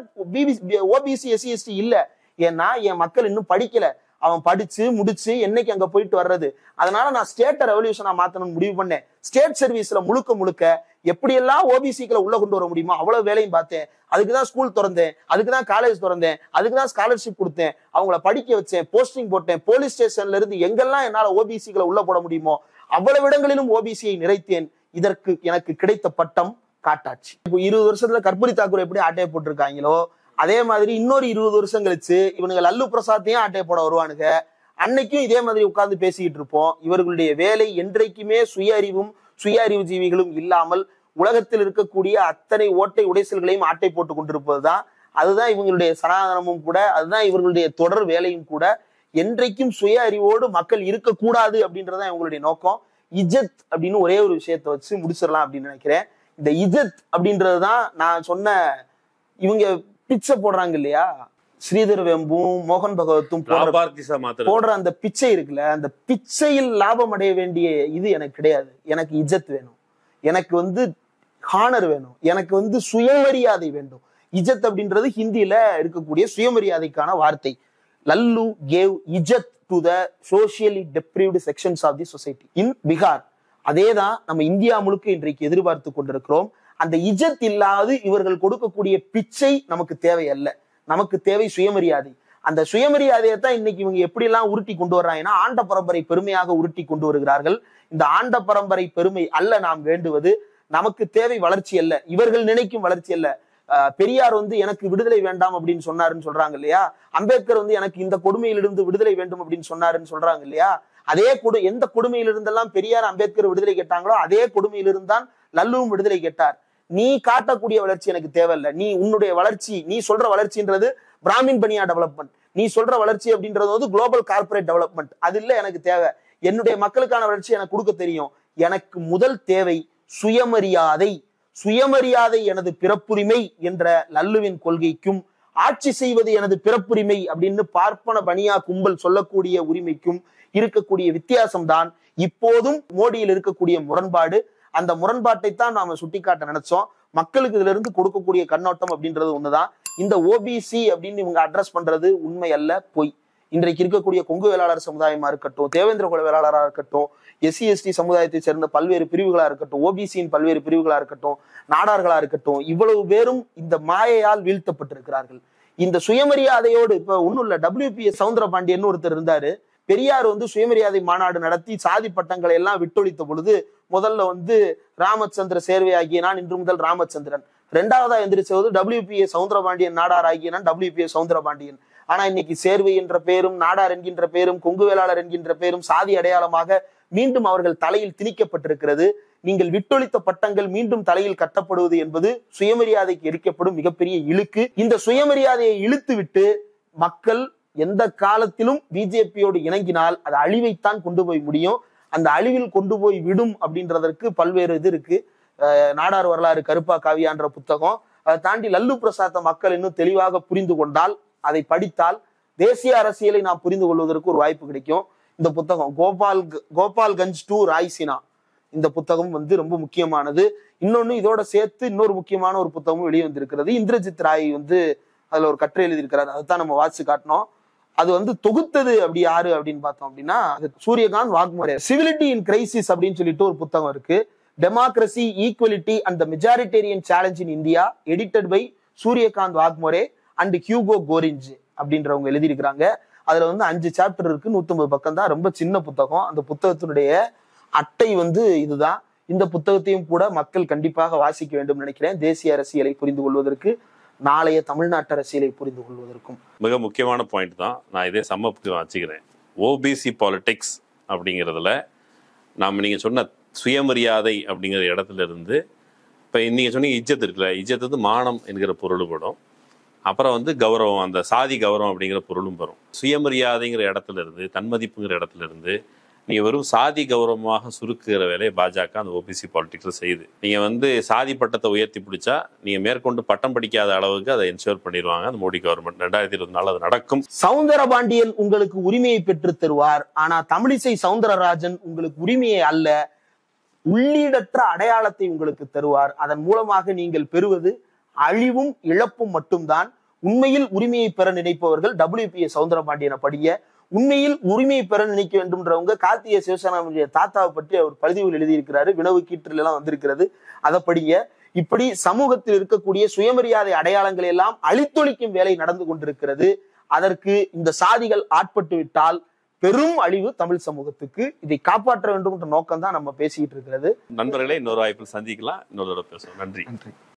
ஓபிசி எஸ்சி எஸ்டி இல்ல ஏன்னா என் மக்கள் இன்னும் படிக்கல அவன் படிச்சு முடிச்சு என்னைக்கு அங்க போயிட்டு வர்றது அதனால நான் ஸ்டேட்டை ரெவல்யூஷனா மாத்தணும்னு முடிவு பண்ணேன் ஸ்டேட் சர்வீஸ்ல முழுக்க முழுக்க எப்படியெல்லாம் ஓபிசிக்களை உள்ள கொண்டு வர முடியுமோ அவ்வளவு வேலையும் பார்த்தேன் அதுக்கு தான் ஸ்கூல் திறந்தேன் அதுக்கு தான் காலேஜ் திறந்தேன் அதுக்கு தான் ஸ்காலர்ஷிப் கொடுத்தேன் அவங்கள படிக்க வச்சேன் போஸ்டிங் போட்டேன் போலீஸ் ஸ்டேஷன்ல இருந்து எங்கெல்லாம் என்னால ஓபிசிக்களை உள்ள போட முடியுமோ அவ்வளவு இடங்களிலும் ஓபிசியை நிறைத்தேன் இதற்கு எனக்கு கிடைத்த பட்டம் காட்டாட்சி இப்போ இருபது வருஷத்துல கற்பூரி தாக்கூர் எப்படி ஆட்டையை போட்டிருக்காங்களோ அதே மாதிரி இன்னொரு இருபது வருஷம் கழிச்சு இவனுங்க லல்லு பிரசாத்தையும் ஆட்டையை போட வருவானுங்க அன்னைக்கும் இதே மாதிரி உட்கார்ந்து பேசிக்கிட்டு இருப்போம் இவர்களுடைய வேலை என்றைக்குமே சுய அறிவும் சுய அறிவு ஜீவிகளும் இல்லாமல் உலகத்தில் இருக்கக்கூடிய அத்தனை ஓட்டை உடைசல்களையும் ஆட்டை போட்டு கொண்டிருப்பதுதான் அதுதான் இவங்களுடைய சனாதனமும் கூட அதுதான் இவர்களுடைய தொடர் வேலையும் கூட என்றைக்கும் சுய அறிவோடு மக்கள் இருக்கக்கூடாது அப்படின்றதான் இவங்களுடைய நோக்கம் இஜத் அப்படின்னு ஒரே ஒரு விஷயத்தை வச்சு முடிச்சிடலாம் அப்படின்னு நினைக்கிறேன் இந்த இஜத் அப்படின்றதுதான் நான் சொன்ன இவங்க பிச்சை போடுறாங்க இல்லையா ஸ்ரீதர் வெம்பும் மோகன் பகவத்தும் போடுற லாபார்த்திசா மாத்திரம் போடுற அந்த பிச்சை இருக்குல்ல அந்த பிச்சையில் லாபம் அடைய வேண்டிய இது எனக்கு கிடையாது எனக்கு இஜத் வேணும் எனக்கு வந்து ஹானர் வேணும் எனக்கு வந்து சுயமரியாதை வேண்டும் இஜத் அப்படின்றது ஹிந்தியில இருக்கக்கூடிய சுயமரியாதைக்கான வார்த்தை Lalu gave izzat to the socially deprived sections of the society in Bihar அதே தான் நம்ம இந்தியா முழுக்க இன்றைக்கு எதிர்பார்த்து கொண்டிருக்கிறோம் அந்த இஜத் இல்லாது இவர்கள் கொடுக்கக்கூடிய பிச்சை நமக்கு தேவையல்ல நமக்கு தேவை சுயமரியாதை அந்த சுயமரியாதையை தான் இன்னைக்கு இவங்க எப்படியெல்லாம் உருட்டி கொண்டு வர்றாங்கன்னா ஆண்ட பரம்பரை பெருமையாக உருட்டி கொண்டு வருகிறார்கள் இந்த ஆண்ட பரம்பரை பெருமை அல்ல நாம் வேண்டுவது நமக்கு தேவை வளர்ச்சி அல்ல இவர்கள் நினைக்கும் வளர்ச்சி அல்ல ஆஹ் பெரியார் வந்து எனக்கு விடுதலை வேண்டாம் அப்படின்னு சொன்னாருன்னு சொல்றாங்க இல்லையா அம்பேத்கர் வந்து எனக்கு இந்த கொடுமையிலிருந்து விடுதலை வேண்டும் அப்படின்னு சொன்னாருன்னு சொல்றாங்க இல்லையா அதே கொடு எந்த கொடுமையிலிருந்தெல்லாம் பெரியார் அம்பேத்கர் விடுதலை கேட்டாங்களோ அதே கொடுமையிலிருந்து தான் லல்லுவும் விடுதலை கேட்டார் நீ காட்டக்கூடிய வளர்ச்சி எனக்கு தேவையில்லை நீ உன்னுடைய வளர்ச்சி நீ சொல்ற வளர்ச்சின்றது பிராமின் பனியா டெவலப்மெண்ட் நீ சொல்ற வளர்ச்சி அப்படின்றது வந்து குளோபல் கார்ப்பரேட் டெவலப்மெண்ட் அது இல்ல எனக்கு தேவை என்னுடைய மக்களுக்கான வளர்ச்சி எனக்கு கொடுக்க தெரியும் எனக்கு முதல் தேவை சுயமரியாதை சுயமரியாதை எனது பிறப்புரிமை என்ற லல்லுவின் கொள்கைக்கும் ஆட்சி செய்வது எனது பிறப்புரிமை அப்படின்னு பார்ப்பன பனியா கும்பல் சொல்லக்கூடிய உரிமைக்கும் இருக்கக்கூடிய வித்தியாசம்தான் இப்போதும் மோடியில் இருக்கக்கூடிய முரண்பாடு அந்த முரண்பாட்டை தான் நாம சுட்டிக்காட்ட நினைச்சோம் மக்களுக்கு இதுல இருந்து கொடுக்கக்கூடிய கண்ணோட்டம் அப்படின்றது ஒண்ணுதான் இந்த ஓபிசி அப்படின்னு இவங்க அட்ரஸ் பண்றது உண்மை அல்ல பொய் இன்றைக்கு இருக்கக்கூடிய கொங்கு வேளாளர் சமுதாயமா இருக்கட்டும் தேவேந்திர குல வேளாளரா இருக்கட்டும் எஸ்சி எஸ்டி சமுதாயத்தை சேர்ந்த பல்வேறு பிரிவுகளா இருக்கட்டும் ஓபிசியின் பல்வேறு பிரிவுகளா இருக்கட்டும் நாடார்களா இருக்கட்டும் இவ்வளவு பேரும் இந்த மாயையால் வீழ்த்தப்பட்டிருக்கிறார்கள் இந்த சுயமரியாதையோடு இப்ப ஒண்ணும் இல்ல டபிள்யூபிஎஸ் சவுந்தரபாண்டியன் ஒருத்தர் இருந்தாரு பெரியார் வந்து சுயமரியாதை மாநாடு நடத்தி சாதி பட்டங்களை எல்லாம் விட்டொழித்த பொழுது முதல்ல வந்து ராமச்சந்திர சேர்வை ஆகிய நான் இன்று முதல் ராமச்சந்திரன் ரெண்டாவதா எந்திரிச்சது டபிள்யூபிஏ சவுந்தரபாண்டியன் நாடார் ஆகிய நான் டபிள்யூபிஏ சவுந்தரபாண்டியன் ஆனா இன்னைக்கு சேர்வை என்ற பெயரும் நாடார் என்கின்ற பெயரும் கொங்கு வேளாளர் என்கின்ற பெயரும் சாதி அடையாளமாக மீண்டும் அவர்கள் தலையில் திணிக்கப்பட்டிருக்கிறது நீங்கள் விட்டொழித்த பட்டங்கள் மீண்டும் தலையில் கட்டப்படுவது என்பது சுயமரியாதைக்கு எரிக்கப்படும் மிகப்பெரிய இழுக்கு இந்த சுயமரியாதையை இழுத்து விட்டு மக்கள் எந்த காலத்திலும் பிஜேபியோடு இணங்கினால் அது அழிவைத்தான் கொண்டு போய் முடியும் அந்த அழிவில் கொண்டு போய் விடும் அப்படின்றதற்கு பல்வேறு இது இருக்கு அஹ் நாடார் வரலாறு கருப்பா காவியான்ற புத்தகம் அதை தாண்டி லல்லு பிரசாத்தை மக்கள் இன்னும் தெளிவாக புரிந்து கொண்டால் அதை படித்தால் தேசிய அரசியலை நாம் புரிந்து கொள்வதற்கு ஒரு வாய்ப்பு கிடைக்கும் இந்த புத்தகம் கோபால் கோபால்கஞ்ச் டு ராய்சினா இந்த புத்தகம் வந்து ரொம்ப முக்கியமானது இன்னொன்னு இதோட சேர்த்து இன்னொரு முக்கியமான ஒரு புத்தகமும் வெளியே வந்திருக்கிறது இந்திரஜித் ராய் வந்து அதுல ஒரு கட்டுரை எழுதியிருக்கிறார் அதைத்தான் நம்ம வாசிச்சு காட்டினோம் அது வந்து தொகுத்தது அப்படி யாரு அப்படின்னு பார்த்தோம் அப்படின்னா அது Suryakant Waghmare civility in crisis அப்படின்னு சொல்லிட்டு ஒரு புத்தகம் இருக்கு democracy equality and the majoritarian challenge in India edited by Suryakant Waghmore and Hugo Gorringe அப்படின்றவங்க எழுதியிருக்கிறாங்க அதுல வந்து அஞ்சு சாப்டர் இருக்கு நூத்தம்பது பக்கம் தான் ரொம்ப சின்ன புத்தகம் அந்த புத்தகத்தினுடைய அட்டை வந்து இதுதான் இந்த புத்தகத்தையும் கூட மக்கள் கண்டிப்பாக வாசிக்க வேண்டும் நினைக்கிறேன் தேசிய அரசியலை புரிந்து கொள்வதற்கு நாளைய தமிழ்நாட்டு அரசியலை புரிந்து கொள்வதற்கும் மிக முக்கியமான பாயிண்ட் தான் நான் இதே சம்மப்புக்கு வச்சுக்கிறேன் ஓபிசி பாலிடிக்ஸ் அப்படிங்கிறதுல நாம் நீங்கள் சொன்ன சுயமரியாதை அப்படிங்கிற இடத்துல இருந்து இப்போ நீங்கள் சொன்னீங்க இஜ்ஜத் இருக்குல்ல இஜ்ஜத் வந்து மானம் என்கிற பொருளுபடும் அப்புறம் வந்து கௌரவம் அந்த சாதி கௌரவம் அப்படிங்கிற பொருளும் வரும் சுயமரியாதைங்கிற இடத்துல இருந்து தன்மதிப்புங்கிற இடத்துல இருந்து நீங்கள் வெறும் சாதி கௌரவமாக சுருக்குகிற வேலையை பாஜக அந்த ஓபிசி பாலிடிக்ஸில் செய்யுது நீங்கள் வந்து சாதி பட்டத்தை உயர்த்தி பிடிச்சா நீங்கள் மேற்கொண்டு பட்டம் படிக்காத அளவுக்கு அதை என்ஷூர் பண்ணிடுவாங்க அந்த மோடி கவர்மெண்ட் ரெண்டாயிரத்தி இருபத்தி நாலு அது நடக்கும் சவுந்தரபாண்டியன் உங்களுக்கு உரிமையை பெற்று தருவார் ஆனா தமிழிசை சவுந்தரராஜன் உங்களுக்கு உரிமையை அல்ல உள்ளீடற்ற அடையாளத்தை உங்களுக்கு தருவார் அதன் மூலமாக நீங்கள் பெறுவது அழிவும் இழப்பும் மட்டும்தான் உண்மையில் உரிமையை பெற நினைப்பவர்கள் டபிள்யூபிஏ சவுந்தரபாண்டியனை படிய உண்மையில் உரிமையை பெற நினைக்க வேண்டும்ன்றவங்க கார்த்திகை சிவசேனாவுடைய தாத்தாவை பற்றி அவர் பதிவுகள் எழுதியிருக்கிறாரு வினவு கீற்றில் எல்லாம் வந்திருக்கிறது அதை படிங்க இப்படி சமூகத்தில் இருக்கக்கூடிய சுயமரியாதை அடையாளங்களை எல்லாம் அழித்தொழிக்கும் வேலை நடந்து கொண்டிருக்கிறது அதற்கு இந்த சாதிகள் ஆட்பட்டு விட்டால் பெரும் அழிவு தமிழ் சமூகத்துக்கு இதை காப்பாற்ற வேண்டும் என்ற நோக்கம் தான் நம்ம பேசிக்கிட்டு இருக்கிறது நண்பர்களே இன்னொரு வாய்ப்பில் சந்திக்கலாம் இன்னொரு தடவை பேசுவோம் நன்றி நன்றி